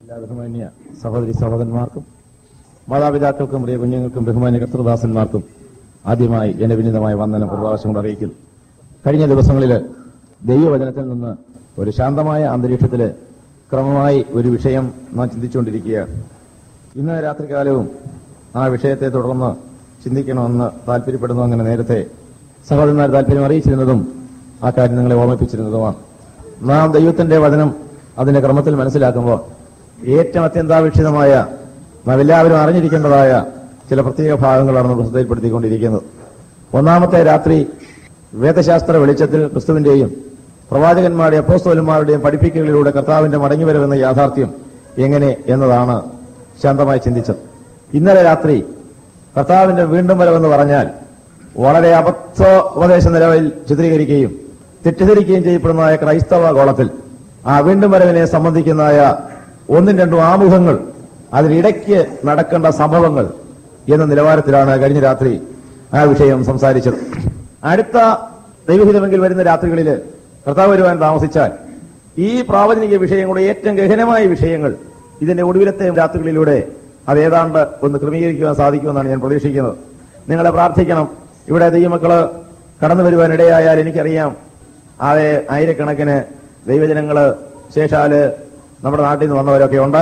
എല്ലാ ബഹുമാന്യ സഹോദരി സഹോദരന്മാർക്കും മാതാപിതാക്കൾക്കും പ്രിയ കുഞ്ഞുങ്ങൾക്കും ബഹുമാന്യ കർത്തൃദാസന്മാർക്കും ആദ്യമായി എന്റെ വിനീതമായ വന്ദനം ഒരു പ്രാവശ്യം കൊണ്ട് അറിയിക്കുന്നു കഴിഞ്ഞ ദിവസങ്ങളിൽ ദൈവവചനത്തിൽ നിന്ന് ഒരു ശാന്തമായ അന്തരീക്ഷത്തില് ക്രമമായി ഒരു വിഷയം നാം ചിന്തിച്ചുകൊണ്ടിരിക്കുകയാണ് ഇന്ന് രാത്രികാലവും ആ വിഷയത്തെ തുടർന്ന് ചിന്തിക്കണമെന്ന് താല്പര്യപ്പെടുന്നു അങ്ങനെ നേരത്തെ സഹോദരന്മാർ താല്പര്യം അറിയിച്ചിരുന്നതും ആ കാര്യം നിങ്ങളെ ഓർമ്മിപ്പിച്ചിരുന്നതുമാണ് നാം ദൈവത്തിന്റെ വചനം അതിന്റെ ക്രമത്തിൽ മനസ്സിലാക്കുമ്പോൾ ഏറ്റവും അത്യന്താപേക്ഷിതമായ നാം എല്ലാവരും അറിഞ്ഞിരിക്കേണ്ടതായ ചില പ്രത്യേക ഭാഗങ്ങളാണ് നമ്മൾ ശ്രദ്ധയിൽപ്പെടുത്തിക്കൊണ്ടിരിക്കുന്നത് ഒന്നാമത്തെ രാത്രി വേദശാസ്ത്ര വെളിച്ചത്തിൽ ക്രിസ്തുവിന്റെയും പ്രവാചകന്മാരുടെയും അപ്പോസ്തോലന്മാരുടെയും പഠിപ്പിക്കലിലൂടെ കർത്താവിന്റെ മടങ്ങിവരവെന്ന യാഥാർത്ഥ്യം എങ്ങനെ എന്നതാണ് ശാന്തമായി ചിന്തിച്ചത് ഇന്നലെ രാത്രി കർത്താവിന്റെ വീണ്ടും വരവെന്ന് പറഞ്ഞാൽ വളരെ അബദ്ധ ഉപദേശ നിലവിൽ ചിത്രീകരിക്കുകയും തെറ്റിദ്ധരിക്കുകയും ചെയ്യപ്പെടുന്നതായ ക്രൈസ്തവ ഗോളത്തിൽ ആ വീണ്ടും വരവിനെ സംബന്ധിക്കുന്നതായ ഒന്നും രണ്ടും ആമുഖങ്ങൾ അതിനിടയ്ക്ക് നടക്കേണ്ട സംഭവങ്ങൾ എന്ന നിലവാരത്തിലാണ് കഴിഞ്ഞ രാത്രി ആ വിഷയം സംസാരിച്ചത് അടുത്ത ദൈവഹിതമെങ്കിൽ വരുന്ന രാത്രികളിൽ കർത്താവ് വരുവാൻ താമസിച്ചാൽ ഈ പ്രാവചനിക വിഷയം കൂടെ ഏറ്റവും ഗഹനമായ വിഷയങ്ങൾ ഇതിന്റെ ഒടുവിലത്തെ രാത്രികളിലൂടെ അത് ഏതാണ്ട് ഒന്ന് ക്രമീകരിക്കുവാൻ സാധിക്കുമെന്നാണ് ഞാൻ പ്രതീക്ഷിക്കുന്നത് നിങ്ങളെ പ്രാർത്ഥിക്കണം ഇവിടെ ദൈവമക്കള് കടന്നു വരുവാൻ ഇടയായാൽ എനിക്കറിയാം ആകെ ആയിരക്കണക്കിന് ദൈവജനങ്ങള് ശേഷാല് നമ്മുടെ നാട്ടിൽ നിന്ന് വന്നവരൊക്കെ ഉണ്ട്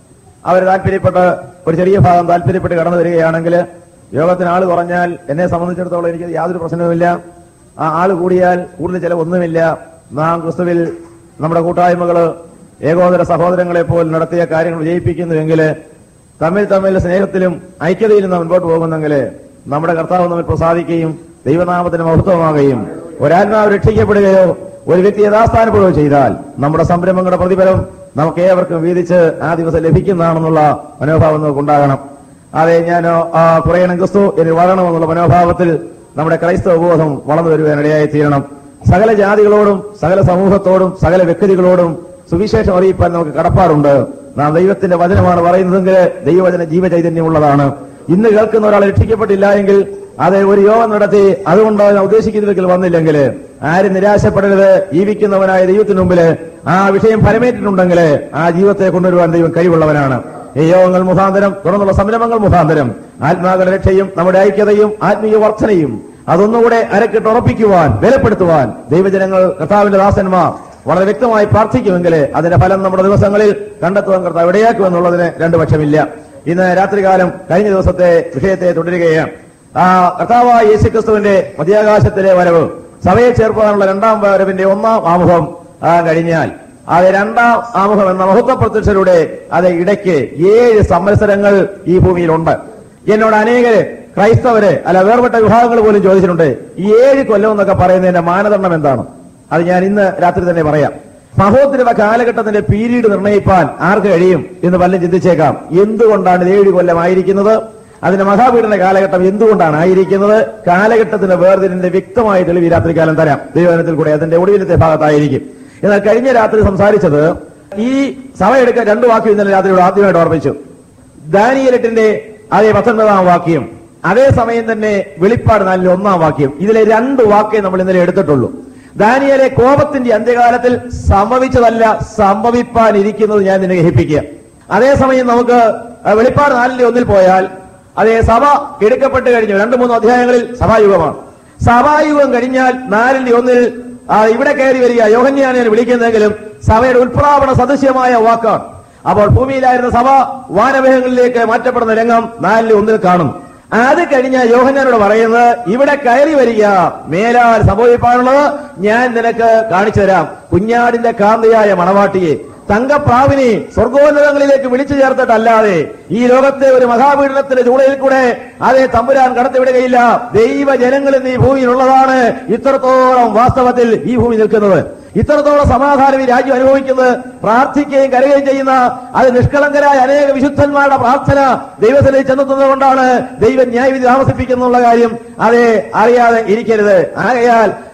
അവർ താല്പര്യപ്പെട്ട് ഒരു ചെറിയ ഭാഗം താല്പര്യപ്പെട്ട് കടന്നു വരികയാണെങ്കിൽ യോഗത്തിന് ആള് കുറഞ്ഞാൽ എന്നെ സംബന്ധിച്ചിടത്തോളം എനിക്ക് യാതൊരു പ്രശ്നവുമില്ല ആ ആള് കൂടിയാൽ കൂടുതൽ ചിലവൊന്നുമില്ല നാം ക്രിസ്തുവിൽ നമ്മുടെ കൂട്ടായ്മകള് ഏകോദര സഹോദരങ്ങളെ പോൽ നടത്തിയ കാര്യങ്ങൾ വിജയിപ്പിക്കുന്നുവെങ്കിൽ തമ്മിൽ തമ്മിൽ സ്നേഹത്തിലും ഐക്യതയിലും നാം മുൻപോട്ട് പോകുന്നെങ്കിൽ നമ്മുടെ കർത്താവ് നമ്മിൽ പ്രസാദിക്കുകയും ദൈവനാമത്തിന് മഹത്വമാകുകയും ഒരാത്മാവ് രക്ഷിക്കപ്പെടുകയോ ഒരു വ്യക്തി യഥാസ്ഥാനപ്പെടുകയോ ചെയ്താൽ നമ്മുടെ സംരംഭങ്ങളുടെ പ്രതിഫലം നമുക്ക് ഏവർക്കും വീതിച്ച് ആ ദിവസം ലഭിക്കുന്നതാണെന്നുള്ള മനോഭാവം നമുക്ക് ഉണ്ടാകണം അതെ ഞാൻ കുറയണം ക്രിസ്തു ഇനി വളരണമെന്നുള്ള മനോഭാവത്തിൽ നമ്മുടെ ക്രൈസ്തവ ബോധം വളർന്നു വരുവാൻ ഇടയായി തീരണം സകല ജാതികളോടും സകല സമൂഹത്തോടും സകല വ്യക്തികളോടും സുവിശേഷം അറിയിപ്പാൻ നമുക്ക് കടപ്പാടുണ്ട് നാം ദൈവത്തിന്റെ വചനമാണ് പറയുന്നതെങ്കിൽ ദൈവവചന ജീവചൈതന്യമുള്ളതാണ് ഇന്ന് കേൾക്കുന്ന ഒരാൾ രക്ഷിക്കപ്പെട്ടില്ല എങ്കിൽ അത് ഒരു യോഗം നടത്തി അതുകൊണ്ട് ഞാൻ ഉദ്ദേശിക്കുന്നതിൽ വന്നില്ലെങ്കിൽ ആരും നിരാശപ്പെടരുത് ജീവിക്കുന്നവനായ ദൈവത്തിന് മുമ്പിൽ ആ വിഷയം ഫലമേറ്റിട്ടുണ്ടെങ്കിൽ ആ ജീവിതത്തെ കൊണ്ടുവരുവാൻ ദൈവം കഴിവുള്ളവനാണ് ഈ യോഗങ്ങൾ മുഖാന്തരം തുടർന്നുള്ള സംരംഭങ്ങൾ മുഖാന്തരം ആത്മാക്കളുടെ രക്ഷയും നമ്മുടെ ഐക്യതയും ആത്മീയ വർധനയും അതൊന്നുകൂടെ അരക്കിട്ട് ഉറപ്പിക്കുവാൻ ബലപ്പെടുത്തുവാൻ ദൈവജനങ്ങൾ കർത്താവിന്റെ ദാസന്മാർ വളരെ വ്യക്തമായി പ്രാർത്ഥിക്കുമെങ്കിൽ അതിന്റെ ഫലം നമ്മുടെ ദിവസങ്ങളിൽ കണ്ടെത്തുവാൻ കർത്താവ് ഇടയാക്കുമെന്നുള്ളതിന് രണ്ടു പക്ഷമില്ല ഇന്ന് രാത്രികാലം കഴിഞ്ഞ ദിവസത്തെ വിഷയത്തെ തുടരുകയാണ് ആ കർത്താവായ യേശുക്രിസ്തുവിന്റെ മധ്യാകാശത്തിലെ വരവ് സഭയെ ചേർക്കാനുള്ള രണ്ടാം വരവിന്റെ ഒന്നാം ആമുഖം ആ കഴിഞ്ഞാൽ അത് രണ്ടാം ആമുഖം എന്ന മഹത്വ പ്രത്യക്ഷയിലൂടെ അത് ഇടയ്ക്ക് ഏഴ് സംവത്സരങ്ങൾ ഈ ഭൂമിയിലുണ്ട് എന്നോട് അനേകര് ക്രൈസ്തവര് അല്ല വേർപെട്ട വിഭാഗങ്ങൾ പോലും ചോദിച്ചിട്ടുണ്ട് ഈ ഏഴ് കൊല്ലം എന്നൊക്കെ പറയുന്നതിന്റെ മാനദണ്ഡം എന്താണ് അത് ഞാൻ ഇന്ന് രാത്രി തന്നെ പറയാം മഹോദ്രവ കാലഘട്ടത്തിന്റെ പീരീഡ് നിർണ്ണയിപ്പാൻ ആർക്ക് കഴിയും എന്ന് പലരും ചിന്തിച്ചേക്കാം എന്തുകൊണ്ടാണ് ഇത് ഏഴ് കൊല്ലമായിരിക്കുന്നത് അതിന്റെ മഹാപീഠന കാലഘട്ടം എന്തുകൊണ്ടാണ് ആയിരിക്കുന്നത് കാലഘട്ടത്തിന്റെ വേർതിരിന്റെ വ്യക്തമായ തെളിവ് ഈ രാത്രികാലം തരാം ദൈവനത്തിൽ കൂടെ അതിന്റെ ഒടുവിലത്തെ ഭാഗത്തായിരിക്കും എന്നാൽ കഴിഞ്ഞ രാത്രി സംസാരിച്ചത് ഈ സഭ എടുക്കാൻ രണ്ടു വാക്യം ഇന്നലെ രാത്രിയോട് ആദ്യമായിട്ട് ഓർമ്മിച്ചു ദാനിയലെട്ടിന്റെ അതേ പത്തൊൻപതാം വാക്യം അതേ സമയം തന്നെ വെളിപ്പാട് നാലിലെ ഒന്നാം വാക്യം ഇതിലെ രണ്ട് വാക്കേ നമ്മൾ ഇന്നലെ എടുത്തിട്ടുള്ളൂ ദാനിയലെ കോപത്തിന്റെ അന്ത്യകാലത്തിൽ സംഭവിച്ചതല്ല സംഭവിപ്പാനിരിക്കുന്നത് ഞാൻ നിന്നെ ഗ്രഹിപ്പിക്കുക അതേസമയം നമുക്ക് ആ, വെളിപ്പാട് നാലിന്റെ ഒന്നിൽ പോയാൽ അതേ സഭ എടുക്കപ്പെട്ട് കഴിഞ്ഞു രണ്ടു മൂന്ന് അധ്യായങ്ങളിൽ സഭായുഗമാണ് സഭായുഗം കഴിഞ്ഞാൽ നാലിന്റെ ഒന്നിൽ ആ, ഇവിടെ കയറി വരിക യോഹന്യാനെ വിളിക്കുന്നെങ്കിലും സഭയുടെ ഉത്പ്രാവണ സദൃശ്യമായ വാക്കാണ് അപ്പോൾ ഭൂമിയിലായിരുന്ന സഭ വാനവേഹങ്ങളിലേക്ക് മാറ്റപ്പെടുന്ന രംഗം നാലിന്റെ ഒന്നിൽ കാണുന്നു അത് കഴിഞ്ഞ യോഹന്നാനോട് പറയുന്നത് ഇവിടെ കയറി വരിക മേലാൽ സംഭവിക്കാനുള്ളത് ഞാൻ നിനക്ക് കാണിച്ചു തരാം കുഞ്ഞാടിന്റെ കാന്തയായ മണവാട്ടിയെ തങ്കപ്രാവിനെ സ്വർഗോന്നതങ്ങളിലേക്ക് വിളിച്ചു ചേർത്തിട്ടല്ലാതെ ഈ ലോകത്തെ ഒരു മഹാപീഡനത്തിന്റെ ചൂളയിൽ കൂടെ അതേ തമ്പുരാൻ കടത്തിവിടുകയില്ല ദൈവജനങ്ങൾ ഇന്ന് ഈ ഭൂമിയിലുള്ളതാണ് ഇത്രത്തോളം വാസ്തവത്തിൽ ഈ ഭൂമി നിൽക്കുന്നത് ഇത്രത്തോളം സമാധാനം ഈ രാജ്യം അനുഭവിക്കുന്നത് പ്രാർത്ഥിക്കുകയും കരയുകയും ചെയ്യുന്ന അത് നിഷ്കളങ്കരായ അനേക വിശുദ്ധന്മാരുടെ പ്രാർത്ഥന ദൈവത്തിലേക്ക് ചെന്നെത്തുന്നത് കൊണ്ടാണ് ദൈവം ന്യായവിധി താമസിപ്പിക്കുന്നുള്ള കാര്യം അതെ അറിയാതെ ഇരിക്കരുത് ആകയാൽ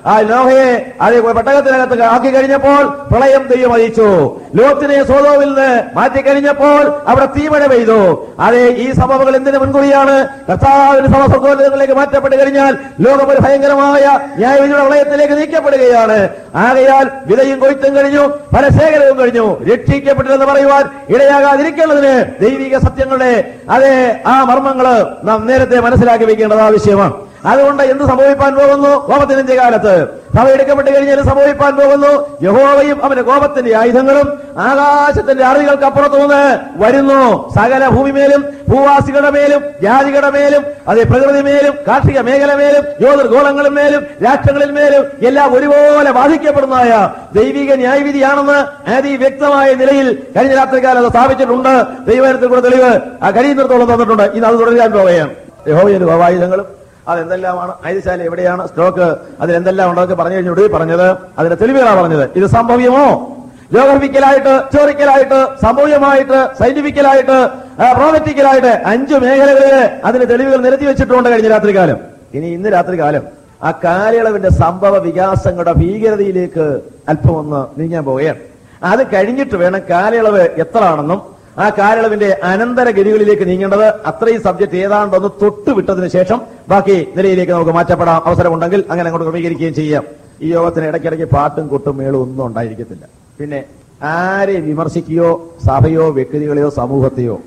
ആ നോഹയെ അത് പെട്ടകത്തിനകത്ത് ആക്കി കഴിഞ്ഞപ്പോൾ പ്രളയം ദൈവം അറിയിച്ചു ലോത്തിനെ സോതോവിൽ നിന്ന് മാറ്റി കഴിഞ്ഞപ്പോൾ അവിടെ തീമഴ പെയ്തു അതെ ഈ സംഭവങ്ങൾ എന്തിനു മുൻകൂടിയാണ് കർത്താവിന്റെ സഭ സ്വർഗ്ഗത്തിലേക്ക് മാറ്റപ്പെട്ട് കഴിഞ്ഞാൽ ലോകം ഒരു ഭയങ്കരമായ ന്യായവിധിയുടെ പ്രളയത്തിലേക്ക് നീക്കപ്പെടുകയാണ് ആകയാൽ വിതയും കൊയ്ത്തും കഴിഞ്ഞു ഫലശേഖരവും കഴിഞ്ഞു രക്ഷിക്കപ്പെട്ടില്ലെന്ന് പറയുവാൻ ഇടയാകാതിരിക്കേണ്ടതിന് ദൈവിക സത്യങ്ങളുടെ അതെ ആ മർമ്മങ്ങള് നാം നേരത്തെ മനസ്സിലാക്കി വെക്കേണ്ടത് ആവശ്യമാണ് അതുകൊണ്ട് എന്ത് സംഭവിപ്പാൻ പോകുന്നു കോപത്തിന്റെ കാലത്ത് സഭ എടുക്കപ്പെട്ട് കഴിഞ്ഞാൽ സംഭവിപ്പാൻ പോകുന്നു യഹോവയും അവന്റെ കോപത്തിന്റെ ആയുധങ്ങളും ആകാശത്തിന്റെ അറിവുകൾക്ക് അപ്പുറത്തു നിന്ന് വരുന്നു സകല ഭൂമിമേലും ഭൂവാസികളുടെ മേലും ജാതികളുടെ മേലും അതേ പ്രകൃതി മേലും കാർഷിക മേഖല മേലും ജ്യോതിർഗോളങ്ങളിൽ മേലും രാഷ്ട്രങ്ങളിൽ മേലും എല്ലാം ഒരുപോലെ ബാധിക്കപ്പെടുന്നതായ ദൈവിക ന്യായവിധിയാണെന്ന് അതിവ്യക്തമായ നിലയിൽ കഴിഞ്ഞ രാത്രികാലം അത് സ്ഥാപിച്ചിട്ടുണ്ട് ദൈവത്തിൽ കൂടെ തെളിവ് ആ കഴിയുന്നിടത്തോളം തന്നിട്ടുണ്ട് ഇന്ന് അത് തുടരാൻ പോവുകയാണ് യഹോവയുടെ ആയുധങ്ങളും അതെന്തെല്ലാമാണ് ഐതിശാല എവിടെയാണ് സ്റ്റോക്ക് അതിലെന്തെല്ലാം ഉണ്ടോ പറഞ്ഞു കഴിഞ്ഞ ഒടുവിൽ പറഞ്ഞത് അതിന്റെ തെളിവുകളാണ് പറഞ്ഞത് ഇത് സംഭവ്യമോ ജോഗ്രഫിക്കലായിട്ട് ഹിസ്റ്റോറിക്കലായിട്ട് സംഭവ്യമായിട്ട് സയന്റിഫിക്കലായിട്ട് പ്രോജക്റ്റിക്കലായിട്ട് അഞ്ചു മേഖലകളിൽ അതിന് തെളിവുകൾ നിരത്തി വെച്ചിട്ടുണ്ട് കഴിഞ്ഞ രാത്രികാലം ഇനി ഇന്ന് രാത്രികാലം ആ കാലയളവിന്റെ സംഭവ വികാസങ്ങളുടെ ഭീകരതയിലേക്ക് അല്പം ഒന്ന് നീങ്ങാൻ പോവുകയാണ് അത് കഴിഞ്ഞിട്ട് വേണം കാലയളവ് എത്ര ആണെന്നും ആ കാലയളവിന്റെ അനന്തരഗതികളിലേക്ക് നീങ്ങേണ്ടത് അത്രയും സബ്ജക്ട് ഏതാണ്ടൊന്ന് തൊട്ട് വിട്ടതിന് ശേഷം ബാക്കി നിലയിലേക്ക് നമുക്ക് മാറ്റപ്പെടാം അവസരമുണ്ടെങ്കിൽ അങ്ങനെ അങ്ങോട്ട് ക്രമീകരിക്കുകയും ചെയ്യാം ഈ യോഗത്തിന് ഇടയ്ക്കിടയ്ക്ക് പാട്ടും കൊട്ടും മേളും ഒന്നും ഉണ്ടായിരിക്കത്തില്ല പിന്നെ ആരെ വിമർശിക്കുകയോ സഭയോ വ്യക്തികളെയോ സമൂഹത്തെയോ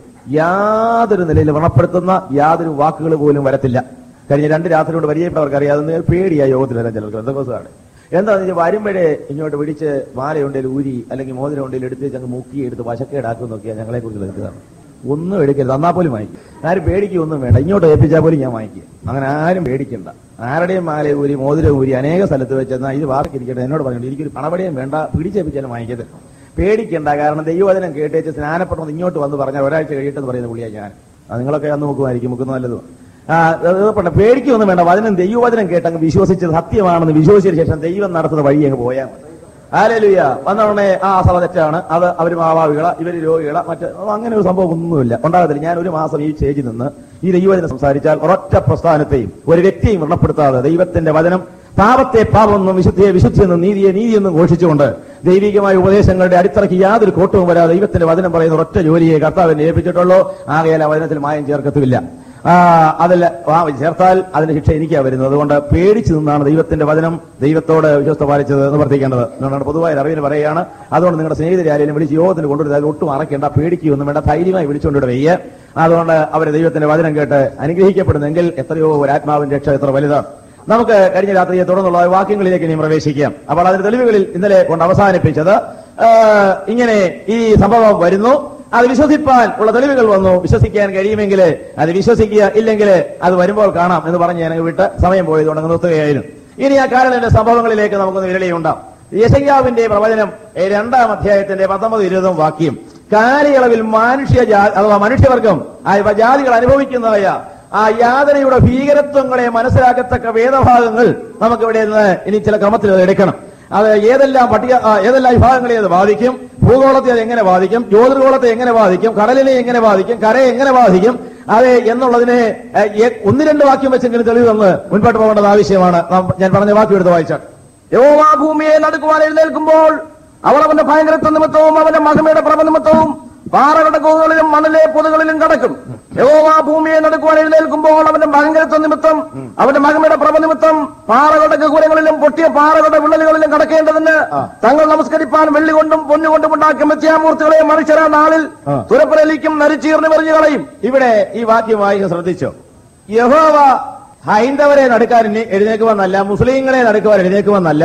യാതൊരു നിലയിൽ വ്രണപ്പെടുത്തുന്ന യാതൊരു വാക്കുകൾ പോലും വരത്തില്ല കഴിഞ്ഞ രണ്ട് രാത്രി കൊണ്ട് പരിചയപ്പെട്ടവർക്ക് അറിയാം അതൊന്ന് പേടിയാ യോഗത്തിൽ വരാൻ ചിലർക്ക് എന്തൊക്കെയാണ് എന്താണെന്ന് വെച്ചാൽ വരുമ്പോഴേ ഇങ്ങോട്ട് പിടിച്ച് മാലയുണ്ടെങ്കിൽ ഊരി അല്ലെങ്കിൽ മോതിരം ഉണ്ടെങ്കിൽ എടുത്ത് വെച്ച് അങ്ങ് മുക്കി എടുത്ത് വശക്കേടാക്കും നോക്കിയാൽ ഞങ്ങളെ കുറിച്ച് നിൽക്കുന്നതാണ് ഒന്നും എടുക്കരുത് തന്നാ പോലും വാങ്ങിക്കും ആരും പേടിക്കുക ഒന്നും വേണ്ട ഇങ്ങോട്ട് ഏൽപ്പിച്ചാൽ പോലും ഞാൻ വാങ്ങിക്കുക അങ്ങനെ ആരും പേടിക്കണ്ട ആരുടെയും മാല ഊരി മോതിരം ഊരി അനേക സ്ഥലത്ത് വെച്ച് എന്നാൽ ഇത് വാർക്കിരിക്കട്ടെ എന്നോട് പറഞ്ഞു എനിക്കൊരു പണപടിയും വേണ്ട പിടിച്ചേപ്പിച്ചാലും വാങ്ങിക്കരുത് പേടിക്കണ്ട കാരണം ദൈവവചനം കേട്ടേച്ച് സ്നാനപ്പെട്ടെന്ന് ഇങ്ങോട്ട് വന്ന് പറഞ്ഞാൽ ഒരാഴ്ച കഴിയട്ടെന്ന് പറയുന്ന പുള്ളിയാണ് ഞാൻ അത് നിങ്ങളൊക്കെ അന്ന് നോക്കുമായിരിക്കും നമുക്ക് നല്ലതും ആ, അത് പറഞ്ഞ പേടിക്കൊന്നും വേണ്ട വചനം ദൈവവചനം കേട്ടങ്ങ് വിശ്വസിച്ച് സത്യമാണെന്ന് വിശ്വസിച്ച ശേഷം ദൈവം നടത്തുന്ന വഴി അങ്ങ് പോയാൽ മതി ആലേലുയ വന്നോടനെ ആ സഭ തെറ്റാണ് അത് അവർ മാവാവികള ഇവര് രോഗികള മറ്റ് അങ്ങനെ ഒരു സംഭവം ഒന്നുമില്ല ഉണ്ടാകത്തില്ല ഞാൻ ഒരു മാസം ഈ സ്റ്റേജിൽ നിന്ന് ഈ ദൈവവചനം സംസാരിച്ചാൽ ഒരൊറ്റ പ്രസ്ഥാനത്തെയും ഒരു വ്യക്തിയും വ്രണപ്പെടുത്താതെ ദൈവത്തിന്റെ വചനം പാപത്തെ പാപമെന്നും വിശുദ്ധിയെ വിശുദ്ധിയെന്നും നീതിയെ നീതിയെന്നും ഘോഷിച്ചുകൊണ്ട് ദൈവികമായ ഉപദേശങ്ങളുടെ അടിത്തറയ്ക്ക് യാതൊരു കോട്ടവും വരാതെ ദൈവത്തിന്റെ വചനം പറയുന്ന ഒരൊറ്റ ജോലിയെ കർത്താവിനെ ഏൽപ്പിച്ചിട്ടുള്ളൂ ആകയാൽ ആ വചനത്തിൽ മായം ചേർക്കത്തുമില്ല ആ അതിൽ ആ ചേർത്താൽ അതിന് ശിക്ഷ എനിക്കാ വരുന്നത് അതുകൊണ്ട് പേടിച്ചു നിന്നാണ് ദൈവത്തിന്റെ വചനം ദൈവത്തോട് വിശ്വസ്ത പാലിച്ചത് എന്ന് വർദ്ധിക്കേണ്ടത് എന്നാണ് പൊതുവായ ഒരു അറിവിന് പറയുകയാണ് അതുകൊണ്ട് നിങ്ങളുടെ സ്നേഹിതരെ ആരെയും വിളിച്ച് യോഗത്തിന് കൊണ്ടുവരുന്നത് ഒട്ടും അറക്കേണ്ട പേടിക്കുകയൊന്നും വേണ്ട ധൈര്യമായി വിളിച്ചുകൊണ്ട് വയ്യ അതുകൊണ്ട് അവരെ ദൈവത്തിന്റെ വചനം കേട്ട് അനുഗ്രഹിക്കപ്പെടുന്നെങ്കിൽ എത്രയോ ഒരു ആത്മാവിന്റെ രക്ഷ എത്ര വലുതാണ് നമുക്ക് കഴിഞ്ഞ രാത്രിയെ തുടർന്നുള്ള വാക്യങ്ങളിലേക്ക് ഇനി പ്രവേശിക്കാം അപ്പോൾ അതിന്റെ തെളിവുകളിൽ ഇന്നലെ കൊണ്ട് അവസാനിപ്പിച്ചത് ആ, ഇങ്ങനെ ഈ സംഭവം വരുന്നു അത് വിശ്വസിപ്പാൻ ഉള്ള തെളിവുകൾ വന്നു വിശ്വസിക്കാൻ കഴിയുമെങ്കിൽ അത് വിശ്വസിക്കുക ഇല്ലെങ്കിൽ അത് വരുമ്പോൾ കാണാം എന്ന് പറഞ്ഞ് ഞാൻ വിട്ട് സമയം പോയതുകൊണ്ട് അങ്ങ് നിർത്തുകയായിരുന്നു ഇനി ആ കാലത്തിന്റെ സംഭവങ്ങളിലേക്ക് നമുക്കൊന്ന് വിരളിയുണ്ടാം യശയ്യാവിന്റെ പ്രവചനം ഏ, രണ്ടാം അധ്യായത്തിന്റെ പത്തൊമ്പത് ഇരുപതും വാക്യം കാലയളവിൽ മനുഷ്യ ജാ- അഥവാ മനുഷ്യവർഗം ആ ഇവ ജാതികൾ അനുഭവിക്കുന്നതായ ആ യാതനയുടെ ഭീകരത്വങ്ങളെ മനസ്സിലാക്കത്തക്ക വേദഭാഗങ്ങൾ നമുക്ക് ഇവിടെ നിന്ന് ഇനി ചില ക്രമത്തിൽ അത് എടുക്കണം അത് ഏതെല്ലാം പട്ടിക ആ, ഏതെല്ലാം വിഭാഗങ്ങളെ അത് ബാധിക്കും ഭൂഗോളത്തെ അത് എങ്ങനെ ബാധിക്കും ജ്യോതിർഗോളത്തെ എങ്ങനെ ബാധിക്കും കടലിനെ എങ്ങനെ ബാധിക്കും കരയെ എങ്ങനെ ബാധിക്കും അത് എന്നുള്ളതിനെ ഏ, ഏ- ഒന്ന് രണ്ട് വാക്യം വെച്ചെങ്കിലും തെളിവ് തന്ന് മുൻപോട്ട് പോകേണ്ടത് ആവശ്യമാണ് നാം- ഞാൻ പറഞ്ഞ വാക്യം എടുത്ത് വായിച്ചാൽ യഹോവ ഭൂമിയെ നടുക്കുവാൻ എഴുന്നേൽക്കുമ്പോൾ അവൾ അവന്റെ ഭയങ്കരത്വ നിമിത്തവും അവന്റെ മഹിമയുടെ പ്രഭ നിമിത്തവും പാറകളുടെ ഗോകളിലും മണലെ പൊതുകളിലും കടക്കും യഹോവ ഭൂമിയെ നടുക്കുവാൻ എഴുന്നേൽക്കുമ്പോൾ അവന്റെ ഭയങ്കരത്വ നിമിത്തം അവന്റെ മഹിമയുടെ പ്രഭ നിമിത്തം പാറകളുടെ ഗഹൂരങ്ങളിലും പൊട്ടിയ പാറകളുടെ വിള്ളലുകളിലും കടക്കേണ്ടതിന് തങ്ങൾ നമസ്കരിപ്പാൻ വെള്ളി കൊണ്ടും പൊന്നുകൊണ്ടും ഉണ്ടാക്കിയ മിഥ്യാമൂർത്തികളെ മനുഷ്യരാ നാളിൽ ആ. തുരപ്പരലിക്കും നരിച്ചീർന്ന് മെറിഞ്ഞു കളയും ഇവിടെ ഈ വാക്യം വായിച്ച് ശ്രദ്ധിച്ചോ യഹോവ ഹൈന്ദവരെ നടുക്കാൻ ഇനി എഴുന്നേക്കുമെന്നല്ല മുസ്ലിങ്ങളെ നടുക്കുവാൻ എഴുന്നേക്കുമെന്നല്ല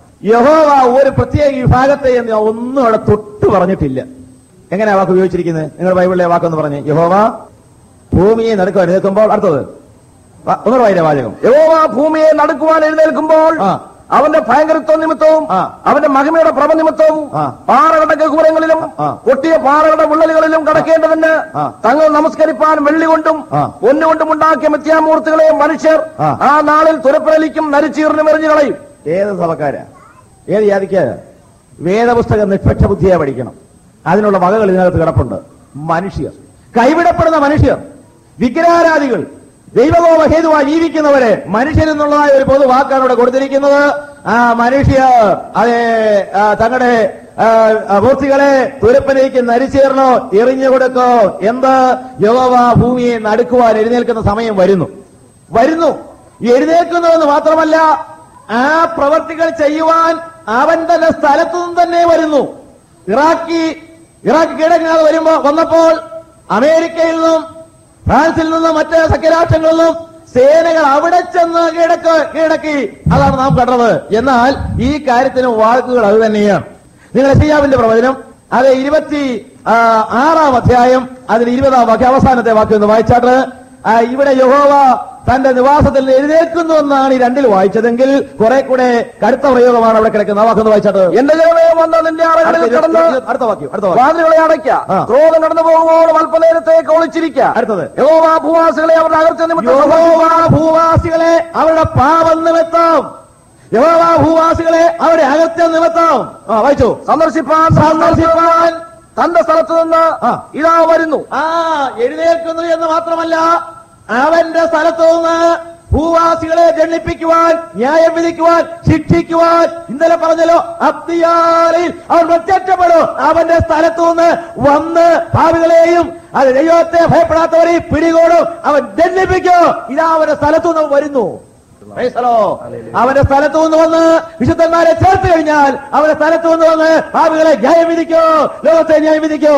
യഹോവ ഒരു പ്രത്യേക വിഭാഗത്തെ എന്ന് ഒന്നും അവിടെ തൊട്ട് പറഞ്ഞിട്ടില്ല എങ്ങനെയാ വാക്ക് ഉപയോഗിച്ചിരിക്കുന്നത് നിങ്ങൾ ബൈബിളിലെ വാക്കൊന്ന് പറഞ്ഞ് യഹോവ ഭൂമിയെ നടുക്കുവാൻ എഴുന്നേൽക്കുമ്പോൾ അടുത്തത് വ- ഒന്നുകൂടെ വായിച്ച വാചകം യഹോവ ഭൂമിയെ നടുക്കുവാൻ എഴുന്നേൽക്കുമ്പോൾ ആ. അവന്റെ ഭയങ്കരത്വ നിമിത്തവും ആ. അവന്റെ മഹിമയുടെ പ്രഭ നിമിത്തവും ആ. പാറകളുടെ ഗഹൂരങ്ങളിലും ആ. പൊട്ടിയ പാറകളുടെ വിള്ളലുകളിലും കടക്കേണ്ടതിന് ആ. തങ്ങൾ നമസ്കരിപ്പാൻ വെള്ളി കൊണ്ടും ആ. പൊന്നുകൊണ്ടും ഉണ്ടാക്കിയ മിഥ്യാമൂർത്തികളെ മനുഷ്യർ ആ. ആ നാളിൽ തുരപ്പരലിക്കും നരിച്ചീർന്ന് മെറിഞ്ഞു കളയും ഏത് സഭക്കാരാ ഏത് ജാതിക്കാരാ വേദപുസ്തകം നിഷ്പക്ഷ ബുദ്ധിയെ പഠിക്കണം അതിനുള്ള വകകൾ ഇതിനകത്ത് കിടപ്പുണ്ട് മനുഷ്യർ കൈവിടപ്പെടുന്ന മനുഷ്യർ വിഗ്രഹാരാധികൾ ദൈവകോപ ഹേതുവായി ജീവിക്കുന്നവരെ മനുഷ്യരെന്നുള്ളതായ ഒരു പൊതു വാക്കാണ് ഇവിടെ കൊടുത്തിരിക്കുന്നത് ആ മനുഷ്യ അതെ ആ, തങ്ങളുടെ ആ, ആ, മൂർത്തികളെ തുരപ്പനേക്ക് നരിച്ചേർന്നോ എറിഞ്ഞു കൊടുക്കോ എന്ത് യഹോവ ഭൂമിയെ നടുക്കുവാൻ എഴുന്നേൽക്കുന്ന സമയം വരുന്നു വരുന്നു ഈ എഴുന്നേൽക്കുന്നതെന്ന് മാത്രമല്ല ആ പ്രവർത്തികൾ ചെയ്യുവാൻ അവൻ തന്നെ സ്ഥലത്തു നിന്ന് തന്നെ വരുന്നു ഇറാഖി ഇറാഖ് കീഴടങ്ങാതെ വരുമ്പോ വന്നപ്പോൾ അമേരിക്കയിൽ നിന്നും ഫ്രാൻസിൽ നിന്നും മറ്റ് സഖ്യരാഷ്ട്രങ്ങളിൽ നിന്നും സേനകൾ അവിടെ ചെന്ന് കീഴടക്ക് കീഴടക്കി അതാണ് നാം കണ്ടത് എന്നാൽ ഈ കാര്യത്തിന് വാക്കുകൾ അത് തന്നെയാണ് നിങ്ങൾ എസിയാവിന്റെ പ്രവചനം അത് ഇരുപത്തി ആ, ആറാം അധ്യായം അതിന് ഇരുപതാം വാക്യം അവസാനത്തെ വാക്യം ഒന്ന് വായിച്ചാട്ട് ആ, ഇവിടെ യഹോവ തന്റെ നിവാസത്തിൽ നിന്ന് എഴുന്നേൽക്കുന്നു എന്നാണ് ഈ രണ്ടിൽ വായിച്ചതെങ്കിൽ കുറെ കൂടെ കടുത്ത പ്രയോഗമാണ് അവിടെ കിടക്കുന്നത് ആ വാക്കൊന്ന് വായിച്ചാട്ട് എന്റെ ജനമേ വന്ന് നിന്റെ അറകളിൽ കടന്ന് അടുത്ത വാക്യം അടുത്ത വാക്യം വാതിലുകളെ അടയ്ക്ക ആ. ക്രോധം കടന്നു പോകുമ്പോൾ അല്പനേരത്തേക്ക് ഒളിച്ചിരിക്ക അടുത്തത് യഹോവ ഭൂവാസികളെ അവരുടെ അകർച്ച നിമിത്തം യഹോവ ഭൂവാസികളെ അവരുടെ പാപം നിമിത്തം യഹോവ ഭൂവാസികളെ അവരുടെ അകത്യ നിമിത്തം ആ വായിച്ചു സന്ദർശിപ്പാൻ സന്ദർശിപ്പാൻ തന്റെ സ്ഥലത്ത് നിന്ന് ആ. ഇതാ വരുന്നു ആ എഴുന്നേൽക്കുന്നു എന്ന് മാത്രമല്ല അവന്റെ സ്ഥലത്തു നിന്ന് ഭൂവാസികളെ ദണ്ഡിപ്പിക്കുവാൻ ന്യായം വിധിക്കുവാൻ ശിക്ഷിക്കുവാൻ ഇന്നലെ പറഞ്ഞല്ലോ അബ്ദിയാലയിൽ അവൻ പ്രത്യക്ഷപ്പെടും അവന്റെ സ്ഥലത്തു നിന്ന് വന്ന് ഭാവികളെയും അത് ദൈവത്തെ ഭയപ്പെടാത്തവരെയും പിടികൂടും അവൻ ദണ്ഡിപ്പിക്കും ഇതാ അവന്റെ സ്ഥലത്തു നിന്ന് വരുന്നു Praise the Lord. അവന്റെ സ്ഥലത്തു നിന്ന് വന്ന് വിശുദ്ധന്മാരെ ചേർത്ത് കഴിഞ്ഞാൽ അവന്റെ സ്ഥലത്തു നിന്ന് വന്ന് ഭാവികളെ ന്യായം വിധിക്കോ ലോകത്തെ ന്യായം വിധിക്കോ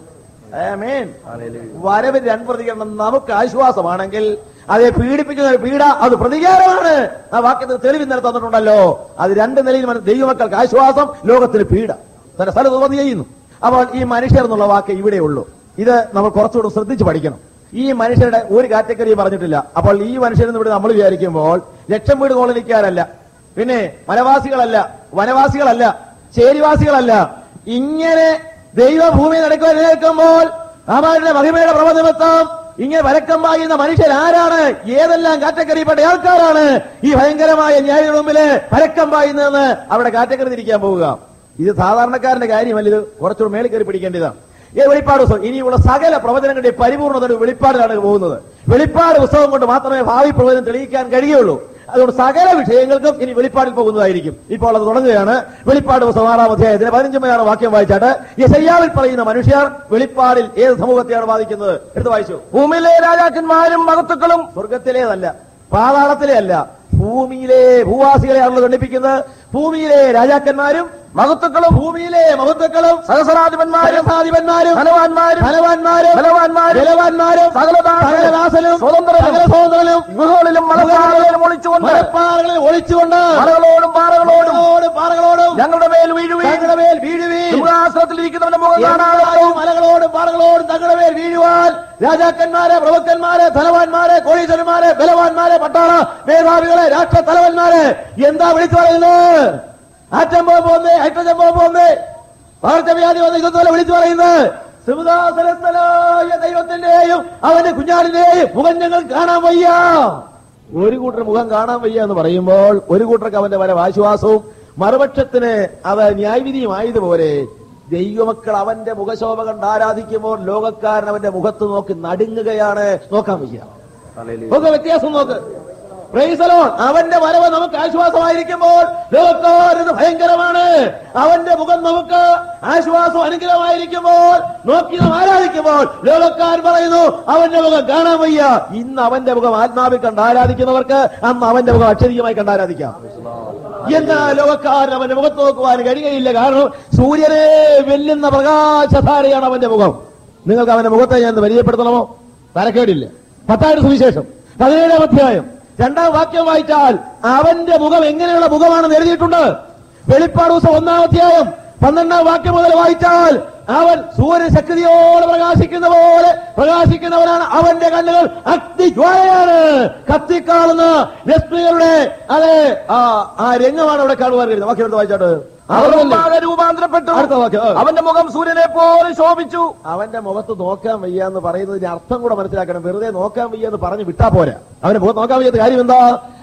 ആമേൻ. വരവിന് രണ്ട് പ്രതികരണം നമുക്ക് ആശ്വാസമാണെങ്കിൽ അതെ പീഡിപ്പിക്കുന്ന ഒരു പീഡ അത് പ്രതികാരമാണ് ആ വാക്യത്തിൽ തെളിവ് ഇന്നലെ തന്നിട്ടുണ്ടല്ലോ അത് രണ്ട് നിലയിൽ മന- ദൈവമക്കൾക്ക് ആശ്വാസം ലോകത്തിന് പീഡ തന്റെ സ്ഥലത്ത് വന്ന് ചെയ്യുന്നു അപ്പോൾ ഈ മനുഷ്യർ എന്നുള്ള വാക്ക് ഇവിടെയുള്ളൂ ഇത് നമ്മൾ കുറച്ചുകൂടെ ശ്രദ്ധിച്ച് പഠിക്കണം ഈ മനുഷ്യരുടെ ഒരു കാറ്റഗറി പറഞ്ഞിട്ടില്ല അപ്പോൾ ഈ മനുഷ്യരെന്ന് ഇവിടെ നമ്മൾ വിചാരിക്കുമ്പോൾ ലക്ഷം വീട് കോളനിക്കാരല്ല പിന്നെ വനവാസികളല്ല വനവാസികളല്ല ചേരിവാസികളല്ല ഇങ്ങനെ ദൈവഭൂമി നടക്കുവാൻ നിൽക്കുമ്പോൾ അവരുടെ മഹിമയുടെ പ്രബന്ധമത്വം ഇങ്ങനെ വരക്കം പായുന്ന മനുഷ്യർ ആരാണ് ഏതെല്ലാം കാറ്റഗറിപ്പെട്ട ആൾക്കാരാണ് ഈ ഭയങ്കരമായ ന്യായ മുമ്പില് വരക്കം പായുന്നതെന്ന് അവിടെ കാറ്റഗറി തിരിക്കാൻ പോവുക ഇത് സാധാരണക്കാരന്റെ കാര്യമല്ല ഇത് കുറച്ചുകൂടെ മേളിൽ കയറി പിടിക്കേണ്ടതാണ് ഈ വെളിപ്പാട് പുസ്തകം ഇനിയുള്ള സകല പ്രവചനങ്ങളുടെ പരിപൂർണതയുടെ വെളിപ്പാടിലാണ് പോകുന്നത് വെളിപ്പാട് പുസ്തകം കൊണ്ട് മാത്രമേ ഭാവി പ്രവചനം തെളിയിക്കാൻ കഴിയുള്ളൂ അതുകൊണ്ട് സകല വിഷയങ്ങൾക്കും ഇനി വെളിപ്പാടിൽ പോകുന്നതായിരിക്കും ഇപ്പോൾ അത് തുടങ്ങുകയാണ് വെളിപ്പാട് പുസ്തകം ആറാം അധ്യായത്തിന് പതിനഞ്ചുമയാണ് വാക്യം വായിച്ചാട്ട് യശയ്യാവിൽ പറയുന്ന മനുഷ്യർ വെളിപ്പാടിൽ ഏത് സമൂഹത്തെയാണ് ബാധിക്കുന്നത് എടുത്ത് വായിച്ചു ഭൂമിയിലെ രാജാക്കന്മാരും മഹത്തുക്കളും സ്വർഗത്തിലേതല്ല പാതാളത്തിലെ അല്ല ഭൂമിയിലെ ഭൂവാസികളെയാണല്ലോ ദണ്ഡിപ്പിക്കുന്നത് ഭൂമിയിലെ രാജാക്കന്മാരും മഹത്തുക്കളും ഭൂമിയിലെ മഹത്വക്കളും സഹസ്രാധിപന്മാരും സഹസ്രാധിപന്മാരും ധനവാന്മാരും ധനവാന്മാരും ബലവാന്മാരും ബലവാന്മാരും സകലദാസരും, സകലദാസനും സ്വതന്ത്രരും, സകല സ്വതന്ത്രനും ഗുഹകളിലും മലപ്പാറകളിലും ഒളിച്ചുകൊണ്ട് മലപ്പാറകളിൽ ഒളിച്ചുകൊണ്ട് മലകളോടും പാറകളോടും പാറകളോടും പാറകളോടും ഞങ്ങളുടെ മേൽ വീഴുവീൻ തങ്ങളുടെ മേൽ വീഴുവീൻ സിംഹാസനത്തിലിരിക്കുന്നവന്റെ മുഖം കാണാതെ എന്തായും മലകളോടും പാറകളോടും തങ്ങളുടെ മേൽ വീഴുവാൻ രാജാക്കന്മാരെ പ്രഭുക്കന്മാരെ ധനവാന്മാരെ കോടീശ്വരന്മാരെ ബലവാന്മാരെ പട്ടാള മേധാവികളെ രാഷ്ട്ര തലവന്മാരെ എന്താ വിളിച്ചു പറയുന്നത് ആറ്റം ബോംബ് പോന്നേ ഹൈഡ്രജൻ ബോംബ് പോന്നേ പകർച്ചവ്യാധി വന്ന് ഇതുപോലെ വിളിച്ചു പറയുന്നത് സിംഹാസനസ്ഥനായ ദൈവത്തിന്റെയും അവന്റെ കുഞ്ഞാടിന്റെയും മുഖം ഞങ്ങൾ കാണാൻ വയ്യ ഒരു കൂട്ടർ മുഖം കാണാൻ വയ്യ എന്ന് പറയുമ്പോൾ ഒരു കൂട്ടർക്ക് അവന്റെ വരെ ആശ്വാസവും മറുപക്ഷത്തിന് അത് ന്യായവിധിയും ആയതുപോലെ ദൈവമക്കൾ അവന്റെ മുഖശോഭ കണ്ട് ആരാധിക്കുമ്പോൾ ലോകക്കാരൻ അവന്റെ മുഖത്ത് നോക്കി നടുങ്ങുകയാണ് നോക്കാൻ വയ്യ നോക്ക് വ്യത്യാസം നോക്ക് Praise the Lord. അവന്റെ വരവ് നമുക്ക് ആശ്വാസമായിരിക്കുമ്പോൾ ലോകക്കാരത് ഭയങ്കരമാണ് അവന്റെ മുഖം നമുക്ക് ആശ്വാസം അനുഗ്രഹമായിരിക്കുമ്പോൾ നോക്കി നാം ആരാധിക്കുമ്പോൾ ലോകക്കാർ പറയുന്നു അവന്റെ മുഖം കാണാൻ വയ്യ ഇന്ന് അവന്റെ മുഖം ആത്മാവിൽ കണ്ട് ആരാധിക്കുന്നവർക്ക് അന്ന് അവന്റെ മുഖം അക്ഷരീയമായി കണ്ട് ആരാധിക്കാം എന്നാൽ ലോകക്കാരൻ അവന്റെ മുഖത്ത് നോക്കുവാൻ കഴിയുകയില്ല കാരണം സൂര്യനെ വെല്ലുന്ന പ്രകാശധാരയാണ് അവന്റെ മുഖം നിങ്ങൾക്ക് അവന്റെ മുഖത്തെ ഞാൻ ഒന്ന് പരിചയപ്പെടുത്തണമോ തരക്കേടില്ല പത്തായിട്ട് സുവിശേഷം പതിനേഴാം അധ്യായം രണ്ടാം വാക്യം വായിച്ചാൽ അവന്റെ മുഖം എങ്ങനെയുള്ള മുഖമാണെന്ന് എഴുതിയിട്ടുണ്ട് വെളിപ്പാട് ദിവസം ഒന്നാം അധ്യായം പന്ത്രണ്ടാം വാക്യം മുതൽ വായിച്ചാൽ അവൻ സൂര്യൻ ശക്തിയോടെ പ്രകാശിക്കുന്ന പോലെ പ്രകാശിക്കുന്നവനാണ് അവന്റെ കണ്ണുകൾ അഗ്നിജ്വാലയാണ് കത്തിക്കാളുന്ന രശ്മികളുടെ അതെ ആ ആ രംഗമാണ് അവിടെ കാണുവാൻ കഴിയുന്നത് വാക്യം എടുത്ത് വായിച്ചാട്ട് അവർ മുമ്പാകെ രൂപാന്തരപ്പെട്ടു അടുത്ത വാക്യം ആ. അവന്റെ മുഖം സൂര്യനെ പോലെ ശോഭിച്ചു അവന്റെ മുഖത്ത് നോക്കാൻ വയ്യ എന്ന് പറയുന്നതിന്റെ അർത്ഥം കൂടെ മനസ്സിലാക്കണം വെറുതെ നോക്കാൻ വയ്യ എന്ന് പറഞ്ഞ് വിട്ടാ പോരാ അവന്റെ മുഖത്ത് നോക്കാൻ വയ്യാത്ത കാര്യം എന്താ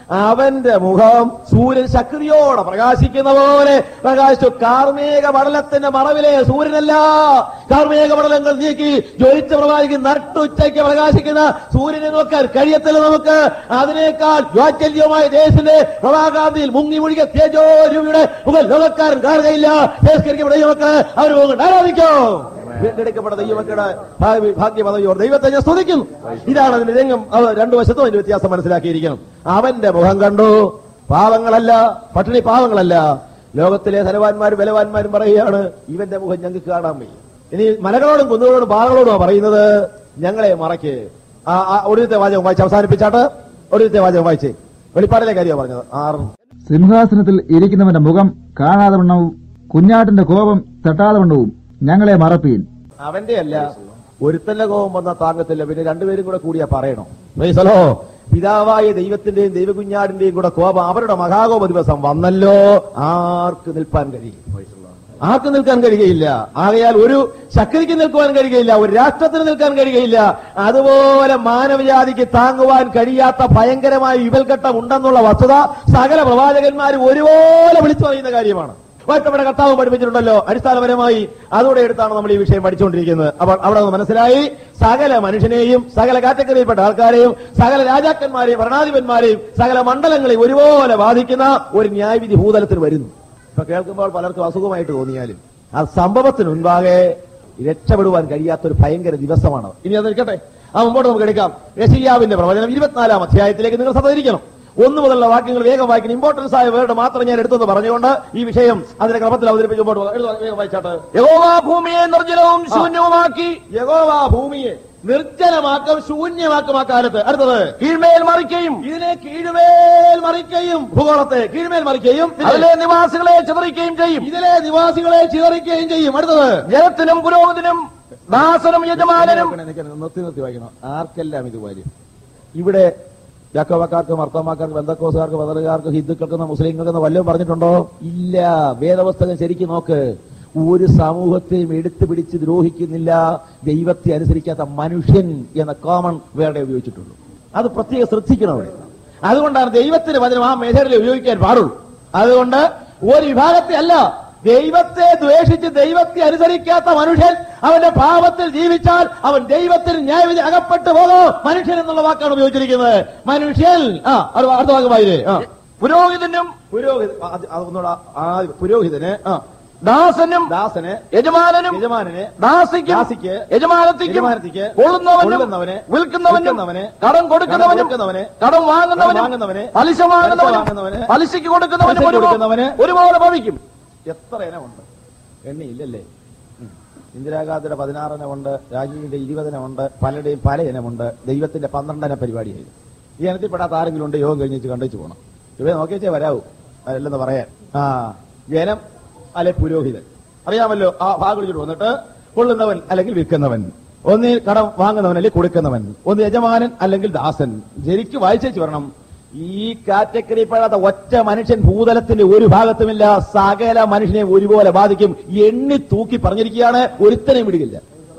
അവന്റെ മുഖം സൂര്യൻ ശക്തിയോടെ പ്രകാശിക്കുന്ന പോലെ പ്രകാശിച്ചു കാർമേഘ പടലത്തിന്റെ മറവിലെ സൂര്യനല്ല കാർമേഘ പടലങ്ങൾ നീക്കി ജ്വലിച്ച പ്രകാശിക്കുന്ന നട്ടുച്ചയ്ക്ക് പ്രകാശിക്കുന്ന സൂര്യനെ നോക്കാൻ കഴിയത്തില്ല നമുക്ക് അതിനേക്കാൾ ജ്വാചല്യമായ ദേശത്തിന്റെ പ്രഭാകാന്തിയിൽ മുങ്ങി മുഴുകിയ തേജോ രൂപയുടെ മുഖൽ ലോകക്കാരൻ കാണുകയില്ല തേസ്കരിക്കപ്പെട്ട ദൈവമക്കള് അവർ പോകുന്നുണ്ട് ആരാധിക്കോ വീണ്ടെടുക്കപ്പെട്ട ദൈവമക്കളുടെ ഭാഗ്യപദവിയോർ ദൈവത്തെ ഞാൻ സ്തുതിക്കുന്നു ഇതാണ് അതിന്റെ രംഗം അത് രണ്ടു വശത്തും അതിന്റെ വ്യത്യാസം മനസ്സിലാക്കിയിരിക്കണം അവന്റെ മുഖം കണ്ടു പാവങ്ങളല്ല പട്ടിണി പാവങ്ങളല്ല ലോകത്തിലെ ധനവാന്മാരും ബലവാന്മാരും പറയുകയാണ് ഇവന്റെ മുഖം ഞങ്ങൾക്ക് കാണാൻ വയ്യ ഇനി മലകളോടും കുന്നുകളോടും പാറകളോടും പറയുന്നത് ഞങ്ങളെ മറയ്ക്ക് ആ ആ ഒടുവിലത്തെ വാചകം വായിച്ച് അവസാനിപ്പിച്ചാട്ട് ഒടുവിലത്തെ വാചകം വായിച്ചേ വെളിപ്പാടിലെ കാര്യമാണ് പറഞ്ഞത് ആറ് സിംഹാസനത്തിൽ ഇരിക്കുന്നവന്റെ മുഖം കാണാതെ വണ്ണവും കുഞ്ഞാട്ടിന്റെ കോപം തട്ടാതെ വണ്ണവും ഞങ്ങളെ മറപ്പീൻ അവന്റെ അല്ല ഒരുത്തന്റെ കോപം വന്ന താങ്ങത്തില്ല പിന്നെ രണ്ടുപേരും കൂടെ കൂടിയാ പറയണോ ഹലോ പിതാവായ ദൈവത്തിന്റെയും ദൈവകുഞ്ഞാടിന്റെയും കൂടെ കോപം അവരുടെ മഹാകോപ ദിവസം വന്നല്ലോ ആർക്ക് നിൽപ്പാൻ കഴിയും ആർക്ക് നിൽക്കാൻ കഴിയുകയില്ല ആകയാൽ ഒരു ശക്തിക്ക് നിൽക്കുവാൻ കഴിയുകയില്ല ഒരു രാഷ്ട്രത്തിന് നിൽക്കാൻ കഴിയുകയില്ല അതുപോലെ മാനവജാതിക്ക് താങ്ങുവാൻ കഴിയാത്ത ഭയങ്കരമായ വിപൽഘട്ടം ഉണ്ടെന്നുള്ള വസ്തുത സകല പ്രവാചകന്മാരും ഒരുപോലെ വിളിച്ചു പറയുന്ന കാര്യമാണ് വാഴ്ത്തപ്പെട്ട കർത്താവ് പഠിപ്പിച്ചിട്ടുണ്ടല്ലോ അടിസ്ഥാനപരമായി അതോടെ എടുത്താണ് നമ്മൾ ഈ വിഷയം പഠിച്ചുകൊണ്ടിരിക്കുന്നത് അപ്പോൾ അവിടെ നിന്ന് മനസ്സിലായി സകല മനുഷ്യനെയും സകല കാറ്റഗറിയിൽപ്പെട്ട ആൾക്കാരെയും സകല രാജാക്കന്മാരെയും ഭരണാധിപന്മാരെയും സകല മണ്ഡലങ്ങളെയും ഒരുപോലെ ബാധിക്കുന്ന ഒരു ന്യായവിധി ഭൂതലത്തിൽ വരുന്നു ഇപ്പൊ കേൾക്കുമ്പോൾ പലർക്കും അസുഖമായിട്ട് തോന്നിയാലും ആ സംഭവത്തിന് മുൻപാകെ രക്ഷപ്പെടുവാൻ കഴിയാത്ത ഒരു ഭയങ്കര ദിവസമാണ് ഇനി അത് നിൽക്കട്ടെ ആ മുമ്പോട്ട് നമുക്ക് എടുക്കാം യശയ്യാവിന്റെ പ്രവചനം ഇരുപത്തിനാലാം അധ്യായത്തിലേക്ക് നിങ്ങൾ ശ്രദ്ധിക്കണം ഒന്നു മുതലുള്ള വാക്യങ്ങൾ വേഗം വായിക്കണം ഇമ്പോർട്ടൻസ് ആയ വേർഡ് മാത്രം ഞാൻ എടുത്തെന്ന് പറഞ്ഞുകൊണ്ട് ഈ വിഷയം അതിന്റെ ക്രമത്തിൽ അവതരിപ്പിച്ച് മുമ്പോട്ട് പോകാം. എഴുതുക, വേഗം വായിച്ചാട്ട് യഹോവ ഭൂമിയെ നിർജ്ജലവും ശൂന്യവുമാക്കി യഗോവ ഭൂമിയെ നിർജ്ജലമാക്കും ശൂന്യമാക്കും ആ കാലത്ത് അടുത്തത് കീഴ്മേൽ മറിക്കുകയും ഇതിനെ കീഴ്മേൽ മറിക്കുകയും ഭൂഗോളത്തെ കീഴ്മേൽ മറിക്കുകയും പിന്നെ അതിലെ നിവാസികളെ ചിതറിക്കുകയും ചെയ്യും ഇതിലെ നിവാസികളെ ചിതറിക്കുകയും ചെയ്യും അടുത്തത് ജനത്തിനും പുരോഹിതനും ദാസനും യജമാനനും നിർത്തി നിർത്തി വായിക്കണം ആർക്കെല്ലാം ഇത് വരും ഇവിടെ യാക്കോബക്കാർക്ക് മർത്തമാക്കാർക്ക് ബന്ധക്കോസുകാർക്ക് ബദലുകാർക്ക് ഹിന്ദുക്കൾക്ക് മുസ്ലിങ്ങൾക്ക് വല്ലതും പറഞ്ഞിട്ടുണ്ടോ ഇല്ല വേദപുസ്തകം ശരിക്കും നോക്ക് ഒരു സമൂഹത്തെയും എടുത്തു പിടിച്ച് ദ്രോഹിക്കുന്നില്ല ദൈവത്തെ അനുസരിക്കാത്ത മനുഷ്യൻ എന്ന കോമൺ വേർഡേ ഉപയോഗിച്ചിട്ടുള്ളൂ അത് പ്രത്യേകം ശ്രദ്ധിക്കണം അവിടെ അതുകൊണ്ടാണ് ദൈവത്തിന് വചനം ആ മേഖലയിൽ ഉപയോഗിക്കാൻ പാടുള്ളൂ അതുകൊണ്ട് ഒരു വിഭാഗത്തെ അല്ല ദൈവത്തെ ദ്വേഷിച്ച് ദൈവത്തെ അനുസരിക്കാത്ത മനുഷ്യൻ അവന്റെ പാപത്തിൽ ജീവിച്ചാൽ അവൻ ദൈവത്തിന് ന്യായവിധി അകപ്പെട്ടു പോകും മനുഷ്യൻ എന്നുള്ള വാക്കാണ് ഉപയോഗിച്ചിരിക്കുന്നത് മനുഷ്യൻ ആ അടുത്ത അടുത്ത വാക്ക് വായിലേ ആ പുരോഹിതനും പുരോഹിത ആ, അത് അത് ഒന്നുകൂടെ ആ പുരോഹിതന് ആ ദാസനും ദാസന് യജമാനനും യജമാനന് ദാസിക്കും ദാസിക്ക് യജമാനത്തിക്കും യജമാനത്തിക്ക് കൊള്ളുന്നവനും കൊള്ളുന്നവനെ വിൽക്കുന്നവനും വിൽക്കുന്നവനെ കടം കൊടുക്കുന്നവനും കടം കൊടുക്കുന്നവനെ കടം വാങ്ങുന്നവനും കടം വാങ്ങുന്നവനെ പലിശ വാങ്ങുന്നവനും വാങ്ങുന്നവന് പലിശയ്ക്ക് കൊടുക്കുന്നവനും പലിശയ്ക്ക് ഒരുപോലെ- കൊടുക്കുന്നവന് ഒരുപോലെ ഭവിക്കും എത്ര ഇനമുണ്ട് എണ്ണിയില്ലല്ലേ ഉം. ഇന്ദിരാഗാന്ധിയുടെ പതിനാറിനമുണ്ട് രാജീവിന്റെ ഇരുപതിനമുണ്ട് പലരുടെയും പല ഇനമുണ്ട് ദൈവത്തിന്റെ പന്ത്രണ്ടന പരിപാടിയായി ഈ ഇനത്തിൽപ്പെടാത്ത ആരെങ്കിലും ഉണ്ട് യോഗം കഴിഞ്ഞിട്ട് കണ്ടേച്ച് പോകണം ഇവയെ നോക്കിയേ വരാവൂ അതല്ലെന്ന് പറയാൻ ആ ജനം അല്ലെ പുരോഹിതൻ അറിയാമല്ലോ ആ ഭാഗം വിളിച്ചിട്ട് വന്നിട്ട് കൊള്ളുന്നവൻ അല്ലെങ്കിൽ വിൽക്കുന്നവൻ ഒന്നിൽ കടം വാങ്ങുന്നവൻ അല്ലെങ്കിൽ കൊടുക്കുന്നവൻ ഒന്ന് യജമാനൻ അല്ലെങ്കിൽ ദാസൻ ശരിക്കും വായിച്ചേച്ച് വരണം ഈ കാറ്റഗറി പെടാത്ത ഒറ്റ മനുഷ്യൻ ഭൂതലത്തിന്റെ ഒരു ഭാഗത്തുമില്ല സകല മനുഷ്യനെ ഒരുപോലെ ബാധിക്കും എണ്ണി തൂക്കി പറഞ്ഞിരിക്കുകയാണ് ഒരുത്തനെയും വിടുകില്ല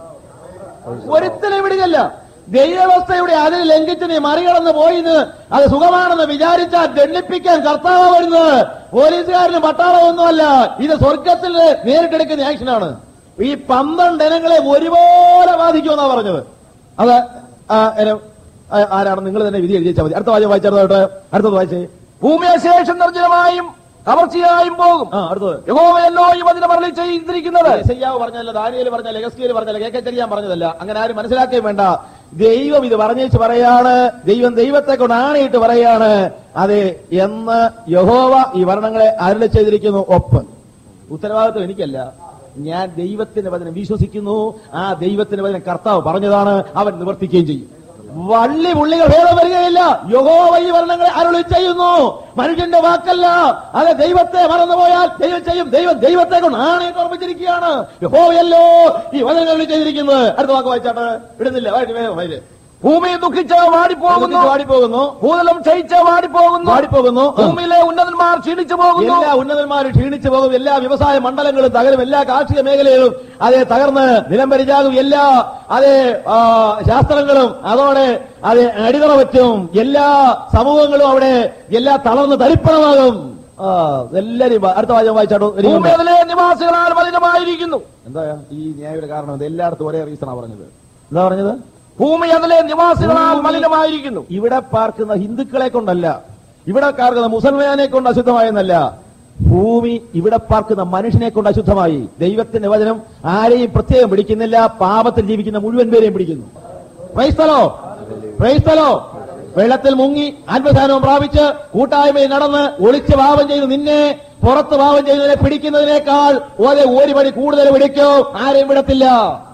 ഒരുത്തനെയും വിടുകല്ല ദൈവവസ്ഥയുടെ അതിൽ ലംഘിച്ച് നീ മറികടന്ന് പോയിന്ന് അത് സുഖമാണെന്ന് വിചാരിച്ചാൽ ദണ്ഡിപ്പിക്കാൻ കർത്താവ് വരുന്നത് പോലീസുകാരന് പട്ടാളമൊന്നുമല്ല ഇത് സ്വർഗത്തിൽ നേരിട്ടെടുക്കുന്ന ആക്ഷനാണ് ഈ പന്ത്രണ്ട് ഇനങ്ങളെ ഒരുപോലെ ബാധിക്കുമെന്നാ പറഞ്ഞത് അത് ആ, ഇനം, ആ, ആരാണ് നിങ്ങൾ തന്നെ വിധി എഴുതിച്ചാൽ മതി അടുത്ത വാചകം വായിച്ചെടുത്തോട്ടെ അടുത്തത് വായിച്ചേ ഭൂമി അശേഷം നിർജ്ജലമായും കവർച്ചയായും പോകും ആ അടുത്തത് യഹോവയല്ലോ ഈ വചനം അരളി ചെയ്തിരിക്കുന്നത് യെശയ്യാവ് പറഞ്ഞതല്ല ദാനിയേൽ പറഞ്ഞല്ല എഗസ്കിയൽ പറഞ്ഞല്ല കെ കെ ചെറിയാൻ പറഞ്ഞതല്ല അങ്ങനെ ആരും മനസ്സിലാക്കുകയും വേണ്ട ദൈവം ഇത് പറഞ്ഞേച്ച് പറയാണ് ദൈവം ദൈവത്തെ കൊണ്ട് ആണയിട്ട് പറയാണ് അതെ എന്ന് യഹോവ ഈ വർണ്ണങ്ങളെ അരുളി ചെയ്തിരിക്കുന്നു ഒപ്പ് ഉത്തരവാദിത്വം എനിക്കല്ല ഞാൻ ദൈവത്തിന്റെ വചനം വിശ്വസിക്കുന്നു ആ ദൈവത്തിന്റെ വചനം കർത്താവ് പറഞ്ഞതാണ് അവൻ നിവർത്തിക്കുകയും ചെയ്യും വള്ളി പുള്ളികൾ ഭേദം വരികയില്ല യഹോവ ഈ വർണ്ണങ്ങളെ അരുളി ചെയ്യുന്നു മനുഷ്യന്റെ വാക്കല്ല അത് ദൈവത്തെ മറന്നുപോയാൽ ദൈവം ചെയ്യും ദൈവം ദൈവത്തെ കൊണ്ട് ആണയിട്ട് ഓർമ്മിച്ചിരിക്കുകയാണ് യഹോവയല്ലോ ഈ വചനങ്ങൾ അരുളി ചെയ്തിരിക്കുന്നത് അടുത്ത വാക്ക് വായിച്ചാട്ട് ഇടുന്നില്ല വായിച്ച് വേഗം വായിച്ച് ഭൂമി ദുഃഖിച്ച് വാടിപ്പോകുന്നു വാടിപ്പോകുന്നു ഭൂതലം ക്ഷയിച്ച് വാടിപ്പോകുന്നു വാടിപ്പോകുന്നു ഭൂമിയിലെ ഉന്നതന്മാർ ക്ഷീണിച്ചു പോകുന്നു എല്ലാ ഉന്നതന്മാരും ക്ഷീണിച്ചു പോകും എല്ലാ വ്യവസായ മണ്ഡലങ്ങളും തകരും എല്ലാ കാർഷിക മേഖലകളും അതെ തകർന്ന് നിലംപരിചാകും എല്ലാ അതെ ആ, ശാസ്ത്രങ്ങളും അതോടെ അതെ അടിതറ പറ്റും എല്ലാ സമൂഹങ്ങളും അവിടെ എല്ലാ തളർന്ന് തരിപ്പണമാകും ആ എല്ലാരും വാ- അടുത്ത വാചകം വായിച്ചാട്ടോ ഭൂമി എനിക്കുണ്ട്. അതിലെ നിവാസികളാൽ മലിനമായിരിക്കുന്നു എന്താ ഈ ന്യായയുടെ കാരണം ഇത് എല്ലായിടത്തും ഒരേ റീസണാ പറഞ്ഞത് എന്താ പറഞ്ഞത് ഭൂമി അതിലെ നിവാസികളാൽ മലിനമായിരിക്കുന്നു ഇവിടെ പാർക്കുന്ന ഹിന്ദുക്കളെ കൊണ്ടല്ല ഇവിടെ പാർക്കുന്ന മുസൽമാനെ കൊണ്ട് അശുദ്ധമായെന്നല്ല ഭൂമി ഇവിടെ പാർക്കുന്ന മനുഷ്യനെ കൊണ്ട് അശുദ്ധമായി ദൈവത്തിന്റെ വചനം ആരെയും പ്രത്യേകം പിടിക്കുന്നില്ല പാപത്തിൽ ജീവിക്കുന്ന മുഴുവൻ പേരെയും പിടിക്കുന്നു ക്രൈസ്തലോ ക്രൈസ്തലോ വെള്ളത്തിൽ മുങ്ങി ആത്മധാനവും പ്രാപിച്ച് കൂട്ടായ്മയിൽ നടന്ന് ഒളിച്ച് പാപം ചെയ്ത് നിന്നെ പുറത്ത് പാപം ചെയ്തതിനെ പിടിക്കുന്നതിനേക്കാൾ ഒരു ഒരു പടി കൂടുതൽ പിടിക്കോ ആരെയും വിടത്തില്ല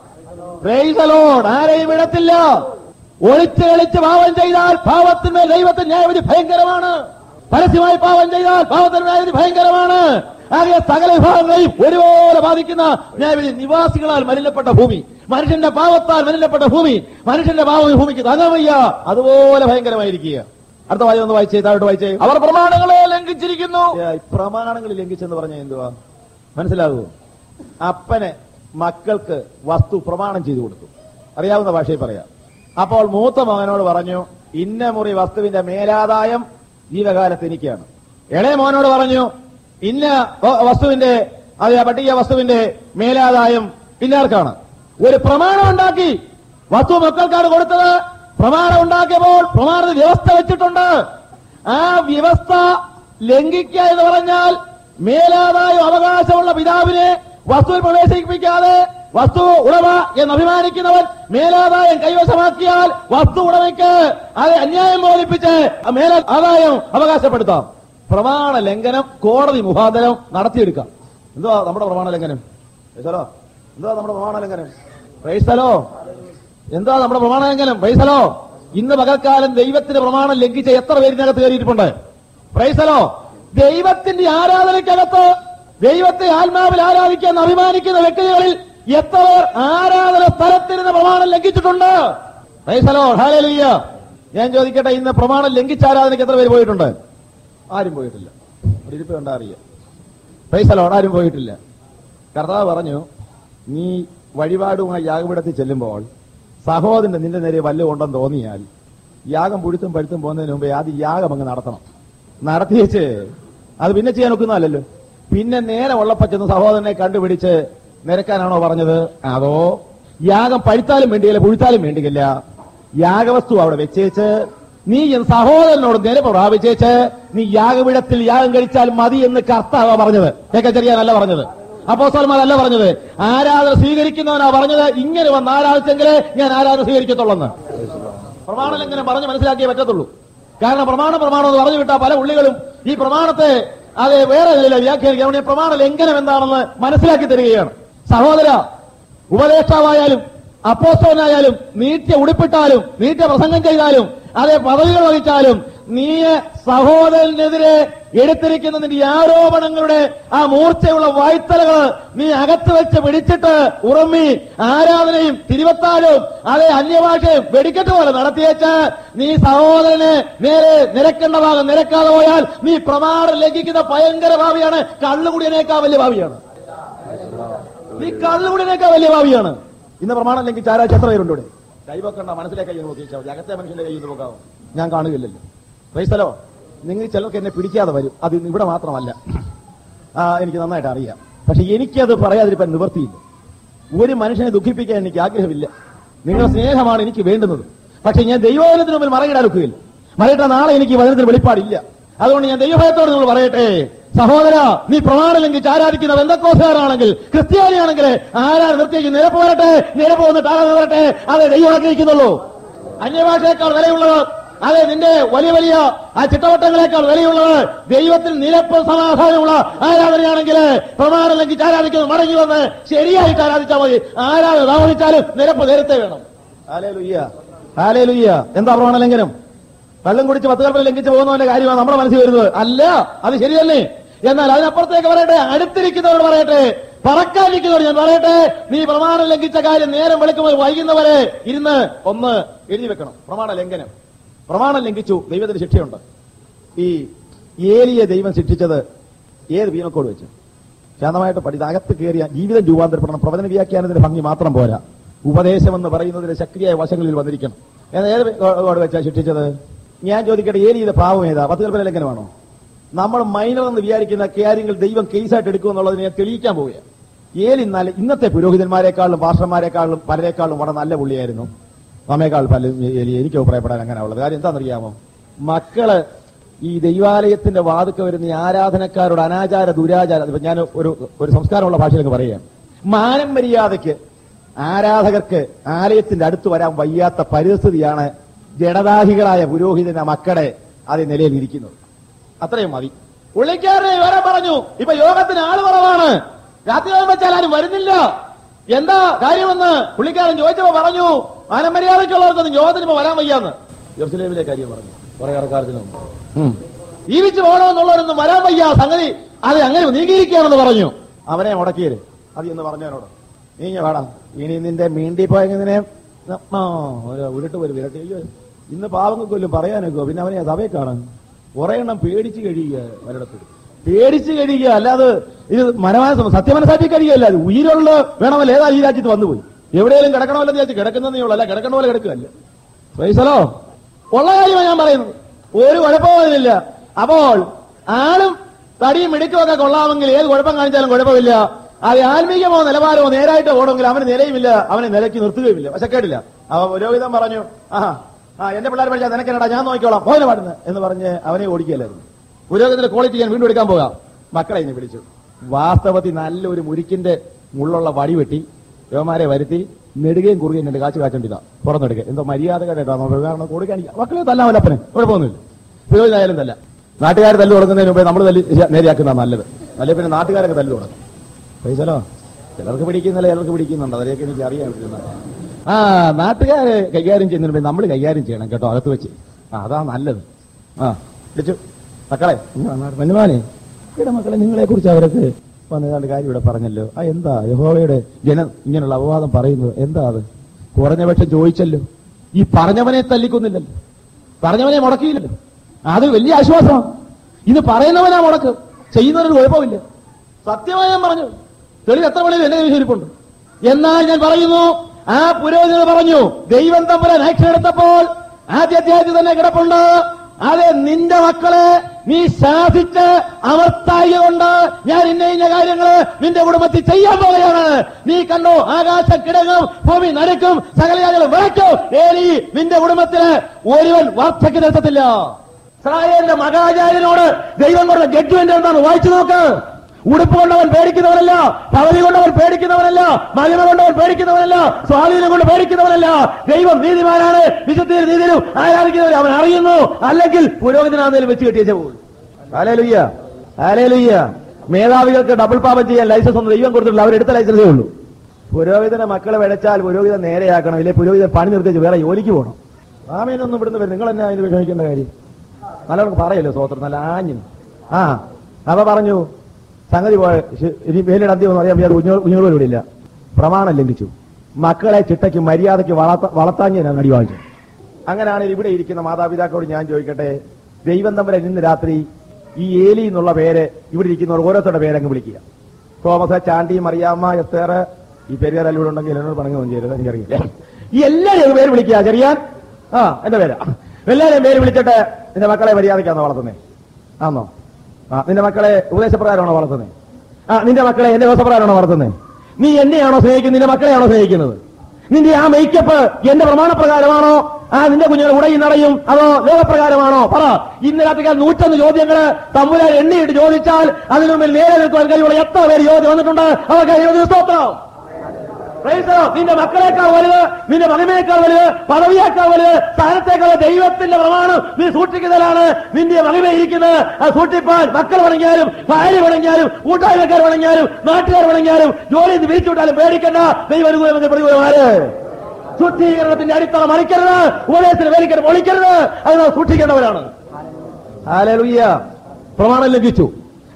Praise the Lord. ആരെയും വിടത്തില്ല ഒളിച്ച് കളിച്ച് പാവം ചെയ്താൽ പാവത്തിന്മേൽ ദൈവത്തിന് ന്യായവിധി ഭയങ്കരമാണ് പരസ്യമായി പാവം ചെയ്താൽ പാവത്തിന് ന്യായവിധി ഭയങ്കരമാണ് ആകെ സകല വിഭാഗങ്ങളെയും ഒരുപോലെ ബാധിക്കുന്ന ന്യായവിധി നിവാസികളാൽ മലിനപ്പെട്ട ഭൂമി മനുഷ്യന്റെ പാവത്താൽ മലിനപ്പെട്ട ഭൂമി മനുഷ്യന്റെ പാവം ഈ ഭൂമിക്ക് തകവയ്യ അതുപോലെ ഭയങ്കരമായിരിക്കുക അടുത്ത വായിച്ച് ഒന്ന് വായിച്ചേ താഴോട്ട് വായിച്ചേ അവർ പ്രമാണങ്ങളെ ലംഘിച്ചിരിക്കുന്നു ഏ, ഈ പ്രമാണങ്ങൾ ലംഘിച്ചെന്ന് പറഞ്ഞ എന്തുവാ മനസ്സിലാകുമോ അപ്പനെ മക്കൾക്ക് വസ്തു പ്രമാണം ചെയ്തു കൊടുത്തു അറിയാവുന്ന ഭാഷയിൽ പറയാം അപ്പോൾ മൂത്ത മകനോട് പറഞ്ഞു ഇന്ന മുറി വസ്തുവിന്റെ മേലാദായം ജീവകാലത്ത് എനിക്കാണ് ഇളയ മോനോട് പറഞ്ഞു ഇന്ന വ- വസ്തുവിന്റെ അതെ ആ പട്ടിക വസ്തുവിന്റെ മേലാദായം ഇന്നാർക്കാണ് ഒരു പ്രമാണം ഉണ്ടാക്കി വസ്തു മക്കൾക്കാണ് കൊടുത്തത് പ്രമാണം ഉണ്ടാക്കിയപ്പോൾ പ്രമാണത്തിൽ വ്യവസ്ഥ വെച്ചിട്ടുണ്ട് ആ വ്യവസ്ഥ ലംഘിക്കുക എന്ന് പറഞ്ഞാൽ മേലാതായ അവകാശമുള്ള പിതാവിനെ വസ്തുവിൽ പ്രവേശിപ്പിക്കാതെ വസ്തു ഉടമ എന്ന് അഭിമാനിക്കുന്നവൻ മേലാദായം കൈവശമാക്കിയാൽ വസ്തു ഉടമയ്ക്ക് അത് അന്യായം ബോധിപ്പിച്ച് ആ മേലാ ആദായം അവകാശപ്പെടുത്താം പ്രമാണ ലംഘനം കോടതി മുഖാന്തരം നടത്തിയെടുക്കാം എന്തുവാ നമ്മുടെ പ്രമാണ ലംഘനം പ്രൈസലോ എന്തുവാ നമ്മുടെ പ്രമാണ ലംഘനം പ്രൈസലോ എന്താ നമ്മുടെ പ്രമാണ ലംഘനം പ്രൈസലോ ഇന്ന് പകൽക്കാലം ദൈവത്തിന്റെ പ്രമാണം ലംഘിച്ച എത്ര പേരിനകത്ത് കയറിയിട്ടുണ്ട് പ്രൈസലോ ദൈവത്തിന്റെ ആരാധനയ്ക്കകത്ത് ദൈവത്തെ ആത്മാവിൽ ആരാധിക്കാൻ അഭിമാനിക്കുന്ന വ്യക്തികളിൽ എത്ര പേർ ആരാധന സ്ഥലത്തിരുന്ന് പ്രമാണം ലംഘിച്ചിട്ടുണ്ട് പ്രൈസലോ ഹാലലിയ ഞാൻ ചോദിക്കട്ടെ ഇന്ന് പ്രമാണം ലംഘിച്ച ആരാധനയ്ക്ക് എത്ര പേര് പോയിട്ടുണ്ട് ആരും പോയിട്ടില്ല ഒരു ഇരിപ്പ് കണ്ടാ അറിയാം പ്രൈസലോ ആരും പോയിട്ടില്ല കർത്താവ് പറഞ്ഞു നീ വഴിപാടുമായി യാഗപീഠത്തിൽ ചെല്ലുമ്പോൾ സഹോദരൻ നിന്റെ നേരെ വല്ല ഉണ്ടെന്ന് തോന്നിയാൽ യാഗം പുഴുത്തും പഴുത്തും പോകുന്നതിന് മുമ്പേ ആദ്യം യാഗം അങ്ങ് നടത്തണം നടത്തിയേച്ച് അത് പിന്നെ ചെയ്യാൻ ഒക്കുന്നതല്ലല്ലോ പിന്നെ നേരെ ഉള്ളപ്പോ ചെന്ന് സഹോദരനെ കണ്ടുപിടിച്ച് നിരക്കാനാണോ പറഞ്ഞത് അതോ യാഗം പഴുത്താലും വേണ്ടിയില്ല പുഴുത്താലും വേണ്ടിയില്ല യാഗവസ്തു അവിടെ വെച്ചേച്ച് നീ എൻ സഹോദരനോട് നിലപ്പ് പ്രാപിച്ചേച്ച് നീ യാഗപീഠത്തിൽ യാഗം കഴിച്ചാൽ മതി എന്ന് കർത്താവ് പറഞ്ഞത് ഏക്കച്ചെറിയാനല്ല പറഞ്ഞത് അപ്പോസ്തലന്മാരല്ല പറഞ്ഞത് ആരാധന സ്വീകരിക്കുന്നവനാ പറഞ്ഞത് ഇങ്ങനെ വന്ന് ആരാധിച്ചെങ്കിലേ ഞാൻ ആരാധന സ്വീകരിക്കത്തുള്ളെന്ന് പ്രമാണലംഘനം പറഞ്ഞ് മനസ്സിലാക്കിയേ പറ്റത്തുള്ളൂ കാരണം പ്രമാണം പ്രമാണം എന്ന് പറഞ്ഞു വിട്ട പല ഉള്ളികളും ഈ പ്രമാണത്തെ അത് വേറെ നിലയിൽ വ്യാഖ്യാനിക്കുക അതുകൊണ്ട് ഈ പ്രമാണ ലംഘനം എന്താണെന്ന് മനസ്സിലാക്കി തരികയാണ് സഹോദര ഉപദേഷ്ടാവായാലും അപ്പോസ്തവനായാലും നീട്ടിയ ഉടുപ്പിട്ടാലും നീട്ടിയ പ്രസംഗം ചെയ്താലും അതേ പദവികൾ വഹിച്ചാലും നീ സഹോദരനെതിരെ എടുത്തിരിക്കുന്ന നിന്റെ ഈ ആരോപണങ്ങളുടെ ആ മൂർച്ചയുള്ള വായ്ത്തലകൾ നീ അകത്ത് വെച്ച് പിടിച്ചിട്ട് ഉറമ്മി ആരാധനയും തിരുവത്താലും അതേ അന്യഭാഷയും വെടിക്കെട്ട് പോലെ നടത്തിയേച്ച് നീ സഹോദരനെ നേരെ നിരക്കേണ്ട ഭാഗം നിരക്കാതെ പോയാൽ നീ പ്രമാണം ലംഘിക്കുന്ന ഭയങ്കര ഭാവിയാണ് കള്ളുകുടിയനേക്കാൾ വലിയ ഭാവിയാണ് നീ കള്ളുകുടിയനേക്കാൾ വലിയ ഭാവിയാണ് ഇന്ന് പ്രമാണം ലംഘിച്ച് ആരാഴ്ച എത്ര പേരുണ്ട് ഇവിടെ കൈവക്കണ്ട മനസ്സിലെ കൈ നോക്കിച്ചാൽ മതി അകത്തെ മനുഷ്യന്റെ കയ്യിൽ നിന്ന് നോക്കാവോ ഞാൻ കാണുകയില്ലല്ലോ ക്രൈസ്തലോ നിങ്ങൾ ചിലർക്ക് എന്നെ പിടിക്കാതെ വരും അത് ഇന്ന് ഇവിടെ മാത്രമല്ല ആ എനിക്ക് നന്നായിട്ട് അറിയാം പക്ഷെ എനിക്കത് പറയാതിരിക്കാൻ നിവർത്തിയില്ല ഒരു മനുഷ്യനെ ദുഃഖിപ്പിക്കാൻ എനിക്ക് ആഗ്രഹമില്ല നിങ്ങളുടെ സ്നേഹമാണ് എനിക്ക് വേണ്ടുന്നത് പക്ഷെ ഞാൻ ദൈവവചനത്തിന് മുമ്പിൽ മറയിടാൻ ഒക്കുകയില്ല മറയിട്ട നാളെ എനിക്ക് ഈ വചനത്തിന് വെളിപ്പാടില്ല അതുകൊണ്ട് ഞാൻ ദൈവഭയത്തോട് നിങ്ങൾ പറയട്ടെ സഹോദര നീ പ്രമാണം ലംഘിച്ച് ആരാധിക്കുന്ന ബന്ധക്കോസുകാരാണെങ്കിൽ ക്രിസ്ത്യാനിയാണെങ്കിൽ ആരാണ് നിർത്തിയേക്ക് നിരപ്പ് വരട്ടെ നിരപ്പ് വന്നിട്ട് ആരാധന വരട്ടെ അതെ ദൈവം ആഗ്രഹിക്കുന്നുള്ളൂ അന്യഭാഷയേക്കാൾ വിലയുള്ളത് അതെ നിന്റെ വലിയ വലിയ ആ ചിട്ടവട്ടങ്ങളെക്കാൾ വിലയുള്ളത് ദൈവത്തിൽ നിരപ്പ് സമാധാനമുള്ള ആരാധനയാണെങ്കിൽ പ്രമാണം ലംഘിച്ച് ആരാധിക്കുന്നു മടങ്ങി വന്ന് ശരിയായിട്ട് ആരാധിച്ചാൽ മതി ആരാധന താമസിച്ചാലും നിരപ്പ് നേരത്തെ വേണം ഹാലേലുയ്യ എന്താ പ്രമാണ ലംഘനം വെള്ളം കുടിച്ച് പത്ത് കൽപ്പന ലംഘിച്ച് പോകുന്നവന്റെ കാര്യമാണ് നമ്മുടെ മനസ്സിൽ വരുന്നത് അല്ല അത് ശരിയല്ലേ എന്നാൽ അതിനപ്പുറത്തേക്ക് പറയട്ടെ അടുത്തിരിക്കുന്നവരോട് പറയട്ടെ പറക്കാനിരിക്കുന്നവർ ഞാൻ പറയട്ടെ നീ പ്രമാണം ലംഘിച്ച കാര്യം നേരം വെളുക്കുമ്പോൾ വൈകുന്നവരെ ഇരുന്ന് ഒന്ന് എഴുതി വെക്കണം പ്രമാണ ലംഘനം പ്രമാണം ലംഘിച്ചു ദൈവത്തിന് ശിക്ഷയുണ്ട് ഈ ഏലിയെ ദൈവം ശിക്ഷിച്ചത് ഏത് വീണക്കോട് വെച്ച് ശാന്തമായിട്ട് പഠിത് അകത്ത് കയറിയ ജീവിതം രൂപാന്തരപ്പെടണം പ്രവചന വ്യാഖ്യാനത്തിന്റെ ഭംഗി മാത്രം പോരാ ഉപദേശം എന്ന് പറയുന്നതിന് ശക്തിയായ വശങ്ങളിൽ വന്നിരിക്കണം എന്നാൽ ഏത് കോട് വെച്ചാ ശിക്ഷിച്ചത് ഞാൻ ചോദിക്കട്ടെ ഏലിയുടെ പാവം ഏതാ പത്ത് കൽപ്പന ലംഘനമാണോ നമ്മൾ മൈനർ എന്ന് വിചാരിക്കുന്ന കാര്യങ്ങൾ ദൈവം കേസായിട്ട് എടുക്കുമെന്നുള്ളതിനെ തെളിയിക്കാൻ പോവുകയാണ് ഏലി നല്ല ഇന്നത്തെ പുരോഹിതന്മാരെക്കാളും പാസ്റ്റർമാരെക്കാളും പലരെക്കാളും വളരെ നല്ല പുള്ളിയായിരുന്നു നമ്മേക്കാൾ പല ഏലി എനിക്ക് അഭിപ്രായപ്പെടാൻ അങ്ങനെ ഉള്ളത് കാര്യം എന്താണെന്നറിയാമോ മക്കള് ഈ ദൈവാലയത്തിന്റെ വാതുക്ക വരുന്ന ഈ ആരാധനക്കാരോട് അനാചാര ദുരാചാര ഇപ്പൊ ഞാൻ ഒരു ഒരു സംസ്കാരമുള്ള ഭാഷയിലേക്ക് പറയുകയാണ് മാനം മര്യാദയ്ക്ക് ആരാധകർക്ക് ആലയത്തിന്റെ അടുത്ത് വരാൻ വയ്യാത്ത പരിസ്ഥിതിയാണ് ജഡദാഹികളായ പുരോഹിതന്റെ മക്കളെ അതേ നിലയിൽ ഇരിക്കുന്നത് അത്രയും മതി പുള്ളിക്കാരനെ വരെ പറഞ്ഞു ഇപ്പൊ യോഗത്തിന് ആള് കുറവാണ് രാത്രി വെച്ചാൽ ആരും വരുന്നില്ല എന്താ കാര്യമെന്ന് പുള്ളിക്കാരൻ ചോദിച്ചപ്പോ പറഞ്ഞു മാനമര്യാദയ്ക്കുള്ളവർക്കൊന്നും യോഗത്തിന് ഇപ്പൊ വരാൻ വയ്യാന്ന് ജെറുസലേമിലെ കാര്യം പറഞ്ഞു കുറെ ആൾക്കാർക്ക് ജീവിച്ചു പോകണമെന്നുള്ളവരൊന്നും വരാൻ വയ്യ സംഗതി അത് അങ്ങനെ നീങ്ങിയിരിക്കുകയാണെന്ന് പറഞ്ഞു അവനെ മുടക്കിയത് അത് എന്ന് പറഞ്ഞവനോട് നീങ്ങ വേടാ ഇനി നിന്റെ മീണ്ടി പോയതിനെ ഉരുട്ട് വരും വിരട്ടി അയ്യോ ഇന്ന് പാവങ്ങൾക്കൊല്ലും പറയാനൊക്കെ പിന്നെ അവനെ സഭയെ കാണാൻ കുറെ എണ്ണം പേടിച്ച് കഴിയുക ഒരിടത്ത് പേടിച്ച് കഴിയുക അല്ലാതെ ഇത് മനമായ സത്യമനസാറ്റി കഴിയുകയല്ല അത് ഉயிருള്ള വേണമല്ലോ ഏതാ ഈ രാജ്യത്ത് വന്നുപോയി എവിടെയെങ്കിലും കിടക്കണമല്ലോ വിചാരിച്ച് കിടക്കുന്നതേ ഉള്ളൂ അല്ല കിടക്കണ പോലെ കിടക്കുകയല്ല പൈസലോ ഉള്ള കാര്യമാണ് ഞാൻ പറയുന്നത് ഒരു കുഴപ്പമില്ല അപ്പോൾ ആളും തടിയും മിടുക്കുമൊക്കെ കൊള്ളാമെങ്കിൽ ഏത് കുഴപ്പം കാണിച്ചാലും കുഴപ്പമില്ല അത് ആത്മീയമോ നിലവാരമോ നേരായിട്ട് ഓടുമെങ്കിൽ അവന് നിലയുമില്ല അവനെ നിലയ്ക്ക് നിർത്തുകയുമില്ല പക്ഷെ കേട്ടില്ല അവ പുരോഹിതൻ പറഞ്ഞു ആ ആ എന്റെ പിള്ളേർ പഠിച്ചാൽ നിനക്കെന്നടാ ഞാൻ നോക്കിക്കോളാം മോനെ പാടുന്നത് എന്ന് പറഞ്ഞ് അവനെ ഓടിക്കല്ലായിരുന്നു പുരോഹിതന്റെ ക്വാളിറ്റി ഞാൻ വീണ്ടും എടുക്കാൻ പോകാം മക്കളെ ഇനി വിളിച്ചു വാസ്തവത്തിൽ നല്ലൊരു മുരിക്കിന്റെ മുള്ളുള്ള വടി വെട്ടി യുവമാരെ വരുത്തി നെടുകയും കുറുകയും രണ്ട് കാച്ചു കാച്ചണ്ടിതാ പുറന്നെടുക്കുക എന്തോ മര്യാദകരായിട്ടാണോ കാരണം കൊടുക്കാൻ മക്കളെ തല്ലാമല്ലോ അപ്പനെ കുഴപ്പമൊന്നുമില്ല പുരോഹിതായാലും തല്ല നാട്ടുകാർ തല്ലു തുടങ്ങുന്നതിന് മുമ്പേ നമ്മൾ തല്ലി നേരെയാക്കുന്ന നല്ലത് അല്ലെ പിന്നെ നാട്ടുകാരൊക്കെ തല്ലു തുടങ്ങും പൈസലോ ചിലർക്ക് പിടിക്കുന്നില്ല ചിലർക്ക് പിടിക്കുന്നുണ്ട് അതിലേക്ക് എനിക്ക് അറിയാൻ പറ്റുന്നത് ആ നാട്ടുകാര് കൈകാര്യം ചെയ്യുന്നതിന് മുമ്പേ നമ്മൾ കൈകാര്യം ചെയ്യണം കേട്ടോ അകത്ത് വെച്ച് ആ അതാ നല്ലത് ആ വിളിച്ചു മക്കളെ മനുമാനെ ഇവിടെ മക്കളെ നിങ്ങളെ കുറിച്ച് അവരൊക്കെ വന്നതാണ്ട് കാര്യം ഇവിടെ പറഞ്ഞല്ലോ ആ എന്താ യഹോവയുടെ ജനം ഇങ്ങനെയുള്ള അപവാദം പറയുന്നത് എന്താ അത് കുറഞ്ഞ പക്ഷം ചോദിച്ചല്ലോ ഈ പറഞ്ഞവനെ തല്ലിക്കൊന്നില്ലല്ലോ പറഞ്ഞവനെ മുടക്കിയില്ലല്ലോ അത് വലിയ ആശ്വാസമാണ് ഇത് പറയുന്നവനാ മുടക്ക് ചെയ്യുന്നവനൊരു കുഴപ്പമില്ല സത്യമായി ഞാൻ പറഞ്ഞു തെളിവ് എത്ര മണിയിൽ എന്റെ കൈവശം ഇരിപ്പുണ്ട് എന്നാൽ ഞാൻ പറയുന്നു ആ പുരോഹിതൻ പറഞ്ഞു ദൈവം തമ്പുരാൻ ആക്ഷൻ എടുത്തപ്പോൾ ആദ്യ അധ്യായത്തിൽ തന്നെ കിടപ്പുണ്ട് അതെ നിന്റെ മക്കളെ നീ ശാസിച്ച് അമർത്തായ കൊണ്ട് ഞാൻ ഇന്ന ഇന്ന കാര്യങ്ങള് നിന്റെ കുടുംബത്തിൽ ചെയ്യാൻ പോവുകയാണ് നീ കണ്ടോ ആകാശം കിടങ്ങും ഭൂമി നരക്കും സകല കാര്യങ്ങൾ വിളക്കും ഏലി നിന്റെ കുടുംബത്തിന് ഒരുവൻ വാർദ്ധക്യം നിർത്തത്തില്ല ഇസ്രായേലിന്റെ മഹാചാര്യനോട് ദൈവം കൊടുത്ത ജഡ്ജ്മെന്റ് എന്താണ് വായിച്ചു നോക്ക് ഉടുപ്പ് കൊണ്ടവൻ പേടിക്കുന്നവനല്ല പദവി കൊണ്ടവൻ പേടിക്കുന്നവനല്ല മഹിമ കൊണ്ടവൻ പേടിക്കുന്നവനല്ല സ്വാധീനം കൊണ്ട് പേടിക്കുന്നവനല്ല ദൈവം നീതിമാനാണ് വിശുദ്ധിയിൽ നീതിയിലും ആരാധിക്കുന്നവർ അവൻ അറിയുന്നു അല്ലെങ്കിൽ പുരോഹിതനാന്നേലും വെച്ച് കെട്ടിയേ പോകും ആലേലുയ്യ ആലേലുയ്യ മേധാവികൾക്ക് ഡബിൾ പാപം ചെയ്യാൻ ലൈസൻസ് ഒന്നും ദൈവം കൊടുത്തിട്ടില്ല അവരെടുത്ത ലൈസൻസേ ഉള്ളൂ പുരോഹിതനെ മക്കളെ വിളച്ചാൽ പുരോഹിതൻ നേരെയാക്കണം ഇല്ലേ പുരോഹിതൻ പണി നിർത്തിച്ച് വേറെ ജോലിക്ക് പോകണം ആമേനൊന്നും ഇവിടുന്ന് വരും നിങ്ങൾ എന്നാ അതിന് വിഷമിക്കേണ്ട കാര്യം നല്ലവർക്ക് പറയല്ലോ സ്വോത്രം നല്ല ആഞ്ഞു ആ അപ്പൊ പറഞ്ഞു സംഗതി പോയ ശ- ഇനി വേലിയുടെ അന്ത്യം അറിയാൻ വയ്യാതെ കുഞ്ഞുങ്ങൾ ഇവിടെ ഇല്ല പ്രമാണം ലംഘിച്ചു മക്കളെ ചിട്ടയ്ക്ക് മര്യാദയ്ക്ക് വളർത്ത വളർത്താൻ അടി വാങ്ങിച്ചു അങ്ങനെയാണ് ഇവിടെ ഇരിക്കുന്ന മാതാപിതാക്കളോട് ഞാൻ ചോദിക്കട്ടെ ദൈവം തമ്മിൽ ഇന്ന് രാത്രി ഈ ഏലി എന്നുള്ള പേര് ഇവിടെ ഇരിക്കുന്നവർ ഓരോരുത്തരുടെ പേരങ്ങ് വിളിക്കുക തോമസ് ചാണ്ടി മറിയാമ്മ എസ്തേർ ഈ പേരുകാരെല്ലാം ഇവിടെ ഉണ്ടെങ്കിൽ എന്നോട് പണങ്ങി ഒന്നും ചെയ്യരുത് എനിക്കറിയില്ല ഈ എല്ലാവരെയും പേര് വിളിക്കുക ചെറിയാൻ ആ എന്റെ പേരാ എല്ലാവരെയും പേര് വിളിച്ചിട്ട് നിന്റെ മക്കളെ മര്യാദയ്ക്കാണോ വളർത്തുന്നേ ആണോ ആ നിന്റെ മക്കളെ ഉപദേശപ്രകാരമാണോ വളർത്തുന്നത് ആ നിന്റെ മക്കളെ എന്റെ ദിവസപ്രകാരമാണോ വളർത്തുന്നത് നീ എന്നെയാണോ സ്നേഹിക്കുന്നത് നിന്റെ മക്കളെയാണോ സ്നേഹിക്കുന്നത് നിന്റെ ആ മേക്കപ്പ് എന്റെ പ്രമാണപ്രകാരമാണോ ആ നിന്റെ കുഞ്ഞുങ്ങൾ ഉടയും നടയും അതോ ലോകപ്രകാരമാണോ പറ ഇന്ന് രാത്രിക്കാൽ നൂറ്റൊന്ന് ചോദ്യങ്ങള് തമ്പുരാൻ എണ്ണിയിട്ട് ചോദിച്ചാൽ അതിനു മുമ്പിൽ നേരെ നിൽക്കുവാൻ കഴിയുള്ള എത്ര പേര് ചോദ്യം വന്നിട്ടുണ്ട് അവർക്ക് ഇരുപത് സ്തോത്രം Praise the Lord. നിന്റെ മക്കളെക്കാൾ വലുത് നിന്റെ മഹിമയേക്കാൾ വലുത് പദവിയേക്കാൾ വലുത് സ്ഥാനത്തേക്കാൾ ദൈവത്തിന്റെ പ്രമാണം നീ സൂക്ഷിക്കുന്നതിലാണ് നിന്റെ മഹിമ ഇരിക്കുന്നത് അത് സൂക്ഷിപ്പാൻ മക്കൾ വണങ്ങിയാലും ഭാര്യ വണങ്ങിയാലും കൂട്ടായ്മക്കാർ വണങ്ങിയാലും നാട്ടുകാർ വണങ്ങിയാലും ജോലി നിന്ന് പിരിച്ചുവിട്ടാലും പേടിക്കണ്ട ദൈവം അനുകൂലമെന്ന് പ്രതികൂലമാര് ശുദ്ധീകരണത്തിന്റെ അടിത്തറ മറിക്കരുത് ഉപദേശത്തിന് വേലിക്കരുത് പൊളിക്കരുത് അത് നാം സൂക്ഷിക്കേണ്ടവരാണ് ഹാലലുയ്യ പ്രമാണം ലംഘിച്ചു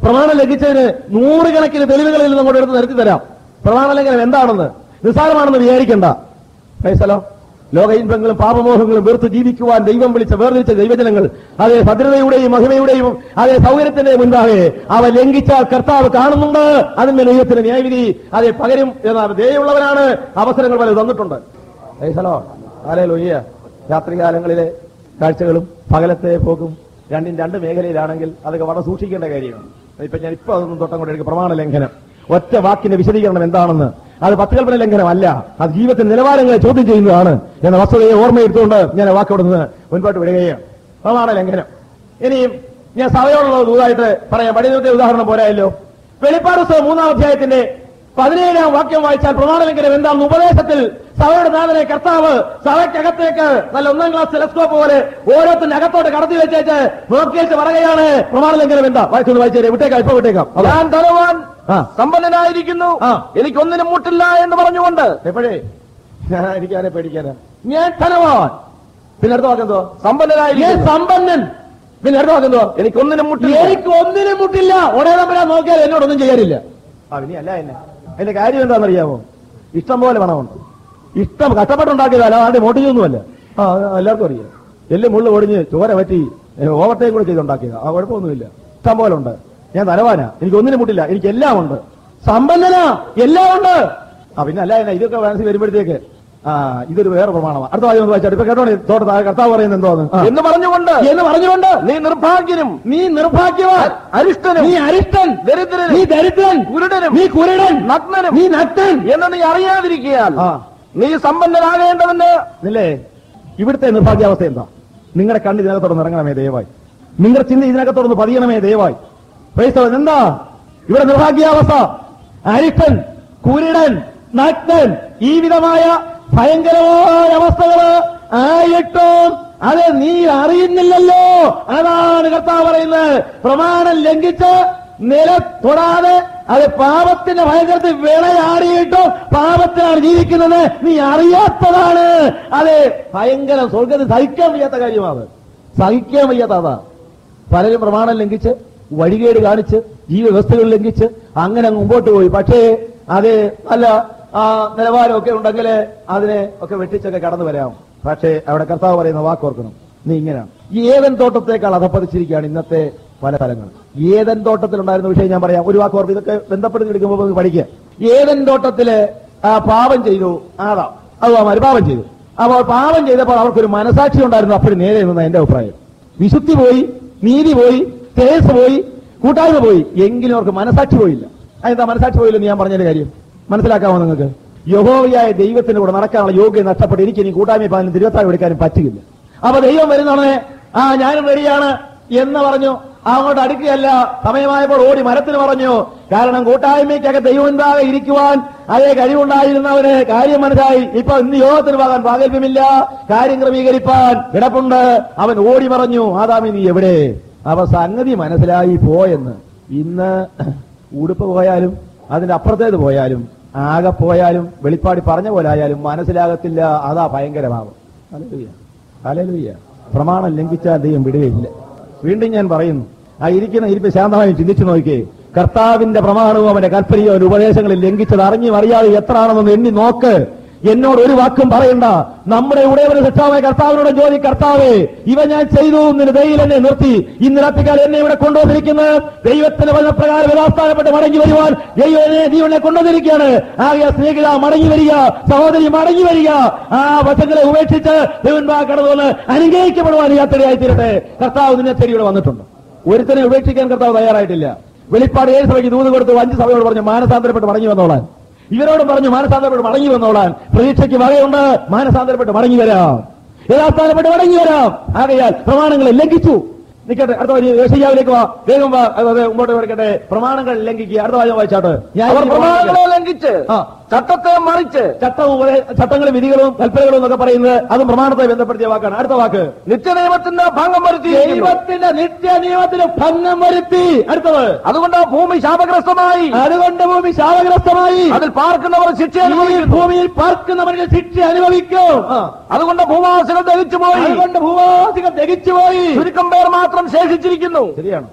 പ്രമാണം ലംഘിച്ചതിന് നൂറുകണക്കിന് തെളിവുകളിൽ നിന്ന് അങ്ങോട്ട് എടുത്ത് നിരത്തി തരാം പ്രമാണ ലംഘനം എന്താണെന്ന് നിസ്സാരമാണെന്ന് വിചാരിക്കണ്ട ഫൈസലോ ലോക ഇൻപങ്ങളും പാപമോഹങ്ങളും വെറുത്ത് ജീവിക്കുവാൻ ദൈവം വിളിച്ച വേർതിരിച്ച ദൈവജനങ്ങൾ അതേ ഭദ്രതയുടെയും മഹിമയുടെയും അതേ സൗകര്യത്തിന്റെ മുൻപാകെ അവ ലംഘിച്ചാൽ കർത്താവ് കാണുന്നുണ്ട് അതിന്റെ ദൈവത്തിന് ന്യായവിധി അതേ പകരും എന്ന ധേയമുള്ളവരാണ് അവസരങ്ങൾ പല തന്നിട്ടുണ്ട് ഫൈസലോ ആലേ ലൊയ്യ രാത്രികാലങ്ങളിലെ കാഴ്ചകളും പകലത്തെ പോക്കും രണ്ടും രണ്ട് മേഖലയിലാണെങ്കിൽ അതൊക്കെ വളരെ സൂക്ഷിക്കേണ്ട കാര്യമാണ് ഇപ്പൊ ഞാൻ ഇപ്പൊ അതൊന്നും തൊട്ടം കൊണ്ട് എടുക്കും പ്രമാണ ലംഘനം ഒറ്റ വാക്കിന്റെ വിശദീകരണം എന്താണെന്ന് അത് പത്തുകൽപ്പന ലംഘനമല്ല അത് ജീവിതത്തിന്റെ നിലവാരങ്ങളെ ചോദ്യം ചെയ്യുന്നതാണ് എന്ന വസ്തുതയെ ഓർമ്മയെടുത്തുകൊണ്ട് ഞാൻ ആ വാക്കോട് നിന്ന് മുൻപോട്ട് വിടുകയാണ് പ്രമാണ ലംഘനം ഇനിയും ഞാൻ സഭയോടുള്ള ദൂതായിട്ട് പറയാം പടിനത്തെ ഉദാഹരണം പോരായല്ലോ വെളിപ്പാട് പുസ്തകം മൂന്നാം അധ്യായത്തിന്റെ പതിനേഴാം വാക്യം വായിച്ചാൽ പ്രമാണലംഘനം എന്താണെന്ന് ഉപദേശത്തിൽ സഭയുടെ നാഥനെ കർത്താവ് സഭയ്ക്കകത്തേക്ക് നല്ല ഒന്നാം ക്ലാസ് ടെലസ്കോപ്പ് പോലെ ഓരോത്തിന്റെ അകത്തോട്ട് കടത്തി വെച്ചേച്ച് നോക്കിയേച്ച് പറയുകയാണ് പ്രമാണലംഘനം എന്താ വായിച്ചൊന്ന് വായിച്ചേ വിട്ടേക്കാം ഇപ്പൊ വിട്ടേക്കാം അതാ. ഞാൻ ധനവാൻ ആ. സമ്പന്നനായിരിക്കുന്നു ആ. എനിക്കൊന്നിനും മുട്ടില്ല എന്ന് പറഞ്ഞുകൊണ്ട് എപ്പോഴേ ഞാൻ ഇരിക്കാനെ പേടിക്കാനാ ഞാൻ ധനവാൻ പിന്നെ അടുത്ത വാക്കെന്തോ ഞാൻ സമ്പന്നനായിരിക്കുന്നു സമ്പന്നൻ പിന്നെ അടുത്ത വാക്കെന്തോ എനിക്കൊന്നിനും മുട്ടില്ല എനിക്ക് ഒന്നിനും മുട്ടില്ല ഉടനെ തമ്മിലാ നോക്കിയാൽ എന്നോടൊന്നും ചെയ്യാനില്ല ആ ഇനി അല്ല എന്നെ അതിന്റെ കാര്യം എന്താണെന്നറിയാമോ ഇഷ്ടം പോലെ പണമുണ്ട് ഇഷ്ടം കഷ്ടപ്പെട്ടുണ്ടാക്കിയതല്ല അതാണ്ട് മോട്ടിച്ചൊന്നുമല്ല ആ അത് എല്ലാവർക്കും അറിയാം എല്ലും മുള്ളു ഒടിഞ്ഞ് ചോര പറ്റി ഓവർടൈം കൂടെ ചെയ്തുണ്ടാക്കിയതാ ആ കുഴപ്പമൊന്നുമില്ല ഇഷ്ടം പോലെ ഉണ്ട് ഞാൻ തലവാനാ എനിക്ക് ഒന്നിനും മുട്ടില്ല എനിക്ക് എല്ലാം ഉണ്ട് സമ്പന്നനാ എല്ലാം ഉണ്ട് ആ പിന്നെ അല്ല എന്നെ ഇതൊക്കെ മനസ്സിൽ വരുമ്പോഴത്തേക്ക് ആ ഇതൊരു വേറെ പ്രമാണമാണ് അടുത്ത വാചകം ഒന്ന് വായിച്ചാൽ ഇപ്പൊ കേട്ടോ തോട്ട കർത്താവ് പറയുന്നത് എന്തോന്ന് ആ. എന്ന് പറഞ്ഞുകൊണ്ട് എന്ന് പറഞ്ഞുകൊണ്ട് നീ നിർഭാഗ്യനും നീ നിർഭാഗ്യവാൻ അരിഷ്ടനും നീ അരിഷ്ടൻ ദരിദ്രനും നീ ദരിദ്രൻ കുരുടനും നീ കുരുടൻ നഗ്നനും നീ നഗ്നൻ എന്ന് നീ അറിയാതിരിക്കയാൽ ആ. നീ സമ്പന്നനാകേണ്ടതിന് ഇല്ലേ ഇവിടുത്തെ നിർഭാഗ്യാവസ്ഥ എന്താ നിങ്ങളുടെ കണ്ണ് ഇതിനകത്തോടൊന്ന് ഇറങ്ങണമേ ദയവായി നിങ്ങളുടെ ചിന്ത ഇതിനകത്തോടൊന്ന് പതിയണമേ ദയവായി ക്രൈസ്തവൻ എന്താ ഇവിടെ നിർഭാഗ്യാവസ്ഥ അരിഷ്ടൻ കുരുടൻ നഗ്നൻ ഈ വിധമായ ഭയങ്കരമായ അവസ്ഥകള് ആയിട്ടും അത് നീ അറിയുന്നില്ലല്ലോ അതാണ് കർത്താവ് പറയുന്നത് പ്രമാണം ലംഘിച്ച് നില തൊടാതെ അത് പാപത്തിന്റെ ഭയങ്കരത്തിൽ വിളയാടിയിട്ടും പാപത്തിലാണ് ജീവിക്കുന്നത് നീ അറിയാത്തതാണ് അത് ഭയങ്കര സ്വർഗത്തിൽ സഹിക്കാൻ വയ്യാത്ത കാര്യമാണ് സഹിക്കാൻ വയ്യാത്ത അതാ പലരും പ്രമാണം ലംഘിച്ച് വഴികേട് കാണിച്ച് ജീവവ്യവസ്ഥകൾ ലംഘിച്ച് അങ്ങനെ അങ്ങ് മുമ്പോട്ട് പോയി പക്ഷേ അത് നല്ല ആ നിലവാരമൊക്കെ ഉണ്ടെങ്കിൽ അതിനെ ഒക്കെ വെട്ടിച്ചൊക്കെ കടന്നു വരാം പക്ഷേ അവിടെ കർത്താവ് പറയുന്ന വാക്കോർക്കണം നീ ഇങ്ങനെയാണ് ഏതൻ തോട്ടത്തേക്കാൾ അധപ്പതിച്ചിരിക്കുകയാണ് ഇന്നത്തെ പല സ്ഥലങ്ങൾ ഏതൻ തോട്ടത്തിലുണ്ടായിരുന്ന വിഷയം ഞാൻ പറയാം ഒരു വാക്ക് ഓർത്ത് ഇതൊക്കെ ബന്ധപ്പെടുത്തി എടുക്കുമ്പോൾ നമുക്ക് പഠിക്കുക ഏതൻ തോട്ടത്തില് ആ പാപം ചെയ്തു ആദാം അത് പാപം ചെയ്തു അപ്പോൾ പാപം ചെയ്തപ്പോൾ അവർക്കൊരു മനസാക്ഷി ഉണ്ടായിരുന്നു അപ്പോഴും നേരെ എന്ന എന്റെ അഭിപ്രായം വിശുദ്ധി പോയി നീതി പോയി തേജസ് പോയി കൂട്ടായ്മ പോയി എങ്കിലും അവർക്ക് മനസാക്ഷി പോയില്ല അതെന്താ മനസാക്ഷി പോയില്ലെന്ന് ഞാൻ പറഞ്ഞതിന്റെ കാര്യം മനസ്സിലാക്കാമോ നിങ്ങൾക്ക് യഹോവയായ ദൈവത്തിന്റെ കൂടെ നടക്കാനുള്ള യോഗ്യത നഷ്ടപ്പെട്ട് എനിക്ക് ഇനി കൂട്ടായ്മ പാലിന് തിരുവത്താഴം എടുക്കാനും പറ്റുകയില്ല അപ്പൊ ദൈവം വരുന്നതാണ് ആ ഞാനും റെഡിയാണ് എന്ന് പറഞ്ഞു അങ്ങോട്ട് അടുക്കുകയല്ല സമയമായപ്പോൾ ഓടി മരത്തിന് പറഞ്ഞു കാരണം കൂട്ടായ്മയ്ക്കൊക്കെ ദൈവമുണ്ടാകെ ഇരിക്കുവാൻ അതേ കഴിവുണ്ടായിരുന്നവന് കാര്യം മനസ്സിലായി ഇപ്പൊ ഇന്ന് യോഗത്തിന് പോകാൻ പ്രാഗൽഭ്യമില്ല കാര്യം ക്രമീകരിപ്പാൻ കിടപ്പുണ്ട് അവൻ ഓടി പറഞ്ഞു ആദാമി നീ എവിടെ അപ്പൊ സംഗതി മനസ്സിലായി പോയെന്ന് ഇന്ന് ഉടുപ്പ് പോയാലും അതിന്റെ അപ്പുറത്തേത് പോയാലും ആകെ പോയാലും വെളിപ്പാടി പറഞ്ഞ പോലെ ആയാലും മനസ്സിലാകത്തില്ല അതാ ഭയങ്കര പാപം ഹല്ലേലൂയ. ഹല്ലേലൂയ. പ്രമാണം ലംഘിച്ചാൽ ദൈവം വിടുകയില്ല വീണ്ടും ഞാൻ പറയുന്നു ആ ഇരിക്കുന്ന ഇരിപ്പ് ശാന്തമായി ചിന്തിച്ചു നോക്കിയേ കർത്താവിന്റെ പ്രമാണവും അവന്റെ കൽപ്പനയോ അവന്റെ ഉപദേശങ്ങളിൽ ലംഘിച്ചത് അറിഞ്ഞും അറിയാതെ എത്ര ആണെന്ന് എണ്ണി നോക്ക് എന്നോട് ഒരു വാക്കും പറയണ്ട നമ്മുടെ ഉടയവന് ശിക്ഷാവായ കർത്താവിനോട് ജോലി കർത്താവേ ഇവ ഞാൻ ചെയ്തു നിന്റെ ദൈവം എന്നെ നിർത്തി ഇന്ന് രാത്രിക്കാലം എന്നെ ഇവിടെ കൊണ്ടുവന്നിരിക്കുന്നത് ദൈവത്തിന്റെ വചനപ്രകാരം യഥാസ്ഥാനപ്പെട്ട് മടങ്ങി വരുവാൻ ദൈവനെ ദൈവനെ കൊണ്ടുവന്നിരിക്കുകയാണ് ആകെ സ്നേഹിത മടങ്ങി വരിക സഹോദരി മടങ്ങി വരിക ആ വശങ്ങളെ ഉപേക്ഷിച്ച് ദൈവൻ കടന്നു വന്ന് അനുഗ്രഹിക്കപ്പെടുവാൻ യാത്രയായി തീരട്ടെ കർത്താവ് നിന്നെ തെരിയുടെ വന്നിട്ടുണ്ട് ഒരുത്തനെ ഉപേക്ഷിക്കാൻ കർത്താവ് തയ്യാറായിട്ടില്ല വെളിപ്പാട് ഏഴ് സഭയ്ക്ക് ദൂത് കൊടുത്തു അഞ്ച് സഭയോട് പറഞ്ഞു മാനസാന്തരപ്പെട്ട് മടങ്ങി വന്നോളാൻ ഇവരോട് പറഞ്ഞു മാനസാന്തരപ്പെട്ട് മടങ്ങി വന്നോളാൻ പ്രതീക്ഷയ്ക്ക് വകയുണ്ട് മാനസാന്തരപ്പെട്ട് മടങ്ങി വരാം യഥാസ്ഥാനപ്പെട്ട് മടങ്ങി വരാം ആകയാൽ പ്രമാണങ്ങളെ ലംഘിച്ചു നിൽക്കട്ടെ അടുത്ത വരി യേശയ്യാവിലേക്ക് വാ വേഗം വാ അതെ മുമ്പോട്ട് വരട്ടെ പ്രമാണങ്ങൾ ലംഘിക്കുക അടുത്ത വാചകം വായിച്ചാട്ട് ഞാൻ അവർ ഇനി പ്രമാണങ്ങളെ ലംഘിച്ച് ആ. ചട്ടത്തെ മറിച്ച് ചട്ടവും ഉപദേ- ചട്ടങ്ങളും വിധികളും കൽപ്പനകളും എന്നൊക്കെ പറയുന്നത് അതും പ്രമാണത്തെ ബന്ധപ്പെടുത്തിയ വാക്കാണ് അടുത്ത വാക്ക് നിത്യനിയമത്തിന്റെ ഭംഗം വരുത്തി ദൈവത്തിന്റെ നിത്യ നിയമത്തിന് ഭംഗം വരുത്തി അടുത്തത് അതുകൊണ്ട് ആ ഭൂമി ശാപഗ്രസ്തമായി അതുകൊണ്ട് ഭൂമി ശാപഗ്രസ്തമായി അതിൽ പാർക്കുന്നവർ ശിക്ഷ ഈ അനുഭവിക്കുന്നു ഭൂമിയിൽ പാർക്കുന്നവർക്ക് ശിക്ഷ അനുഭവിക്കും ആ. അതുകൊണ്ട് ഭൂവാസികൾ ദഹിച്ചുപോയി അതുകൊണ്ട് ഭൂവാസികൾ ദഹിച്ചുപോയി ചുരുക്കം പേർ മാത്രം ശേഷിച്ചിരിക്കുന്നു ശരിയാണ്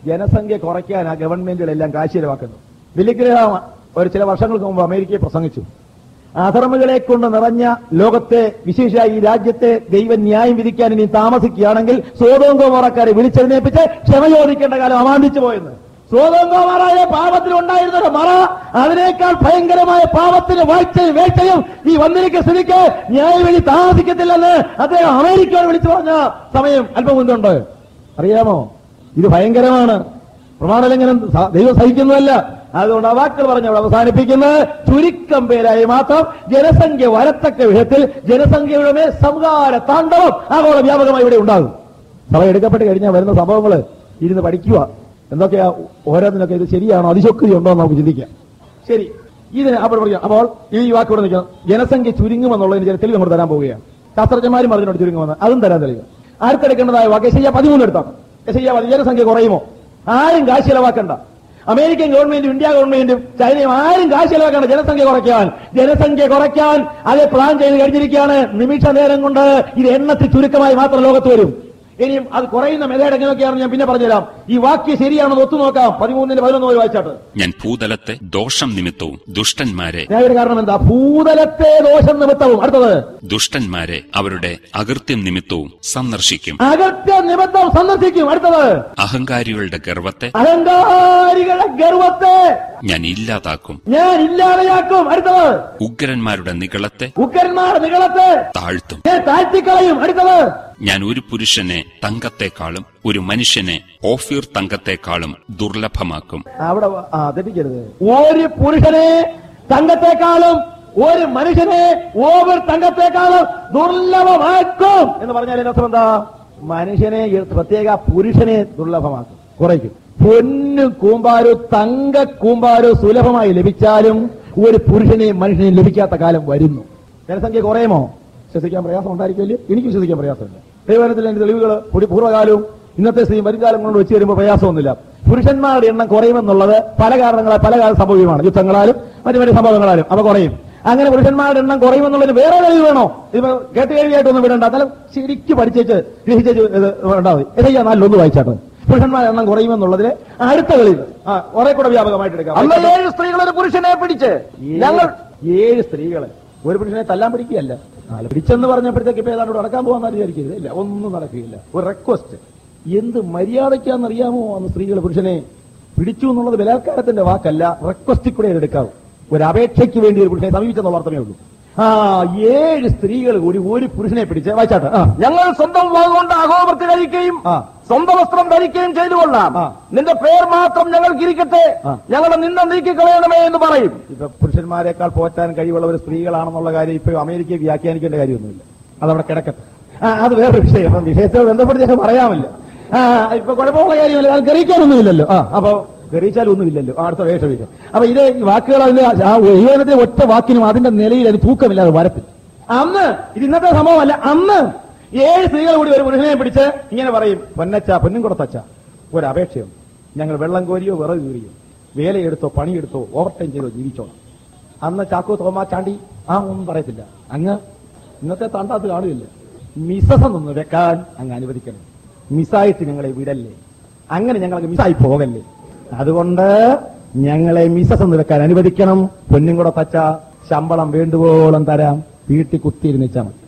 ജനസംഖ്യ കുറയ്ക്കാൻ ആ ഗവൺമെന്റുകളെല്ലാം കാശ് ചെലവാക്കുന്നു ബില്ലിഗ്രഹാം ഒരു ചില വർഷങ്ങൾക്ക് മുമ്പ് അമേരിക്കയെ പ്രസംഗിച്ചു അധർമ്മികളെ കൊണ്ട് നിറഞ്ഞ ലോകത്തെ വിശേഷ ഈ രാജ്യത്തെ ദൈവം ന്യായം വിധിക്കാൻ ഇനി താമസിക്കുകയാണെങ്കിൽ സ്വതോങ്കോമറക്കാരെ വിളിച്ചെഴുന്നേപ്പിച്ച് ക്ഷമ ചോദിക്കേണ്ട കാലം അമാന്തിച്ചു പോയെന്ന് സ്വതോങ്കോമാറായ പാപത്തിൽ ഉണ്ടായിരുന്ന ഒരു മറ അതിനേക്കാൾ ഭയങ്കരമായ പാപത്തിന് വാഴ്ചയും വേഴ്ചയും ഈ വന്നിരിക്കുന്ന സ്ഥിതിക്ക് ന്യായവിധി താമസിക്കത്തില്ലെന്ന് അദ്ദേഹം അമേരിക്കയോട് വിളിച്ചു പറഞ്ഞ സമയം അല്പം മുൻപുണ്ട് അറിയാമോ ഇത് ഭയങ്കരമാണ് പ്രമാണലംഘനം സ- ദൈവം സഹിക്കുന്നതല്ല അതുകൊണ്ട് ആ വാക്കുകൾ പറഞ്ഞ് അവിടെ അവസാനിപ്പിക്കുന്നത് ചുരുക്കം പേരായി മാത്രം ജനസംഖ്യ വരത്തക്ക വിധത്തിൽ ജനസംഖ്യയുടെ മേൽ സംഹാര താണ്ഡവം ആഗോള വ്യാപകമായി ഇവിടെ ഉണ്ടാകും സഭ എടുക്കപ്പെട്ട് കഴിഞ്ഞാൽ വരുന്ന സംഭവങ്ങൾ ഇരുന്ന് പഠിക്കുക എന്തൊക്കെയാ ഓരോന്നിനൊക്കെ ഇത് ശരിയാണോ അതിശക്തി ഉണ്ടോ എന്ന് നമുക്ക് ചിന്തിക്കാം ശരി ഇതിന് അപ്പോൾ പറയാം അപ്പോൾ ഈ വാക്കോടെ നിൽക്കണം ജനസംഖ്യ ചുരുങ്ങുമെന്നുള്ളതിന് ചില തെളിവ് അങ്ങോട്ട് തരാൻ പോവുകയാണ് ശാസ്ത്രജ്ഞന്മാരും പറഞ്ഞോട് ചുരുങ്ങുമെന്ന് അതും തരാൻ തെളിവ് അടുത്തെടുക്കേണ്ടതായ വാക്ക് യശയ്യ പതിമൂന്ന് എടുത്താൽ യശയ്യ പതി ജനസംഖ്യ കുറയുമോ ആരും കാശ് ചെലവാക്കണ്ട അമേരിക്കൻ ഗവൺമെന്റും ഇന്ത്യ ഗവൺമെന്റും ചൈനയും ആരും കാശ് ചെലവാക്കണ്ട ജനസംഖ്യ കുറയ്ക്കാൻ ജനസംഖ്യ കുറയ്ക്കാൻ അത് പ്ലാൻ ചെയ്ത് കഴിഞ്ഞിരിക്കുകയാണ് നിമിഷ നേരം കൊണ്ട് ഇത് എണ്ണത്തിൽ ചുരുക്കമായി മാത്രം ലോകത്ത് വരും ഇനിയും അത് കുറയുന്ന മെതേഡ് എങ്ങനെയൊക്കെയാണെന്ന് ഞാൻ പിന്നെ പറഞ്ഞുതരാം ഈ വാക്യം ശരിയാണെന്ന് ഒത്തു നോക്കാം പതിമൂന്നിന് പതിനൊന്ന് പോയി വായിച്ചാട്ട് ഞാൻ ഭൂതലത്തെ ദോഷം നിമിത്തവും ദുഷ്ടന്മാരെ ന്യായയുടെ കാരണം എന്താ ഭൂതലത്തെ ദോഷം നിമിത്തവും അടുത്തത് ദുഷ്ടന്മാരെ അവരുടെ അകൃത്യം നിമിത്തവും സന്ദർശിക്കും അകത്യ നിമിത്തം സന്ദർശിക്കും അടുത്തത് അഹങ്കാരികളുടെ ഗർവത്തെ അഹങ്കാരികളുടെ ഗർവത്തെ ഞാൻ ഇല്ലാതാക്കും ഞാൻ ഇല്ലാതെയാക്കും അടുത്തത് ഉഗ്രന്മാരുടെ നികളത്തെ ഉക്കരന്മാർ നികളത്തെ താഴ്ത്തും ഞാൻ താഴ്ത്തിക്കളയും അടുത്തത് ഞാൻ ഒരു പുരുഷനെ തങ്കത്തെക്കാളും ഒരു മനുഷ്യനെ ഓഫീർ തങ്കത്തെക്കാളും ദുർലഭമാക്കും അവിടെ വ- ആ തെറ്റിക്കരുത് ഒരു പുരുഷനെ തങ്കത്തെക്കാളും ഒരു മനുഷ്യനെ ഓവർ തങ്കത്തെക്കാളും ദുർലഭമാക്കും എന്ന് പറഞ്ഞാൽ അതിന്റെ അർത്ഥം എന്താ മനുഷ്യനെ ഈ പ്രത്യേക പുരുഷനെ ദുർലഭമാക്കും കുറയ്ക്കും പൊന്നും കൂമ്പാരും തങ്ക കൂമ്പാരും സുലഭമായി ലഭിച്ചാലും ഒരു പുരുഷനെയും മനുഷ്യനെയും ലഭിക്കാത്ത കാലം വരുന്നു ജനസംഖ്യ കുറയുമോ വിശ്വസിക്കാൻ പ്രയാസം ഉണ്ടായിരിക്കില്ലേ എനിക്ക് വിശ്വസിക്കാൻ പ്രയാസമില്ല ദൈവനത്തിൽ എന്റെ തെളിവുകൾ ഒരു പൂർവ്വകാലവും ഇന്നത്തെ സ്ഥിതി വരുംകാലം കൊണ്ട് വെച്ച് വരുമ്പോൾ പ്രയാസമൊന്നുമില്ല പുരുഷന്മാരുടെ എണ്ണം കുറയുമെന്നുള്ളത് പല കാരണങ്ങളാൽ പല കാല സംഭവമാണ് യുദ്ധങ്ങളാലും മറ്റു മറ്റു സംഭവങ്ങളാലും അവ കുറയും അങ്ങനെ പുരുഷന്മാരുടെ എണ്ണം കുറയുമെന്നുള്ളതിന് വേറെ തെളിവ് വേണോ ഇത് കേട്ട് കേൾവിയായിട്ടൊന്നും വിടണ്ട എന്നാലും ശരിക്കും പഠിച്ചേച്ച് ഗ്രഹിച്ചേച്ച് ഇത് ഉണ്ടാവും ഇതയ്യാ നാലിലൊന്ന് വായിച്ചാട്ട് പുരുഷന്മാരുടെ എണ്ണം കുറയുമെന്നുള്ളതിന് അടുത്ത തെളിവ് ആ കുറെ കൂടെ വ്യാപകമായിട്ട് എടുക്കാം അന്ന് ഏഴ് സ്ത്രീകൾ ഒരു പുരുഷനെ പിടിച്ച് ഏഴ്- ഞങ്ങൾ ഏഴ് സ്ത്രീകള് ഒരു പുരുഷനെ തല്ലാൻ പിടിക്കുകയല്ല നാല് പിടിച്ചെന്ന് പറഞ്ഞപ്പോഴത്തേക്ക് ഇപ്പൊ ഏതാണ്ട് നടക്കാൻ പോകാൻ വിചാരിക്കരുത് ഇല്ല ഒന്നും നടക്കുകയില്ല ഒരു റിക്വസ്റ്റ് എന്ത് മര്യാദയ്ക്കാണെന്നറിയാമോ അന്ന് സ്ത്രീകൾ പുരുഷനെ പിടിച്ചു എന്നുള്ളത് ബലാത്കാരത്തിന്റെ വാക്കല്ല റിക്വസ്റ്റിൽ കൂടെ അത് എടുക്കാവൂ ഒരു അപേക്ഷയ്ക്ക് വേണ്ടി ഒരു പുരുഷനെ സമീപിച്ചെന്നുള്ള അർത്ഥമേ ഉള്ളൂ ആ ഏഴ് സ്ത്രീകൾ കൂടി ഒരു പുരുഷനെ പിടിച്ച് വായിച്ചാട്ടെ ആ ഞങ്ങൾ സ്വന്തം വാഗുകൊണ്ട് അഹോപർത്തി കഴിക്കുകയും ആ. സ്വന്തം വസ്ത്രം ധരിക്കുകയും ചെയ്തു കൊള്ളാം ആ. നിന്റെ പേർ മാത്രം ഞങ്ങൾക്ക് ഇരിക്കട്ടെ ആ. ഞങ്ങളുടെ നിന്ന നീക്കിക്കളയണമേ എന്ന് പറയും ഇപ്പൊ പുരുഷന്മാരെക്കാൾ പോറ്റാൻ കഴിവുള്ളവർ സ്ത്രീകളാണെന്നുള്ള കാര്യം ഇപ്പൊ അമേരിക്കയെ വ്യാഖ്യാനിക്കേണ്ട കാര്യമൊന്നുമില്ല അതവിടെ കിടക്കട്ടെ ആ അത് വേറൊരു വിഷയം അപ്പം വിഷയത്തോട് ബന്ധപ്പെട്ട് ഞാൻ പറയാമല്ല ആ ഇപ്പൊ കുഴപ്പമുള്ള കാര്യമല്ല അത് ഗ്രഹിക്കാനൊന്നുമില്ലല്ലോ ആ അപ്പൊ ഗ്രഹിച്ചാലൊന്നുമില്ലല്ലോ ആ, അടുത്ത വേഷ വിഷയം അപ്പൊ ഇത് ഈ വാക്കുകൾ അതിന്റെ ആ ഏകനത്തിലെ ഒറ്റ വാക്കിനും അതിന്റെ നിലയിൽ അത് തൂക്കമില്ലാതെ വരത്തിൽ അന്ന് ഇത് ഇന്നത്തെ സംഭവമല്ല അന്ന് ഏഴ് സ്ത്രീകൾ കൂടി ഒരു പുരുഷനെ പിടിച്ച് ഇങ്ങനെ പറയും പൊന്നച്ച പൊന്നും കൊടുത്തച്ച ഒരു അപേക്ഷയുണ്ട് ഞങ്ങൾ വെള്ളം കോരിയോ വിറക് കീറിയോ വേലയെടുത്തോ പണിയെടുത്തോ ഓവർ ടൈം ചെയ്തോ ജീവിച്ചോണം അന്ന് ചാക്കോ തോമാ ചാണ്ടി ആ ഒന്നും പറയത്തില്ല അങ്ങ് ഇന്നത്തെ തണ്ടാത്ത് കാണുകയില്ല മിസസ് നിന്ന് വെക്കാൻ അങ്ങ് അനുവദിക്കണം മിസ്സായിട്ട് ഞങ്ങളെ വിടല്ലേ അങ്ങനെ ഞങ്ങൾക്ക് മിസ്സായി പോകല്ലേ അതുകൊണ്ട് ഞങ്ങളെ മിസസ് എന്ന് വെക്കാൻ അനുവദിക്കണം പൊന്നും കൂടെ തച്ച ശമ്പളം വേണ്ടുവോളം തരാം വീട്ടിൽ കുത്തിയിരുന്നിച്ചാ മതി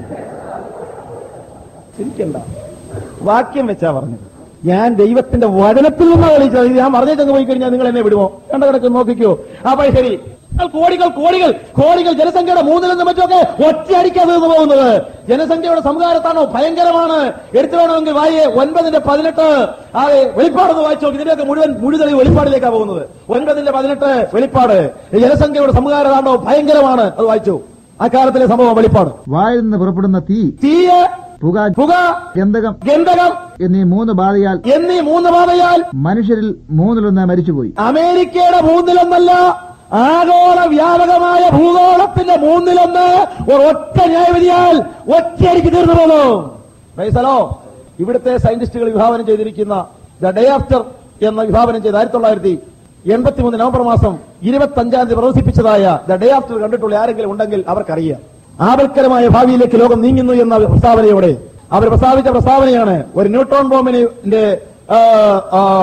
ചിരിക്കണ്ട വാക്യം വെച്ചാ പറഞ്ഞത് ഞാൻ ദൈവത്തിന്റെ വചനത്തിൽ നിന്ന് കളിച്ചത് ഇത് ഞാൻ പറഞ്ഞേച്ചങ്ങ് പോയി കഴിഞ്ഞാൽ നിങ്ങൾ എന്നെ വിടുമോ കണ്ട കിടക്ക് നോക്കിക്കോ അപ്പൊ ശരി എന്നാൽ കോടികൾ കോടികൾ കോടികൾ ജനസംഖ്യയുടെ മൂന്നിലെന്ന് മറ്റൊക്കെ ഒറ്റയടിക്കാതെ നിന്ന് പോകുന്നത് ജനസംഖ്യയുടെ സംഹാരത്താണോ ഭയങ്കരമാണ് എടുത്തു വേണമെങ്കിൽ വായേ ഒൻപതിന്റെ പതിനെട്ട് ആ വെളിപ്പാടെന്ന് വായിച്ചോ ഇതിന്റെയൊക്കെ മുഴുവൻ മുഴുവൻ വെളിപ്പാടിലേക്കാണ് പോകുന്നത് ഒൻപതിന്റെ പതിനെട്ട് വെളിപ്പാട് ജനസംഖ്യയുടെ സംഹാരതാണോ ഭയങ്കരമാണ് അത് വായിച്ചു ആ കാലത്തിലെ സംഭവം വെളിപ്പാട് വായിൽ നിന്ന് പുറപ്പെടുന്ന തീ തീയ പുക പുക ഗന്ധകം ഗന്ധകം എന്നീ മൂന്ന് ബാധയാൽ എന്നീ മൂന്ന് ബാധയാൽ മനുഷ്യരിൽ മൂന്നിലൊന്ന് മരിച്ചുപോയി അമേരിക്കയുടെ മൂന്നിലൊന്നല്ല ആഗോള വ്യാപകമായ ഭൂഗോളത്തിന്റെ മൂന്നിലൊന്ന് ഒരു ഒറ്റ ന്യായവിധിയാൽ ഒറ്റയടിക്ക് തീർന്നു പോന്നു പൈസലോ ഇവിടുത്തെ സയന്റിസ്റ്റുകൾ വിഭാവനം ചെയ്തിരിക്കുന്ന ദ ഡേ ആഫ്റ്റർ എന്ന വിഭാവനം ചെയ്ത് ആയിരത്തി തൊള്ളായിരത്തി എൺപത്തിമൂന്ന് നവംബർ മാസം ഇരുപത്തി അഞ്ചാം തീയതി പ്രദർശിപ്പിച്ചതായ ദ ഡേ ആഫ്റ്റർ കണ്ടിട്ടുള്ള ആരെങ്കിലും ഉണ്ടെങ്കിൽ അവർക്കറിയാം ആപൽക്കരമായ ഭാവിയിലേക്ക് ലോകം നീങ്ങുന്നു എന്ന പ്രസ്താവനയോടെ അവർ പ്രസ്താവിച്ച പ്രസ്താവനയാണ് ഒരു ന്യൂട്രോൺ ബോംബിന്റെ ആ, ആ,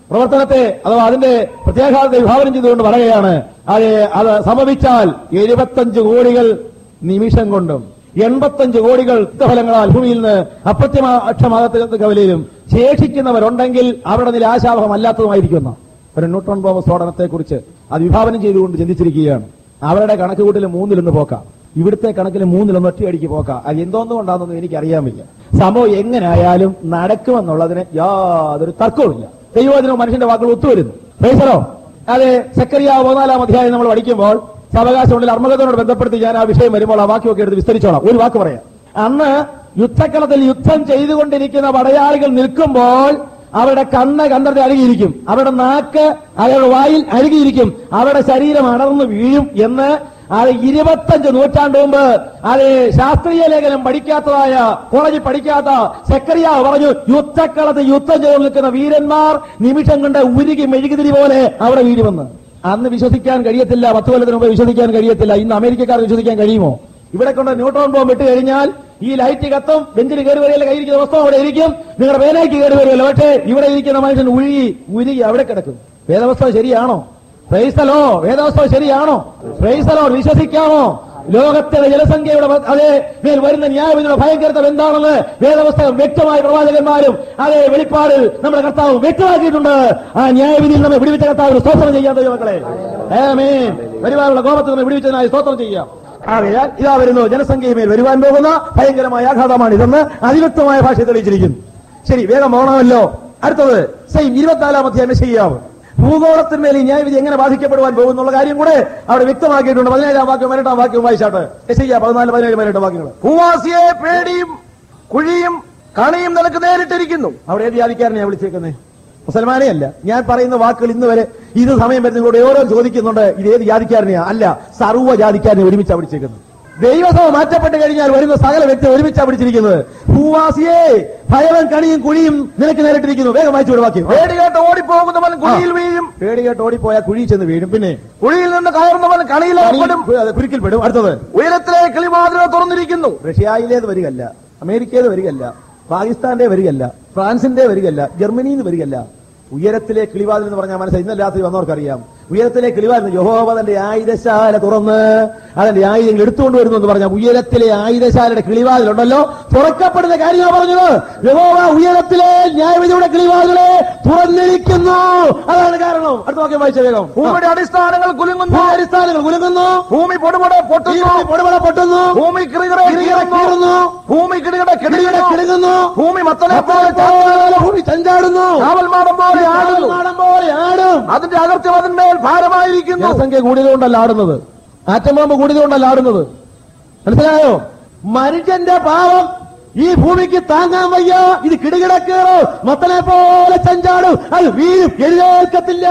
പ്രവർത്തനത്തെ അഥവാ അതിന്റെ പ്രത്യാഘാതത്തെ വിഭാവനം ചെയ്തുകൊണ്ട് പറയുകയാണ് അത് അത് സമപിച്ചാൽ എഴുപത്തഞ്ച് കോടികൾ നിമിഷം കൊണ്ടും എൺപത്തഞ്ച് കോടികൾ ഫലങ്ങളാൽ ഭൂമിയിൽ നിന്ന് അപ്രത്യക്ഷമാകത്ത കവലയിലും ശേഷിക്കുന്നവരുണ്ടെങ്കിൽ അവരുടെ നില ആശാവഹമല്ലാത്തതുമായിരിക്കുന്ന ഒരു ന്യൂട്രോൺ ബോംബ് സ്ഫോടനത്തെ കുറിച്ച് അത് വിഭാവനം ചെയ്തുകൊണ്ട് ചിന്തിച്ചിരിക്കുകയാണ് അവരുടെ കണക്കുകൂട്ടിൽ മൂന്നിലൊന്ന് പോക്കാം ഇവിടുത്തെ കണക്കിൽ മൂന്നിലൊന്ന് ഒറ്റയടിക്ക് പോക്കാം അത് എന്തോന്നുകൊണ്ടാണെന്നൊന്നും എനിക്കറിയാമില്ല സംഭവം എങ്ങനെയായാലും നടക്കുമെന്നുള്ളതിന് യാതൊരു തർക്കവുമില്ല ദൈവത്തിനും മനുഷ്യന്റെ വാക്കുകൾ ഒത്തുവരുന്നു ഫൈസലോ അതെ സെക്കരിയ പതിനാലാം അധ്യായം നമ്മൾ പഠിക്കുമ്പോൾ സാവകാശമുള്ളിൽ അർമ്മകത്തോട് ബന്ധപ്പെടുത്തി ഞാൻ ആ വിഷയം വരുമ്പോൾ ആ വാക്യമൊക്കെ എടുത്ത് വിസ്തരിച്ചോളാം ഒരു വാക്ക് പറയാം അന്ന് യുദ്ധക്കളത്തിൽ യുദ്ധം ചെയ്തുകൊണ്ടിരിക്കുന്ന പടയാളികൾ നിൽക്കുമ്പോൾ അവരുടെ കണ്ണ് കണ്ടത്തെ അഴുകിയിരിക്കും അവരുടെ നാക്ക് അവരുടെ വായിൽ അഴുകിയിരിക്കും അവരുടെ ശരീരം അടർന്നു വീഴും എന്ന് അത് ഇരുപത്തഞ്ച് നൂറ്റാണ്ട് മുമ്പ് അത് ശാസ്ത്രീയ ലേഖനം പഠിക്കാത്തതായ കോളേജിൽ പഠിക്കാത്ത സെക്രറിയാവ് പറഞ്ഞു യുദ്ധക്കളത്ത് യുദ്ധം ചെയ്തു നിൽക്കുന്ന വീരന്മാർ നിമിഷം കൊണ്ട് ഉരുകി മെഴുകുതിരി പോലെ അവിടെ വീഴുമെന്ന് അന്ന് വിശ്വസിക്കാൻ കഴിയത്തില്ല പത്ത് കൊല്ലത്തിന് മുമ്പ് വിശ്വസിക്കാൻ കഴിയത്തില്ല ഇന്ന് അമേരിക്കക്കാർ വിശ്വസിക്കാൻ കഴിയുമോ ഇവിടെ കൊണ്ട് ന്യൂട്രോൺ ബോംബ് ഇട്ട് കഴിഞ്ഞാൽ ഈ ലൈറ്റ് കത്തും ബെഞ്ചിൽ കയറി വരികയില്ല കയ്യിരിക്കുന്ന വസ്തു അവിടെ ഇരിക്കും നിങ്ങളുടെ വേലയ്ക്ക് കയറി വരികയില്ല പക്ഷേ ഇവിടെ ഇരിക്കുന്ന മനുഷ്യൻ ഉഴുകി ഉരുകി അവിടെ കിടക്കും വേദവസ്തു ശരിയാണോ പ്രൈസലോ വേദവസ്തു ശരിയാണോ പ്രൈസലോ വിശ്വസിക്കാമോ ലോകത്തിലെ ജനസംഖ്യയുടെ പ- അതേ മേൽ വരുന്ന ന്യായവിധിയുടെ ഭയങ്കരത്വം എന്താണെന്ന് വേദപുസ്തകം വ്യക്തമായ പ്രവാചകന്മാരും അതേ വെളിപ്പാട് നമ്മുടെ കർത്താവ് വ്യക്തമാക്കിയിട്ടുണ്ട് ആ ന്യായവിധിയിൽ നമ്മെ വിടുവിച്ച കർത്താവിന് സ്തോത്രം ചെയ്യാൻ ദൈവമക്കളെ ആമേൻ വരുവാനുള്ള കോപത്തിൽ നമ്മെ വിടുവിച്ചതിനായി സ്തോത്രം ചെയ്യാം ആകയാൽ ഇതാ വരുന്നു ജനസംഖ്യയുമേൽ വരുവാൻ പോകുന്ന ഭയങ്കരമായ ആഘാതമാണ് ഇതെന്ന് അതിവ്യക്തമായ ഭാഷയിൽ തെളിയിച്ചിരിക്കുന്നു ശരി വേഗം പോകണമല്ലോ അടുത്തത് സെയിം ഇരുപത്തിനാലാം അധ്യായം ചെയ്യാവും ഭൂഗോളത്തിന്മേൽ ഈ ന്യായവിധി എങ്ങനെ ബാധിക്കപ്പെടുവാൻ പോകുന്നുള്ള കാര്യം കൂടെ അവിടെ വ്യക്തമാക്കിയിട്ടുണ്ട് പതിനേഴാം വാക്യം പതിനെട്ടാം വാക്യം വായിച്ചാട്ട് ചെയ്യാം പതിനാല് പതിനേഴ് പതിനെട്ട് വാക്യങ്ങൾ ഭൂവാസിയെ പേടിയും കുഴിയും കണിയും നിനക്ക് നേരിട്ടിരിക്കുന്നു അവിടെ ഏത് ജാതിക്കാരനെയാ വിളിച്ചേക്കുന്നത് മുസൽമാനെ അല്ല ഞാൻ പറയുന്ന വാക്കുകൾ ഇന്ന് വരെ ഇത് സമയം വരുന്നതോടെ ഓരോ ചോദിക്കുന്നുണ്ട് ഇത് ഏത് ജാതിക്കാരനെയാ അല്ല സർവ്വ ജാതിക്കാരനെ ഒരുമിച്ചാ വിളിച്ചേക്കുന്നത് ദൈവസഭ മാറ്റപ്പെട്ട് കഴിഞ്ഞാൽ വരുന്ന സകല വ്യക്തി ഒരുമിച്ചാ പിടിച്ചിരിക്കുന്നത് ഭൂവാസിയെ ഭയവൻ കണിയും കുഴിയും നിനക്ക് നേരിട്ടിരിക്കുന്നു വേഗം വായിച്ചു വാക്യം പേടി കേട്ട് ഓടിപ്പോകുന്നവൻ കുഴിയിൽ വീഴും പേടി കേട്ട് ഓടിപ്പോയാൽ കുഴി ചെന്ന് വീഴും പിന്നെ കുഴിയിൽ നിന്ന് കയറുന്നവൻ കണിയിലാക്കപ്പെടും കുരുക്കിൽ പെടും അടുത്തത് ഉയരത്തിലെ കിളിമാതിര തുറന്നിരിക്കുന്നു റഷ്യയിലേത് വരികല്ല അമേരിക്കയിൽ വരികല്ല പാകിസ്ഥാന്റെ വരികല്ല ഫ്രാൻസിന്റെ വരികല്ല ജർമ്മനിയിൽ വരികല്ല ഉയരത്തിലെ കിളിവാതിൽ എന്ന് പറഞ്ഞാൽ മനസ്സിലായി ഇന്നലെ രാത്രി വന്നവർക്കറിയാം ഉയരത്തിലെ കിളിവാതിൽ യഹോവ തന്റെ ആയുധശാല തുറന്ന് അതിന്റെ ആയുധങ്ങൾ എടുത്തുകൊണ്ട് വരുന്നു എന്ന് പറഞ്ഞാൽ ഉയരത്തിലെ ആയുധശാലയുടെ കിളിവാതിലുണ്ടല്ലോ തുറക്കപ്പെടുന്ന കാര്യമാണ് പറഞ്ഞത് യഹോവ ഉയരത്തിലെ ന്യായവിധിയുടെ കിളിവാതിലെ തുറന്നിരിക്കുന്നു അതാണ് കാരണം അടുത്ത വാക്യം വായിച്ച വേഗം ഭൂമിയുടെ അടിസ്ഥാനങ്ങൾ കുലുങ്ങുന്നു ഭൂമി അടിസ്ഥാനങ്ങൾ കുലുങ്ങുന്നു ഭൂമി പൊടുപൊടെ പൊട്ടുന്നു പൊടുപട പൊട്ടുന്നു ഭൂമി കിളികടെ കിളികടെ കീറുന്നു കീറുന്നു. ഭൂമി കിളികടെ കിളിയുടെ കിളിയുന്നു കിടുങ്ങുന്നു ഭൂമി മത്തനെ പോലെ പോലെ ഭൂമി ചഞ്ചാടുന്നു കാവൽമാടം പോലെ ആടുന്നു നാടൻ പോലെ ആടും അതിന്റെ അകർത്യം അതിന്മേൽ ഭാരമായിരിക്കുന്നു ജനസംഖ്യ കൂടിയതുകൊണ്ടല്ല ആടുന്നത് ആറ്റം ബോംബ് കൂടിയതുകൊണ്ടല്ല ആടുന്നത് മനസ്സിലായോ മനുഷ്യന്റെ പാവം ഈ ഭൂമിക്ക് താങ്ങാൻ വയ്യ ഇത് കിടുകിടക്കേറോ മത്തനെ പോലെ ചഞ്ചാടും അത് വീഴും എഴുതേൽക്കത്തില്ല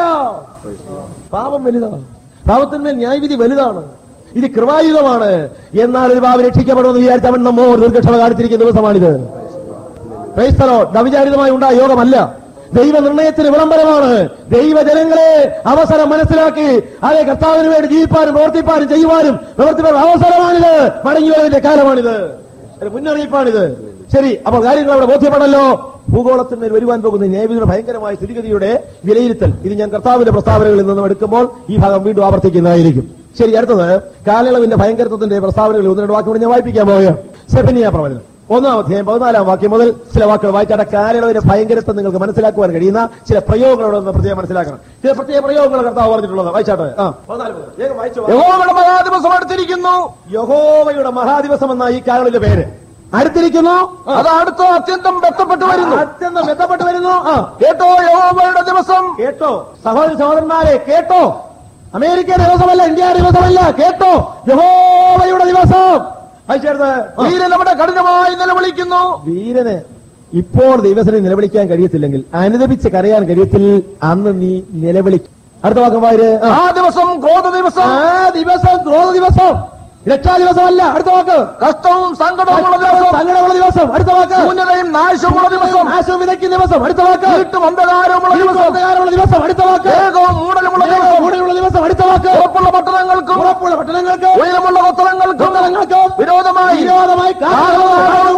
പാപം വലുതാണ് പാപത്തിന്മേൽ ന്യായവിധി വലുതാണ് ഇത് കൃപായുധമാണ് എന്നാൽ ഒരു പാവം രക്ഷിക്കപ്പെടുമെന്ന് വിചാരിച്ച അവൻ നമ്മോ ദീർഘക്ഷമ കാണിച്ചിരിക്കുന്ന ദിവസമാണിത് ക്രൈസ്തലോ നവിചാരിതമായി ഉണ്ടായ യോഗമല്ല ദൈവനിർണയത്തിന് വിളംബരമാണ് ദൈവജനങ്ങളെ അവസരം മനസ്സിലാക്കി അതേ കർത്താവിന് വേണ്ടി ജീവിപ്പാനും പ്രവർത്തിപ്പാനും ചെയ്യുവാനും പ്രവർത്തിപ്പാനും അവസരമാണിത് മടങ്ങി വരുന്നതിന്റെ കാലമാണിത് ഒരു മുന്നറിയിപ്പാണിത് ശരി അപ്പോൾ കാര്യങ്ങൾ അവിടെ ബോധ്യപ്പെടല്ലോ ഭൂഗോളത്തിന്മേൽ വരുവാൻ പോകുന്ന ന്യായവിധിയുടെ ഭയങ്കരമായ സ്ഥിതിഗതിയുടെ വിലയിരുത്തൽ ഇത് ഞാൻ കർത്താവിന്റെ പ്രസ്താവനകളിൽ നിന്നും എടുക്കുമ്പോൾ ഈ ഭാഗം വീണ്ടും ആവർത്തിക്കുന്നതായിരിക്കും ശരി അടുത്തത് കാലയളവിന്റെ ഭയങ്കരത്വത്തിന്റെ പ്രസ്താവനകളിൽ ഒന്ന് രണ്ട് വാക്കുകൾ ഞാൻ വായിപ്പിക്കാൻ പോവുകയാണ് സെഫനിയ പ്രവചനം ഒന്നാം അധ്യായം പതിനാലാം വാക്യം മുതൽ ചില വാക്കുകൾ വായിച്ചാട്ടെ കാലയളവിന്റെ ഭയങ്കരത്വം നിങ്ങൾക്ക് മനസ്സിലാക്കുവാൻ കഴിയുന്ന ചില പ്രയോഗങ്ങളോട് ഒന്ന് പ്രത്യേകം മനസ്സിലാക്കണം ചില പ്രത്യേക പ്രയോഗങ്ങൾ കർത്താവ് പറഞ്ഞിട്ടുള്ളത് വായിച്ചാട്ടെ ആ പതിനാല് മുതൽ. വേഗം വായിച്ചു വാ. യഹോവയുടെ മഹാദിവസം അടുത്തിരിക്കുന്നു യഹോവയുടെ മഹാദിവസം എന്ന ഈ കാലയളവിന്റെ പേര് അടുത്തിരിക്കുന്നു ആ. അത് അടുത്ത അത്യന്തം ബന്ധപ്പെട്ട് വരുന്നു അത്യന്തം ബന്ധപ്പെട്ട് വരുന്നു ആ കേട്ടോ യഹോവയുടെ ദിവസം കേട്ടോ സഹോദരി സഹോദരന്മാരെ കേട്ടോ അമേരിക്കയുടെ ദിവസമല്ല ഇന്ത്യയുടെ ദിവസമല്ല കേട്ടോ യഹോവയുടെ ദിവസം വായിച്ചേർത്ത് ആ. വീരൻ അവിടെ കഠിനമായി നിലവിളിക്കുന്നു വീരന് ഇപ്പോൾ ദൈവത്തിനെ നിലവിളിക്കാൻ കഴിയത്തില്ലെങ്കിൽ അനുദപിച്ച് കരയാൻ കഴിയത്തിൽ അന്ന് നീ നിലവിളിക്കും അടുത്ത വാക്കം വായര് ആ. ആ ദിവസം ക്രോധ ദിവസം ആ ദിവസം ക്രോധ ദിവസം രക്ഷാ ദിവസമല്ല അടുത്ത വാക്ക് കഷ്ടവും സങ്കടവുമുള്ള ദിവസം സങ്കടമുള്ള ദിവസം അടുത്ത വാക്ക് ശൂന്യതയും നാശവുമുള്ള ദിവസം നാശം വിതയ്ക്കുന്ന ദിവസം അടുത്ത വാക്ക് ഇരുട്ടും അന്ധകാരവുമുള്ള ദിവസം അന്ധകാരമുള്ള ദിവസം അടുത്ത വാക്ക് വേഗവും മൂടലുമുള്ള ദിവസം കൂടെയുള്ള ദിവസം അടുത്ത വാക്ക് ഉറപ്പുള്ള പട്ടണങ്ങൾക്കും ഉറപ്പുള്ള പട്ടണങ്ങൾക്ക് ഉയരമുള്ള കൊത്തളങ്ങൾക്കും കൊത്തളങ്ങൾക്ക് വിരോധമായി വിരോധമായി കാലമുള്ള കാലം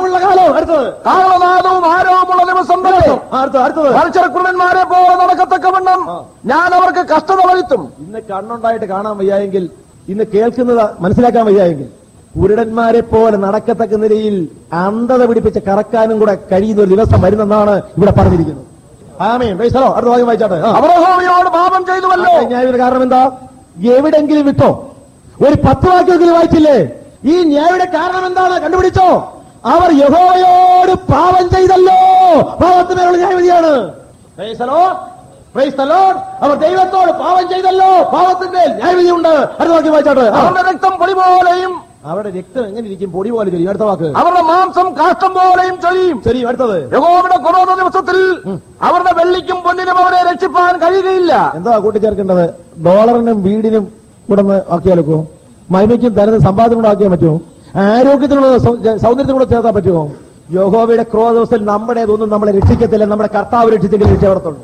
അടുത്തത് കാളനാദവും ആരോപമുള്ള ദിവസം തന്നെ ആ, അടുത്തത് അടുത്തത് മത്സരക്കുറുമന്മാരെ പോലെ നടക്കത്തക്കവണ്ണം ഞാൻ അവർക്ക് കഷ്ടത വരുത്തും ഇന്ന് കണ്ണുണ്ടായിട്ട് കാണാൻ വയ്യായെങ്കിൽ ഇന്ന് കേൾക്കുന്നത് മനസ്സിലാക്കാൻ വയ്യായെങ്കിൽ കുരുടന്മാരെ പോലെ നടക്കത്തക്ക നിലയിൽ അന്ധത പിടിപ്പിച്ച് കറക്കാനും കൂടെ കഴിയുന്ന ഒരു ദിവസം വരുന്നെന്നാണ് ഇവിടെ പറഞ്ഞിരിക്കുന്നത് ആമേ വൈസലോ അടുത്ത ഭാഗം വായിച്ചാട്ടെ ആ. അബ്രഹാമിനോട് പാപം ചെയ്തുവല്ലോ ആ, ന്യായയുടെ കാരണം എന്താ എവിടെങ്കിലും വിട്ടോ ഒരു പത്ത് വാക്യമെങ്കിലും വായിച്ചില്ലേ ഈ ന്യായയുടെ കാരണം എന്താണ് കണ്ടുപിടിച്ചോ അവർ യഹോവയോട് പാപം ചെയ്തല്ലോ പാപത്തിനുള്ള ന്യായവിധിയാണ് Praise the Lord. Praise the Lord. അവർ ദൈവത്തോട് പാപം ചെയ്തല്ലോ പാപത്തിന്റെ ന്യായവിധിയുണ്ട് അടുത്ത വാക്യം വായിച്ചാട്ടെ ആ. അവരുടെ രക്തം പൊടി പോലെയും അവരുടെ രക്തം എങ്ങനെ ഇരിക്കും പൊടി പോലെ ചൊല്ലും അടുത്ത വാക്ക് അവരുടെ മാംസം കാഷ്ടം പോലെയും ചൊരിയും ശരി അടുത്തത് യഹോവയുടെ കുറോണ ദിവസത്തിൽ അവരുടെ വെള്ളിക്കും പൊന്നിനും അവരെ രക്ഷിപ്പാൻ കഴിയുകയില്ല എന്താ കൂട്ടിച്ചേർക്കേണ്ടത് ഡോളറിനും വീടിനും കൂടെ ഒന്ന് ആക്കിയാലോ മഹിമയ്ക്കും തരുന്ന സമ്പാദ്യം കൂടെ ആക്കിയാൽ പറ്റുമോ ആരോഗ്യത്തിനുള്ള സൗ- സൗന്ദര്യത്തിനും കൂടെ ചേർത്താൻ പറ്റുമോ യഹോവയുടെ ക്രോധ ദിവസത്തിൽ നമ്മുടേതൊന്നും നമ്മളെ രക്ഷിക്കത്തില്ല നമ്മുടെ കർത്താവ് രക്ഷിച്ചെങ്കിൽ രക്ഷപ്പെടത്തുള്ളൂ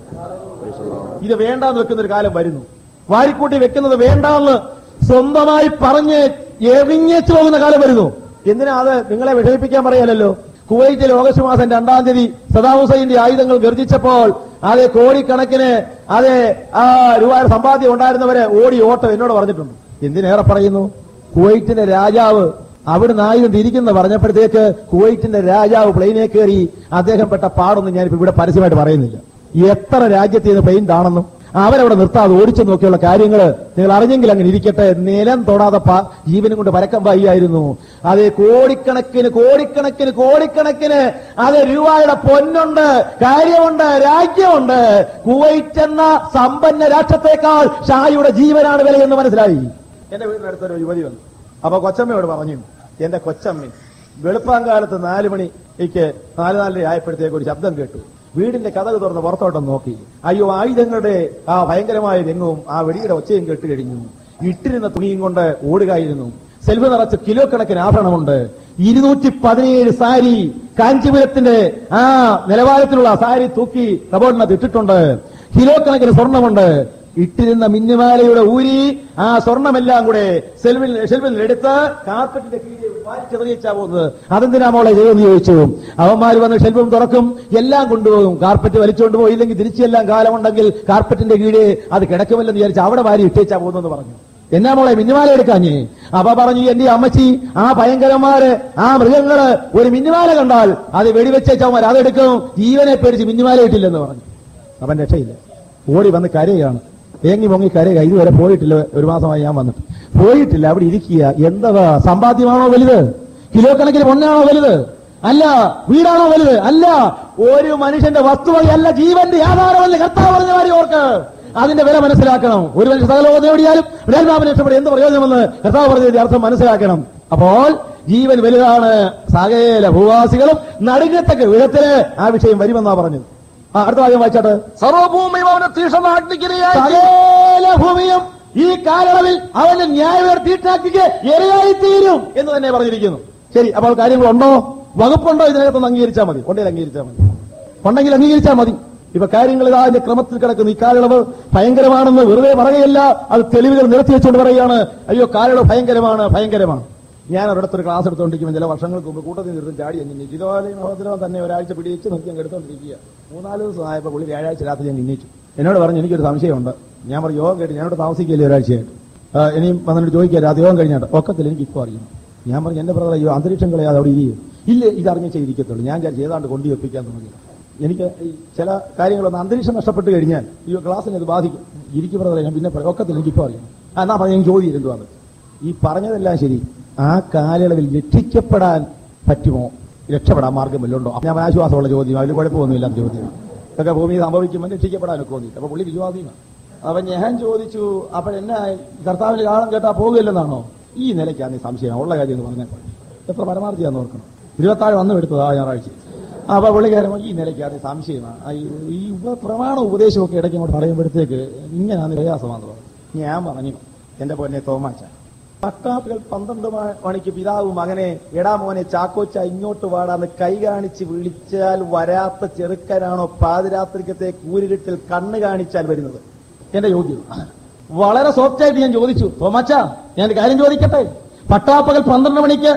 ഇത് വേണ്ടാന്ന് വെക്കുന്ന ഒരു കാലം വരുന്നു വാരിക്കൂട്ടി വെക്കുന്നത് വേണ്ടാന്ന് സ്വന്തമായി പറഞ്ഞ് എറിഞ്ഞേച്ചു പോകുന്ന കാലം വരുന്നു എന്തിനാ അത് നിങ്ങളെ വിഷമിപ്പിക്കാൻ പറയാലല്ലോ കുവൈറ്റിൽ ഓഗസ്റ്റ് മാസം രണ്ടാം തീയതി സദാം ഹുസൈന്റെ ആയുധങ്ങൾ ഗർജിച്ചപ്പോൾ അതെ കോടിക്കണക്കിന് അതെ ആ രൂപയുടെ സമ്പാദ്യം ഉണ്ടായിരുന്നവരെ ഓടി ഓട്ടം എന്നോട് പറഞ്ഞിട്ടുണ്ട് എന്തിനേറെ പറയുന്നു കുവൈറ്റിന്റെ രാജാവ് അവിടുന്ന് ആയുധം തിരിക്കുന്ന പറഞ്ഞപ്പോഴത്തേക്ക് കുവൈറ്റിന്റെ രാജാവ് പ്ലെയിനെ കയറി അദ്ദേഹം പെട്ട പാടൊന്നും ഞാനിപ്പോ ഇവിടെ പരസ്യമായിട്ട് പറയുന്നില്ല എത്ര രാജ്യത്ത് നിന്ന് പ്ലെയിൻ കാണുന്നു അവരവിടെ നിർത്താതെ ഓടിച്ചു നോക്കിയുള്ള കാര്യങ്ങൾ നിങ്ങൾ അറിഞ്ഞെങ്കിൽ അങ്ങനെ ഇരിക്കട്ടെ നിലം തൊടാതെ പ- ജീവനും കൊണ്ട് പരക്കം പായിരുന്നു അതെ കോടിക്കണക്കിന് കോടിക്കണക്കിന് കോടിക്കണക്കിന് അത് രൂപയുടെ പൊന്നുണ്ട് കാര്യമുണ്ട് രാജ്യമുണ്ട് കുവൈറ്റ് എന്ന സമ്പന്ന രാഷ്ട്രത്തെക്കാൾ ഷായുടെ ജീവനാണ് വിലയെന്ന് മനസ്സിലായി എന്റെ വീടിനടുത്തൊരു യുവതി വന്നു അപ്പൊ കൊച്ചമ്മയോട് പറഞ്ഞു എന്റെ കൊച്ചമ്മ വെളുപ്പാങ്കാലത്ത് നാല് മണിക്ക് നാല് നാലര ആയപ്പോഴത്തേക്ക് ഒരു ശബ്ദം കേട്ടു വീടിന്റെ കഥക് തുറന്ന് പുറത്തോട്ടം നോക്കി അയ്യോ ആയുധങ്ങളുടെ ആ ഭയങ്കരമായ രംഗവും ആ വെടിയുടെ ഒച്ചയും കേട്ട് കഴിഞ്ഞു ഇട്ടിരുന്ന തുണിയും കൊണ്ട് ഓടുകയായിരുന്നു സെൽഫ് നിറച്ച് കിലോ കണക്കിന് ആഭരണമുണ്ട് ഇരുന്നൂറ്റി പതിനേഴ് സാരി കാഞ്ചീപുരത്തിന്റെ ആ നിലവാരത്തിലുള്ള സാരി തൂക്കി കബോർഡിനകത്ത് ഇട്ടിട്ടുണ്ട് കിലോ കണക്കിന് സ്വർണമുണ്ട് ഇട്ടിരുന്ന മിന്നുമാലയുടെ ഊരി ആ സ്വർണമെല്ലാം കൂടെ സെൽവിൽ ഷെൽവിൽ എടുത്ത് കാർപ്പറ്റിന്റെ കീഴിൽ വാരിച്ചെറിയിച്ചാ പോകുന്നത് അതെന്തിനാ മോളെ ചെയ്യുമെന്ന് ചോദിച്ചു അവന്മാർ വന്ന് ഷെൽഫും തുറക്കും എല്ലാം കൊണ്ടുപോകും കാർപ്പറ്റ് വലിച്ചുകൊണ്ട് പോയില്ലെങ്കിൽ തിരിച്ചെല്ലാം കാലമുണ്ടെങ്കിൽ കാർപ്പറ്റിന്റെ കീഴെ അത് കിടക്കുമല്ലെന്ന് വിചാരിച്ച് അവിടെ വാരി ഇട്ടേച്ചാ പോകുന്നെന്ന് പറഞ്ഞു എന്നാ മോളെ മിന്നുമാല എടുക്കാഞ്ഞേ അപ്പൊ പറഞ്ഞു എന്റെ അമ്മച്ചി ആ ഭയങ്കരന്മാര് ആ മൃഗങ്ങള് ഒരു മിന്നുമാല കണ്ടാൽ അത് വെടിവെച്ചവന്മാർ അതെടുക്കും ജീവനെ പേടിച്ച് മിന്നുമാല ഇട്ടില്ലെന്ന് പറഞ്ഞു അവൻ രക്ഷയില്ല ഓടി വന്ന് കരയാണ് തേങ്ങി പൊങ്ങി കരയുക ഇതുവരെ പോയിട്ടില്ല ഒരു മാസമായി ഞാൻ വന്നിട്ട് പോയിട്ടില്ല അവിടെ ഇരിക്കുക എന്താ സമ്പാദ്യമാണോ വലുത് കിലോ കണക്കിന് പൊന്നാണോ വലുത് അല്ല വീടാണോ വലുത് അല്ല ഒരു മനുഷ്യന്റെ വസ്തുവകയല്ല ജീവന്റെ ആധാരമല്ല കർത്താവ് പറഞ്ഞ കാര്യം ഓർക്ക് അതിന്റെ വില മനസ്സിലാക്കണം ഒരു മനുഷ്യൻ സകലോകം നേടിയാലും രണ്ടാമന് രക്ഷപ്പെടും എന്ത് പ്രയോജനമെന്ന് കർത്താവ് പറഞ്ഞതിന്റെ അർത്ഥം മനസ്സിലാക്കണം അപ്പോൾ ജീവൻ വലുതാണ് സകല ഭൂവാസികളും നടുങ്ങത്തക്ക വിധത്തില് ആ വിഷയം വരുമെന്നാ പറഞ്ഞത് ആ അടുത്ത ഭാഗം വായിച്ചാട്ട് സർവഭൂമിയും അവനെ തീക്ഷണ അഗ്നിക്കിരയായി സകല ഭൂമിയും ഈ കാലയളവിൽ അവന്റെ ന്യായവേർ തീട്ടാക്കിക്ക് ഇരയായി തീരും എന്ന് തന്നെ പറഞ്ഞിരിക്കുന്നു ശരി അപ്പോൾ കാര്യങ്ങളുണ്ടോ വകുപ്പുണ്ടോ ഇതിനകത്തൊന്ന് അംഗീകരിച്ചാൽ മതി ഉണ്ടെങ്കിൽ അംഗീകരിച്ചാൽ മതി ഉണ്ടെങ്കിൽ അംഗീകരിച്ചാൽ മതി ഇപ്പൊ കാര്യങ്ങൾ ഇതാ അതിന്റെ ക്രമത്തിൽ കിടക്കുന്നു ഈ കാലയളവ് ഭയങ്കരമാണെന്ന് വെറുതെ പറയുകയല്ല അത് തെളിവുകൾ നിരത്തി വെച്ചുകൊണ്ട് പറയുകയാണ് അയ്യോ കാലയളവ് ഭയങ്കരമാണ് ഭയങ്കരമാണ് ഞാൻ ഒരിടത്ത് ഒരു ക്ലാസ് എടുത്തുകൊണ്ടിരിക്കുമ്പോൾ ചില വർഷങ്ങൾക്ക് മുമ്പ് കൂട്ടത്തിൽ നിർത്തും ചാടി അങ്ങനെ ഇതുപോലെ മഹോദരം തന്നെ ഒരാഴ്ച പിടിച്ച് നിർത്തി അങ്ങ് എടുത്തോണ്ടിരിക്കുക മൂന്നാല് ദിവസം ആയപ്പോൾ പുള്ളി വ്യാഴാഴ്ച രാത്രി ഞാൻ നിന്നിച്ചു എന്നോട് പറഞ്ഞു എനിക്കൊരു സംശയമുണ്ട് ഞാൻ പറഞ്ഞു യോഗം കേട്ട് ഞാനോട് താമസിക്കില്ല ഒരാഴ്ചയായിട്ട് ആ, ഇനിയും വന്നിട്ട് ചോദിക്കാം രാത്രി യോഗം കഴിഞ്ഞാട്ട് ഒക്കത്തിൽ എനിക്ക് ഇപ്പോൾ അറിയണം ഞാൻ പറഞ്ഞു എന്റെ ബ്രദർ അയ്യോ അന്തരീക്ഷം കളയാതെ അവിടെ ഇരിക്കും ഇല്ല ഇത് അറിഞ്ഞേ ഇരിക്കത്തുള്ളൂ ഞാൻ വിചാരിച്ചു ഏതാണ്ട് കൊണ്ടു വെപ്പിക്കാൻ തുടങ്ങി എനിക്ക് ഈ ചില കാര്യങ്ങളൊന്ന് അന്തരീക്ഷം നഷ്ടപ്പെട്ട് കഴിഞ്ഞാൽ ഈ ക്ലാസ്സിന് ഇത് ബാധിക്കും ഇരിക്കും ബ്രദറെ ഞാൻ പിന്നെ പറയാം. ഒക്കത്തിൽ എനിക്ക് ഇപ്പോൾ അറിയണം ആ, എന്നാ പറഞ്ഞു ഞാൻ ചോദ്യം എന്തുവാണ് ഈ പറഞ്ഞതെല്ലാം ശരി ആ കാലയളവിൽ രക്ഷിക്കപ്പെടാൻ പറ്റുമോ രക്ഷപ്പെടാൻ മാർഗം വല്ലതുണ്ടോ ഞാൻ ആശ്വാസമുള്ള ചോദ്യം അതിൽ കുഴപ്പമൊന്നുമില്ലാത്ത ചോദ്യം ഇതൊക്കെ ഭൂമി സംഭവിക്കുമ്പോൾ രക്ഷിക്കപ്പെടാനൊക്കെ തോന്നിയിട്ട് അപ്പൊ പുള്ളി വിശ്വാസിയാണ് അപ്പൊ ഞാൻ ചോദിച്ചു അപ്പൊ എന്നാ കർത്താവിന്റെ കാലം കേട്ടാ പോകുകയില്ലെന്നാണോ ഈ നിലയ്ക്കാണ് ഈ സംശയം ഉള്ള കാര്യം എന്ന് പറഞ്ഞാൽ എത്ര പരമാർത്ഥിയാന്ന് ഓർക്കണം ഇരുപത്താഴ് വന്നു എടുത്തത് ആ ഞായറാഴ്ച അപ്പൊ പുള്ളിക്കാരൻ ഈ നിലയ്ക്കാണ് ഈ സംശയമാണ് ആ ഈ- ഈ ഉപ പ്രമാണ ഉപദേശമൊക്കെ ഇടയ്ക്ക് അങ്ങോട്ട് പറയുമ്പോഴത്തേക്ക് ഇങ്ങനെയാണ് പ്രയാസമാണെന്ന് പറഞ്ഞു ഞാൻ പറഞ്ഞു എന്റെ പൊന്നെ തോമാച്ച പട്ടാപ്പുകൾ പന്ത്രണ്ട് മ- മണിക്ക് പിതാവ് മകനെ എടാ മോനെ ചാക്കോച്ച ഇങ്ങോട്ട് വാടാന്ന് കൈ കാണിച്ച് വിളിച്ചാൽ വരാത്ത ചെറുക്കനാണോ പാതിരാത്രിക്കത്തെ കൂരിരുട്ടിൽ കണ്ണ് കാണിച്ചാൽ വരുന്നത് എന്റെ ചോദ്യം വളരെ സോഫ്റ്റ് ആയിട്ട് ഞാൻ ചോദിച്ചു തോമാച്ച ഞാൻ ഒരു കാര്യം ചോദിക്കട്ടെ പട്ടാപ്പകൽ പന്ത്രണ്ട് മണിക്ക്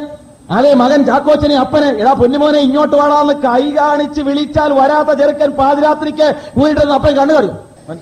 അതെ മകൻ ചാക്കോച്ചനെ അപ്പനെ എടാ പൊന്നുമോനെ ഇങ്ങോട്ട് വാടാന്ന് കൈ കാണിച്ച് വിളിച്ചാൽ വരാത്ത ചെറുക്കൻ പാതിരാത്രിക്ക് കൂടിയിട്ടെന്ന് അപ്പൻ കണ്ണു കറിയും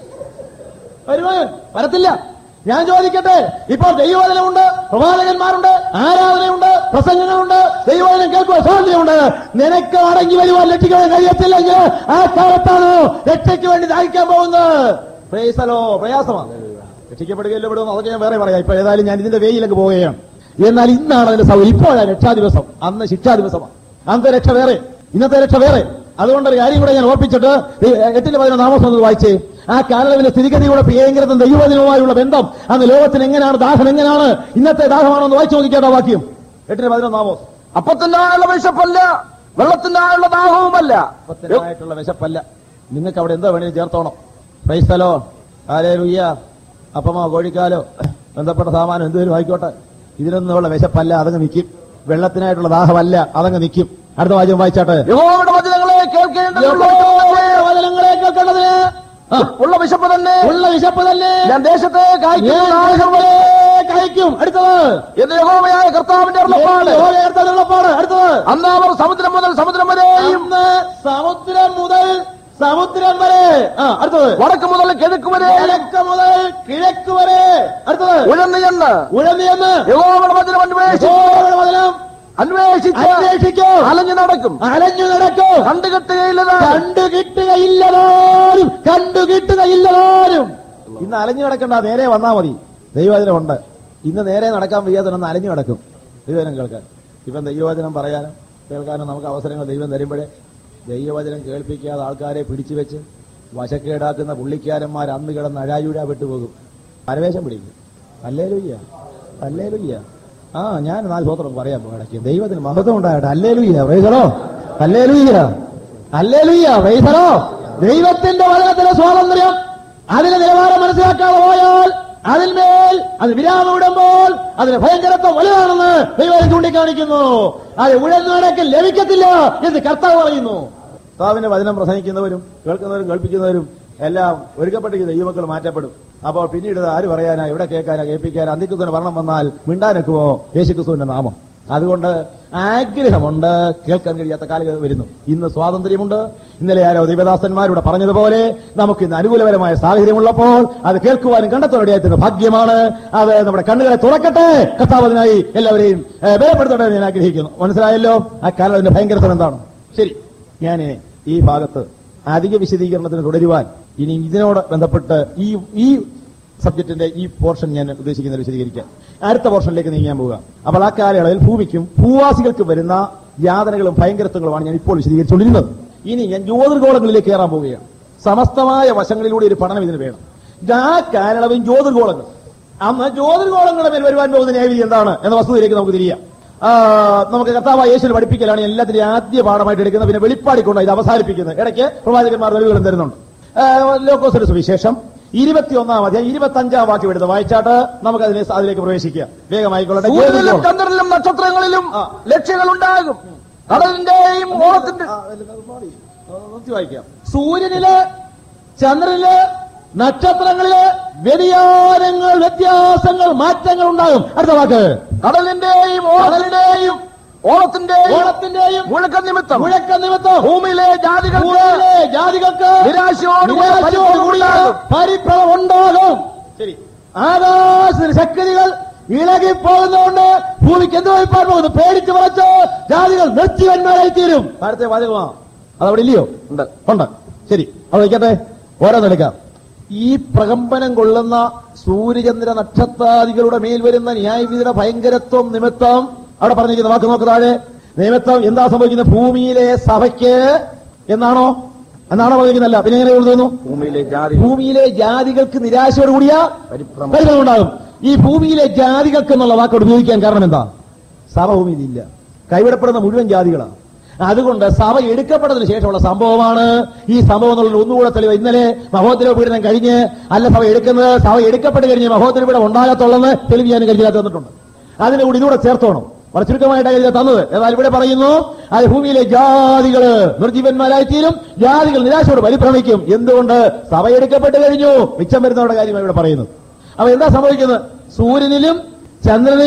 വരുമോ വരത്തില്ല ഞാൻ ചോദിക്കട്ടെ ഇപ്പോൾ ദൈവവചനമുണ്ട് പ്രവാചകന്മാരുണ്ട് ആരാധനയുണ്ട് പ്രസംഗങ്ങളുണ്ട് ദൈവവചനം കേൾക്കുക സ്വാതന്ത്ര്യമുണ്ട് നിനക്ക് അടങ്ങി വരുവാൻ രക്ഷിക്കാൻ കഴിയത്തില്ലെങ്കിൽ ആ കാലത്താണ് രക്ഷയ്ക്ക് വേണ്ടി ദാഹിക്കാൻ പോകുന്നത് പ്രേസലോ പ്രയാസമാണ് രക്ഷിക്കപ്പെടുകയല്ലോ വിടുന്നു അതൊക്കെ ഞാൻ വേറെ പറയാം ഇപ്പൊ ഏതായാലും ഞാൻ ഇതിന്റെ വേയിലേക്ക് പോവുകയാണ് എന്നാൽ ഇന്നാണ് അതിന്റെ സൗകര്യം ഇപ്പോഴാണ് രക്ഷാ ദിവസം അന്ന് ശിക്ഷാ ദിവസമാണ് അന്നത്തെ രക്ഷ വേറെ ഇന്നത്തെ രക്ഷ വേറെ അതുകൊണ്ട് ഒരു കാര്യം കൂടെ ഞാൻ ഓർപ്പിച്ചിട്ട് ഈ എട്ടിന്റെ പതിനൊന്ന് നാമസം ഒന്ന് വായിച്ചേ ആ കാലയളവിലെ സ്ഥിതിഗതിയുടെ പ്രിയങ്കരത്തും ദൈവവചനവുമായുള്ള ബന്ധം അന്ന് ലോകത്തിന് എങ്ങനെയാണ് ദാഹം എങ്ങനെയാണ് ഇന്നത്തെ ദാഹമാണോ എന്ന് വായിച്ചു നോക്കിക്കേണ്ട വാക്യം എട്ടിന് പതിനൊന്ന് നാമോസ് അപ്പത്തിന്റെ ആയുള്ള വിശപ്പല്ല വെള്ളത്തിന്റെ ആയുള്ള ദാഹവുമല്ല അപ്പത്തിനായിട്ടുള്ള വിശപ്പല്ല നിങ്ങൾക്ക് അവിടെ എന്താ വേണേലും ചേർത്തോണം പൈസലോ ആരേ ലുയ്യ അപ്പമോ കോഴിക്കാലോ ബന്ധപ്പെട്ട സാമാനം എന്തുവരും ആയിക്കോട്ടെ ഇതിനൊന്നുമുള്ള വിശപ്പല്ല അതങ്ങ് നിൽക്കും വെള്ളത്തിനായിട്ടുള്ള ദാഹമല്ല അതങ്ങ് നിൽക്കും അടുത്ത വാചകം വായിച്ചാട്ടെ യഹോവയുടെ വചനങ്ങളെ കേൾക്കേണ്ടത് യഹോവയുടെ വചനങ്ങളെ കേൾക്കേണ്ടതിന് ആ, ഉള്ള വിശപ്പ് തന്നെ ഉള്ള വിശപ്പ് തന്നെ ഞാൻ ദേശത്തെ കായ്ക്കുന്ന ഞാൻ നാശങ്ങളെ കഴിക്കും അടുത്തത് എന്ന് യഹോവയായ കർത്താവിന്റെ അരുളപ്പാട് യഹോവയുടെ അടുത്തുള്ള പാട് അടുത്തത് അന്ന് അവർ സമുദ്രം മുതൽ സമുദ്രം വരെയും ഇന്ന് സമുദ്രം മുതൽ സമുദ്രം വരെ ആ അടുത്തത് വടക്ക് മുതൽ കിഴക്ക് വരെയും കിഴക്ക് മുതൽ കിഴക്ക് വരെ അടുത്തത് ഉഴന്നു ചെന്ന് ഉഴന്നിയെന്ന് യഹോവയുടെ വചനം അന്വേഷിച്ച് യഹോവയുടെ വചനം അന്വേഷിച്ച് അന്വേഷിക്കും അലഞ്ഞു നടക്കും അലഞ്ഞു നടക്കും കണ്ടുകെട്ടുകയില്ലതാ കണ്ടു കിട്ടുകയില്ലതാരും കണ്ടു കിട്ടുകയില്ലതാരും ഇന്ന് അലഞ്ഞു നടക്കണ്ട നേരെ വന്നാ മതി ദൈവവചനമുണ്ട് ഇന്ന് നേരെ നടക്കാൻ വയ്യാത്തവനൊന്ന് അലഞ്ഞു നടക്കും ദൈവവചനം കേൾക്കാൻ ഇപ്പം ദൈവവചനം പറയാനും കേൾക്കാനും നമുക്ക് അവസരങ്ങൾ ദൈവം തരുമ്പോഴേ ദൈവവചനം കേൾപ്പിക്കാതെ ആൾക്കാരെ പിടിച്ചു വെച്ച് വശക്കേടാക്കുന്ന പുള്ളിക്കാരന്മാർ അന്ന് കിടന്ന് അഴായുഴ വിട്ടുപോകും പരവേശം പിടിക്കും അല്ലേ ലുയ്യ അല്ലേ ലുയ്യ ആ ഞാൻ നാല് സ്വത്രം പറയാൻ പോകും ഇടയ്ക്ക് ദൈവത്തിന് മഹത്വം ഉണ്ടാകട്ടെ അല്ലേ ലുയ്യ പ്രൈസറോ അല്ലേ ലുയ്യ അല്ലേ ലുയ്യ പ്രൈസറോ ദൈവത്തിന്റെ വചനത്തിന്റെ സ്വാതന്ത്ര്യം അതിന്റെ നിലവാരം മനസ്സിലാക്കാതെ പോയാൽ അതിന്മേൽ അത് വിരാമമിടുമ്പോൾ അതിന് ഭയങ്കരത്വം വലുതാണെന്ന് ദൈവം ചൂണ്ടിക്കാണിക്കുന്നു അത് ഉഴന്നുടക്കിൽ ലഭിക്കത്തില്ല എന്ന് കർത്താവ് പറയുന്നു കർത്താവിന്റെ വചനം പ്രസംഗിക്കുന്നവരും കേൾക്കുന്നവരും കേൾപ്പിക്കുന്നവരും എല്ലാം ഒരുക്കപ്പെട്ടിരിക്കുന്ന ദൈവമക്കൾ മാറ്റപ്പെടും അപ്പോൾ പിന്നീട് ഇത് ആര് പറയാനാ എവിടെ കേൾക്കാനാ കേൾപ്പിക്കാനാ അന്തിക്രിസ്തുവിന് വർണ്ണം വന്നാൽ മിണ്ടാനൊക്കുമോ യേശുക്രിസ്തുവിന്റെ നാമം അതുകൊണ്ട് ആഗ്രഹമുണ്ട് കേൾക്കാൻ കഴിയാത്ത കാലങ്ങൾ വരുന്നു ഇന്ന് സ്വാതന്ത്ര്യമുണ്ട് ഇന്നലെ ആരോ ദൈവദാസന്മാരുടെ പറഞ്ഞതുപോലെ നമുക്ക് ഇന്ന് അനുകൂലപരമായ സാഹചര്യമുള്ളപ്പോൾ അത് കേൾക്കുവാനും കണ്ടെത്താനിടയായിട്ടുള്ള ഭാഗ്യമാണ് അത് നമ്മുടെ കണ്ണുകളെ തുറക്കട്ടെ കർത്താവതിനായി എല്ലാവരെയും ഏഹ്, ബലപ്പെടുത്തട്ടെ എന്ന് ഞാൻ ആഗ്രഹിക്കുന്നു മനസ്സിലായല്ലോ ആ കാലത്തിന്റെ ഭയങ്കരത്വം എന്താണ് ശരി ഞാൻ ഈ ഭാഗത്ത് അധിക വിശദീകരണത്തിന് തുടരുവാൻ ഇനി ഇതിനോട് ബന്ധപ്പെട്ട് ഈ ഈ സബ്ജക്റ്റിന്റെ ഈ പോർഷൻ ഞാൻ ഉദ്ദേശിക്കുന്നത് വിശദീകരിക്കാം അടുത്ത പോർഷനിലേക്ക് നീങ്ങാൻ പോവുക അപ്പോൾ ആ കാലയളവിൽ ഭൂമിക്കും ഭൂവാസികൾക്കും വരുന്ന യാതനകളും ഭയങ്കരത്വങ്ങളുമാണ് ഞാൻ ഇപ്പോൾ വിശദീകരിച്ചുകൊണ്ടിരുന്നത് ഇനി ഞാൻ ജ്യോതിർഗോളങ്ങളിലേക്ക് കയറാൻ പോവുകയാണ് സമസ്തമായ വശങ്ങളിലൂടെ ഒരു പഠനം ഇതിന് വേണം ഇത് ആ കാലയളവിൽ ജ്യോതിർഗോളങ്ങൾ അന്ന് ജ്യോതിർഗോളങ്ങളുടെ മേൽ വരുവാൻ പോകുന്ന ന്യായവിധി എന്താണ് എന്ന വസ്തുതയിലേക്ക് നമുക്ക് തിരിയാം ആ, നമുക്ക് കർത്താവ് യേശുവിന് പഠിപ്പിക്കലാണ് എല്ലാത്തിനും ആദ്യ പാഠമായിട്ട് എടുക്കുന്നത് പിന്നെ വെളിപ്പാടിക്കൊണ്ട് ഇത് അവസാനിപ്പിക്കുന്നത് ഇടയ്ക്ക് പ്രവാചകന്മാർ തെളിവുകളും തരുന്നുണ്ട് ആ, ലോക്കോസിന്റെ സുവിശേഷം ഇരുപത്തിയൊന്നാം അധ്യായം ഇരുപത്തി അഞ്ചാം വാക്യം എടുത്ത് വായിച്ചാട്ട് നമുക്ക് അതിനെ അതിലേക്ക് പ്രവേശിക്കാം വേഗമായിക്കൊള്ളട്ടെ സൂര്യനിലും ജ്യോതിർഗോളം. ചന്ദ്രനിലും നക്ഷത്രങ്ങളിലും ആ. ലക്ഷ്യങ്ങളുണ്ടാകും കടലിന്റെയും ഓളത്തിന്റെ ആ, നിർത്തി നിർത്തി വായിക്കാം സൂര്യനില് ചന്ദ്രനില് നക്ഷത്രങ്ങളില് വ്യതിയാനങ്ങൾ വ്യത്യാസങ്ങൾ മാറ്റങ്ങൾ ഉണ്ടാകും അടുത്ത വാക്ക് കടലിന്റെയും ഓളത്തിന്റെയും ഓളത്തിന്റെയും ഓണത്തിന്റെയും മുഴക്ക നിമിത്തം മുഴക്ക നിമിത്തം ഭൂമിയിലെ ജാതികൾക്ക് ഭൂമിയിലെ ജാതികൾക്ക് നിരാശയോടുകൂടി നിരാശയോടുകൂടിയ പരിഭ്രമം പരിഭ്രമം ഉണ്ടാകും ശരി ആകാശ ശക്തികൾ ഇളകിപ്പോകുന്നതുകൊണ്ട് ഭൂമിക്ക് എന്ത് വയ്പാൻ പോകുന്നു പേടിച്ച് പറച്ച് ജാതികൾ നിർത്തിവന്മാരായി തീരും ഭാരത്തെ വാചകമാ അതവിടെ ഇല്ലയോ ഉണ്ട് ഉണ്ട് ശരി അവിടെ വയ്ക്കട്ടെ ഓരോന്നെടുക്കാം ഈ പ്രകമ്പനം കൊള്ളുന്ന സൂര്യചന്ദ്ര നക്ഷത്രാദികളുടെ മേൽ വരുന്ന ന്യായവിധിയുടെ ഭയങ്കരത്വം നിമിത്തം അവിടെ പറഞ്ഞിരിക്കുന്ന വാക്ക് നോക്ക് താഴെ നിമിത്തം എന്താ സംഭവിക്കുന്നത് ഭൂമിയിലെ സഭയ്ക്ക് എന്നാണോ എന്നാണോ പറഞ്ഞിരിക്കുന്നല്ല പിന്നെ എങ്ങനെ എഴുതുന്നു ഭൂമിയിലെ ജാതി ഭൂമിയിലെ ജാതികൾക്ക് നിരാശയോടുകൂടിയ പരിഭ്രമം. പരിഭ്രമം ഉണ്ടാകും ഈ ഭൂമിയിലെ ജാതികൾക്ക് എന്നുള്ള വാക്കോട് ഉപയോഗിക്കാൻ കാരണം എന്താ സഭ ഭൂമിയിലില്ല കൈവിടപ്പെടുന്ന മുഴുവൻ ജാതികളാണ് അതുകൊണ്ട് സഭ എടുക്കപ്പെട്ടതിന് ശേഷമുള്ള സംഭവമാണ് ഈ സംഭവം എന്നുള്ള ഒന്നുകൂടെ തെളിവ് ഇന്നലെ മഹോദര പീഡനം കഴിഞ്ഞ് അല്ല സഭ എടുക്കുന്നത് സഭ എടുക്കപ്പെട്ട് കഴിഞ്ഞ് മഹോദര പീഡനം ഉണ്ടാകത്തുള്ളെന്ന് തെളിവ് ഞാൻ കരുതി തന്നിട്ടുണ്ട് അതിനെ കൂടി ഇതുകൂടെ ചേർത്തോണം വളരെ ചുരുക്കമായിട്ടാണ് കരുതി തന്നത് എന്നാൽ ഇവിടെ പറയുന്നു അത് ഭൂമിയിലെ ജാതികള് നിർജീവന്മാരായി തീരും ജാതികൾ നിരാശയോട് പരിഭ്രമിക്കും എന്തുകൊണ്ട് സഭ എടുക്കപ്പെട്ട് കഴിഞ്ഞു മിച്ചം വരുന്നവരുടെ കാര്യമാണ് ഇവിടെ പറയുന്നത് അപ്പൊ എന്താ സംഭവിക്കുന്നത് സൂര്യനിലും ചന്ദ്രനിലും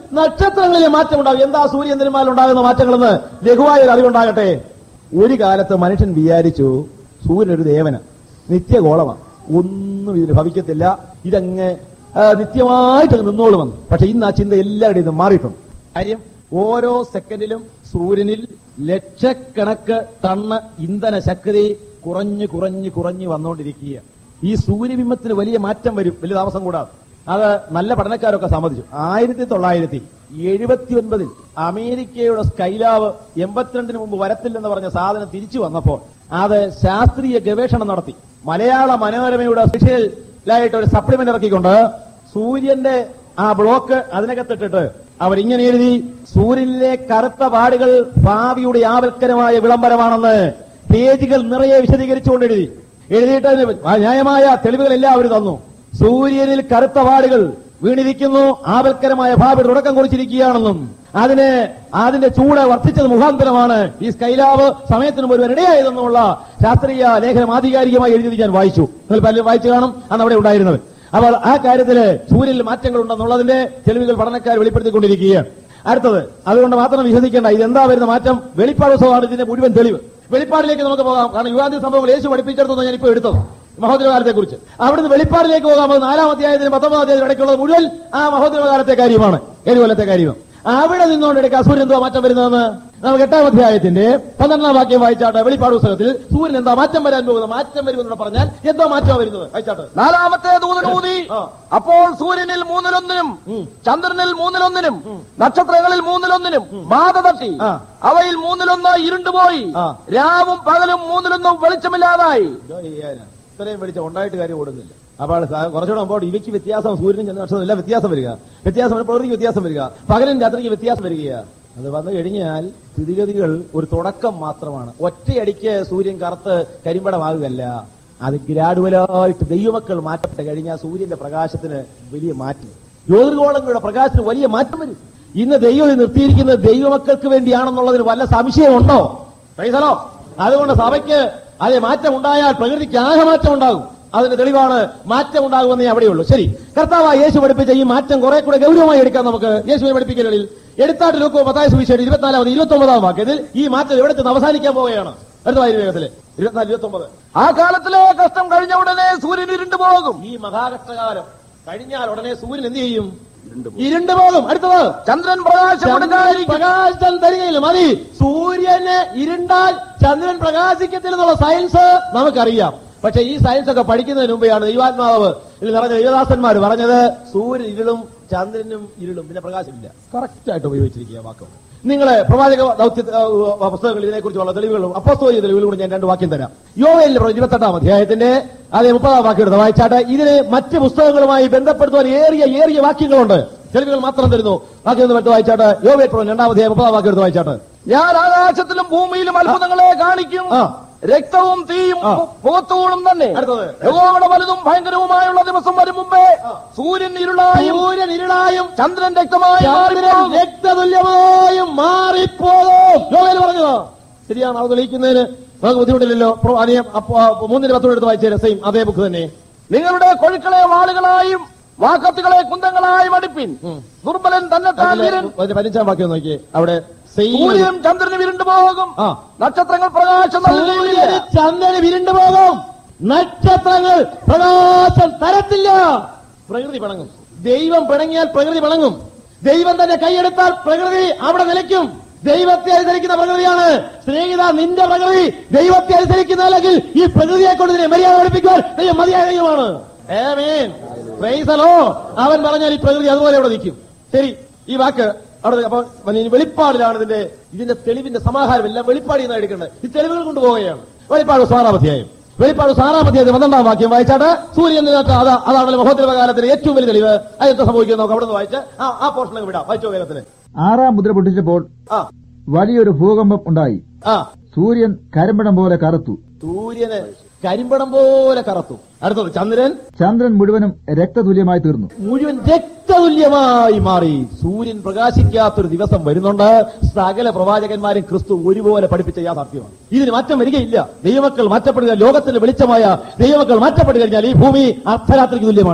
നക്ഷത്രങ്ങളിൽ മാറ്റം ഉണ്ടാകും എന്താ സൂര്യചന്ദ്രന്മാരിൽ ഉണ്ടാകുന്ന മാറ്റങ്ങളെന്ന് ലഘുവായ ഒരു അറിവുണ്ടാകട്ടെ ഒരു കാലത്ത് മനുഷ്യൻ വിചാരിച്ചു സൂര്യൻ ഒരു ദേവന നിത്യഗോളമാണ് ഒന്നും ഇതിന് ഭവിക്കത്തില്ല ഇതങ്ങ് ആ, നിത്യമായിട്ട് അങ്ങ് നിന്നോളുമെന്ന് പക്ഷെ ഇന്ന് ആ ചിന്ത എല്ലാവരുടെയും ഇത് മാറിയിട്ടുണ്ട് കാര്യം ഓരോ സെക്കൻഡിലും സൂര്യനിൽ ലക്ഷക്കണക്ക് ടണ്ണ് ഇന്ധന ശക്തി കുറഞ്ഞു കുറഞ്ഞു കുറഞ്ഞു വന്നുകൊണ്ടിരിക്കുക ഈ സൂര്യബിംബത്തിന് വലിയ മാറ്റം വരും വലിയ താമസം കൂടാതെ അത് നല്ല പഠനക്കാരൊക്കെ സമ്മതിച്ചു ആയിരത്തി തൊള്ളായിരത്തി എഴുപത്തി ഒൻപതിൽ അമേരിക്കയുടെ സ്കൈലാവ് എൺപത്തിരണ്ടിന് മുമ്പ് വരത്തില്ലെന്ന് പറഞ്ഞ സാധനം തിരിച്ചു വന്നപ്പോൾ അത് ശാസ്ത്രീയ ഗവേഷണം നടത്തി മലയാള മനോരമയുടെ സ്പെഷ്യലായിട്ട് ഒരു സപ്ലിമെന്റ് ഇറക്കിക്കൊണ്ട് സൂര്യന്റെ ആ ബ്ലോക്ക് അതിനകത്തിട്ടിട്ട് അവരിങ്ങനെ എഴുതി സൂര്യനിലെ കറുത്ത പാടുകൾ ഭാവിയുടെ ആവൽക്കരമായ വിളംബരമാണെന്ന് പേജുകൾ നിറയെ വിശദീകരിച്ചുകൊണ്ട് എഴുതി എഴുതിയിട്ട് അതിന് ആ ന്യായമായ തെളിവുകളെല്ലാം അവർ തന്നു സൂര്യനിൽ കറുത്ത പാടുകൾ വീണിരിക്കുന്നു ആവൽക്കരമായ ഭാവി തുടക്കം കുറിച്ചിരിക്കുകയാണെന്നും അതിന് അതിന്റെ ചൂട് വർദ്ധിച്ചത് മുഖാന്തരമാണ് ഈ സ്കൈലാവ് സമയത്തിന് മുഴുവൻ ഇടയായതെന്നുള്ള ശാസ്ത്രീയ ലേഖനം ആധികാരികമായി എഴുതിയത് ഞാൻ വായിച്ചു നിങ്ങൾ പലരും വായിച്ചു കാണും അന്ന് അവിടെ ഉണ്ടായിരുന്നത് അപ്പോൾ ആ കാര്യത്തില് സൂര്യനിൽ മാറ്റങ്ങൾ ഉണ്ടെന്നുള്ളതിന്റെ തെളിവുകൾ പഠനക്കാർ വെളിപ്പെടുത്തിക്കൊണ്ടിരിക്കുകയാണ് അടുത്തത് അതുകൊണ്ട് മാത്രം വിശ്വസിക്കേണ്ട ഇതെന്താ വരുന്ന മാറ്റം വെളിപ്പാട് ദിവസമാണ് ഇതിന്റെ മുഴുവൻ തെളിവ് വെളിപ്പാടിലേക്ക് നമുക്ക് പോകാം കാരണം യുവാദി സംഭവങ്ങൾ യേശു പഠിപ്പിച്ചെടുത്തു ഞാൻ ഇപ്പോൾ എടുത്തത് മഹോദരകാലത്തെ കുറിച്ച് അവിടുന്ന് വെളിപ്പാടിലേക്ക് പോകാം അത് നാലാം അധ്യായത്തിനും പത്തൊമ്പതാം അധ്യായത്തിനും ഇടയ്ക്കുള്ളത് മുഴുവൻ ആ മഹോദരകാലത്തെ കാര്യമാണ് ഏഴ് കൊല്ലത്തെ കാര്യമാണ് അവിടെ നിന്നുകൊണ്ട് എടുക്കുക സൂര്യൻ എന്തുവാ മാറ്റം വരുന്നതെന്ന് നമുക്ക് എട്ടാം അധ്യായത്തിന്റെ പന്ത്രണ്ടാം വാക്യം വായിച്ചാട്ടെ വെളിപ്പാട് പുസ്തകത്തിൽ സൂര്യൻ എന്താ മാറ്റം വരാൻ പോകുന്നത് മാറ്റം വരുമെന്ന് പറഞ്ഞാൽ എന്തോ മാറ്റം വരുന്നത് വായിച്ചാട്ടെ നാലാമത്തെ ദൂതനൂതി ആ. അപ്പോൾ സൂര്യനിൽ മൂന്നിലൊന്നിനും ചന്ദ്രനിൽ മൂന്നിലൊന്നിനും നക്ഷത്രങ്ങളിൽ മൂന്നിലൊന്നിനും ബാധ തട്ടി ആ. അവയിൽ മൂന്നിലൊന്ന് ഇരുണ്ടുപോയി ആ. രാവും പകലും മൂന്നിലൊന്നും വെളിച്ചമില്ലാതായി എന്തോ ചെയ്യാനാ ഇത്രയും വെളിച്ചം ഉണ്ടായിട്ട് കാര്യം ഓടുന്നില്ല അപ്പോൾ സ- കുറച്ചുകൂടെ മുമ്പോട്ട് ഇവയ്ക്ക് വ്യത്യാസം സൂര്യനും ചന്ദ്രനും നക്ഷത്രം എല്ലാം വ്യത്യാസം വരിക വ്യത്യാസം വരും, പ്രകൃതിക്ക് വ്യത്യാസം വരിക പകലും രാത്രിക്ക് വ്യത്യാസം വരികയാ അത് വന്നു കഴിഞ്ഞാൽ സ്ഥിതിഗതികൾ ഒരു തുടക്കം മാത്രമാണ് ഒറ്റയടിക്ക് സൂര്യൻ കറുത്ത് കരിമ്പടമാകുകയല്ല അത് ഗ്രാഡുവലായിട്ട് ദൈവമക്കൾ മാറ്റപ്പെട്ട് കഴിഞ്ഞാൽ സൂര്യന്റെ പ്രകാശത്തിന് വലിയ മാറ്റം ജ്യോതിർഗോളങ്ങളുടെ പ്രകാശത്തിന് വലിയ മാറ്റം വരും ഇന്ന് ദൈവം ഇത് നിർത്തിയിരിക്കുന്നത് ദൈവമക്കൾക്ക് വേണ്ടിയാണെന്നുള്ളതിന് വല്ല സംശയമുണ്ടോ പ്രൈസലോ അതുകൊണ്ട് സഭയ്ക്ക് അതേ മാറ്റം ഉണ്ടായാൽ പ്രകൃതിക്ക് ആകമാറ്റം ഉണ്ടാകും അതിന് തെളിവാണ് മാറ്റം ഉണ്ടാകുമെന്നേ അവിടെയുള്ളൂ ശരി കർത്താവ് യേശു പഠിപ്പിച്ച ഈ മാറ്റം കുറെ കൂടെ ഗൗരവമായി എടുക്കാം നമുക്ക് യേശുവിനെ പഠിപ്പിക്കലിൽ എടുത്താട്ട് ലൂക്കോ പത്തായ സുവിശേഷം ഇരുപത്തിനാലാമത് ഇരുപത്തി ഒമ്പതാം വാക്യത്തിൽ ഈ മാറ്റം എവിടെ ചെന്ന് അവസാനിക്കാൻ പോവുകയാണ് അടുത്ത വായു വേഗത്തില് ഇരുപത്തിനാല് ഇരുപത്തി ഒമ്പത് ആ കാലത്തിലെ കഷ്ടം കഴിഞ്ഞ ഉടനെ സൂര്യൻ ഇരുണ്ടു പോകും ഈ മഹാകഷ്ടകാലം കഴിഞ്ഞാൽ ഉടനെ സൂര്യൻ എന്ത് ചെയ്യും ഇരുണ്ടു പോകും അടുത്തത് ചന്ദ്രൻ പ്രകാശം ചന്ദ്രൻ കൊടുക്കാതിരിക്കും പ്രകാശം തരികയില്ല മതി സൂര്യന് ഇരുണ്ടാൽ ചന്ദ്രൻ പ്രകാശിക്കത്തില്ലെന്നുള്ള സയൻസ് നമുക്കറിയാം പക്ഷെ ഈ സയൻസ് ഒക്കെ പഠിക്കുന്നതിന് മുമ്പെയാണ് ദൈവാത്മാവ് ഇതിൽ നിറഞ്ഞ ദൈവദാസന്മാർ പറഞ്ഞത് സൂര്യൻ ഇരുളും ചന്ദ്രനും ഇരുളും പിന്നെ പ്രകാശമില്ല കറക്റ്റ് ആയിട്ട് ഉപയോഗിച്ചിരിക്കുക വാക്ക് നിങ്ങളെ പ്രവാചക ദൗത്യ ആ, പുസ്തകങ്ങൾ ഇതിനെക്കുറിച്ചുള്ള തെളിവുകളും അപ്പോസ്തോലിക തെളിവുകളും ഞാൻ രണ്ട് വാക്യം തരാം യോവേലിൽ ഇരുപത്തെട്ടാം അധ്യായത്തിന്റെ അതേ മുപ്പതാം വാക്യം എടുത്ത് വായിച്ചാട്ടെ ഇതിന് മറ്റ് പുസ്തകങ്ങളുമായി ബന്ധപ്പെടുത്തുവാൻ ഏറിയ ഏറിയ വാക്യങ്ങളുണ്ട് തെളിവുകൾ മാത്രം തരുന്നു വാക്യം ഒന്ന് എടുത്ത് വായിച്ചാട്ടെ യോവേൽ പ്രവചനം രണ്ടാം അധ്യായം മുപ്പതാം വാക്യം എടുത്ത് വായിച്ചാട്ടെ ഞാൻ ആകാശത്തിലും ഭൂമിയിലും അത്ഭുതങ്ങളെ കാണിക്കും ആ. രക്തവും തീയും ആ. പു- പുകത്തൂണും തന്നെ അടുത്തത്. യഹോവയുടെ വലുതും ഭയങ്കരവുമായുള്ള ദിവസം വരും മുമ്പേ സൂര്യൻ ഇരുളായും സൂര്യൻ ഇരുളായും ചന്ദ്രൻ രക്തമായും ചന്ദ്രൻ മാറിപ്പോകും. രക്തതുല്യമായും മാറിപ്പോകും യോവേൽ പറഞ്ഞതോ ശരിയാണ് അത് തെളിയിക്കുന്നതിന് നമുക്ക് ബുദ്ധിമുട്ടില്ലല്ലോ പ്രോ- അനിയം അപ്പോ, ആ, മൂന്നിന് പത്തോട് എടുത്ത് വായിച്ചേ സെയിം അതേ ബുക്ക് തന്നെ നിങ്ങളുടെ കൊഴുക്കളെ വാളുകളായും വാക്കത്തുകളെ കുന്തങ്ങളായും അടുപ്പിൻ ദുർബലൻ തന്നെത്താൻ അതിലെ വീരൻ അതിന്റെ പതിനഞ്ചാം വാക്യം നോക്കിയേ അവിടെ സെയിം സൂര്യനും ചന്ദ്രനും ഇരുണ്ടു പോകും ആ. നക്ഷത്രങ്ങൾ പ്രകാശം നൽകുകയില്ല സൂര്യന് ചന്ദ്രന് വിരുണ്ടു പോകും നക്ഷത്രങ്ങൾ പ്രകാശം തരത്തില്ല പ്രകൃതി പിണങ്ങും ദൈവം പിണങ്ങിയാൽ പ്രകൃതി പിണങ്ങും ദൈവം തന്നെ കൈയെടുത്താൽ പ്രകൃതി അവിടെ നിലയ്ക്കും ദൈവത്തെ അനുസരിക്കുന്ന പ്രകൃതിയാണ് സ്നേഹിത നിന്റെ പ്രകൃതി ദൈവത്തെ അനുസരിക്കുന്ന അല്ലെങ്കിൽ ഈ പ്രകൃതിയെ കൊണ്ട് ഇതിനെ മര്യാദ പഠിപ്പിക്കുവാൻ ദൈവം മതിയായ ദൈവമാണ് ആമേൻ. Praise the Lord. അവൻ പറഞ്ഞാൽ ഈ പ്രകൃതി അതുപോലെ അവിടെ നിൽക്കും ശരി ഈ വാക്ക് അവിടെ അപ്പൊ ഇനി വെളിപ്പാടിലാണ് ഇതിന്റെ ഇതിന്റെ തെളിവിന്റെ സമാഹാരം എല്ലാം വെളിപ്പാടിൽ നിന്ന് എടുക്കേണ്ടത് ഈ തെളിവുകൾ കൊണ്ടുപോവുകയാണ് വെളിപ്പാട് സാറാം അധ്യായം വെളിപ്പാട് സാറാം അധ്യായത്തിൽ പന്ത്രണ്ടാം വാക്യം വായിച്ചാട്ട് സൂര്യൻ നിന്നിട്ട് അതാ അതാണല്ലോ മഹോദ്രവ കാലത്തിന് ഏറ്റവും വലിയ തെളിവ് അതെന്താ സംഭവിക്കുന്നത് നമുക്ക് അവിടെ നിന്ന് വായിച്ച് ആ ആ പോർഷനിലേക്ക് വിടാം വായിച്ചോ വേഗത്തിന് ആറാം മുദ്ര പൊട്ടിച്ചപ്പോൾ ആ വലിയൊരു ഭൂകമ്പം ഉണ്ടായി ആ സൂര്യൻ കരിമ്പടം പോലെ കറുത്തു സൂര്യന് കരിമ്പടം പോലെ കറത്തു അടുത്തത് ചന്ദ്രൻ ചന്ദ്രൻ മുഴുവനും രക്തതുല്യമായി തീർന്നു മുഴുവൻ രക്തതുല്യമായി മാറി സൂര്യൻ പ്രകാശിക്കാത്തൊരു ദിവസം വരുന്നുണ്ട് സകല പ്രവാചകന്മാരും ക്രിസ്തു ഒരുപോലെ പഠിപ്പിച്ച യാഥാർത്ഥ്യമാണ് ഇതിന് മാറ്റം വരികയില്ല ദൈവമക്കൾ മാറ്റപ്പെടുക ലോകത്തിന്റെ വെളിച്ചമായ ദൈവമക്കൾ മാറ്റപ്പെട്ടു കഴിഞ്ഞാൽ ഈ ഭൂമി അർദ്ധരാത്രിക്ക് തുല്യമാണ് പിന്നെ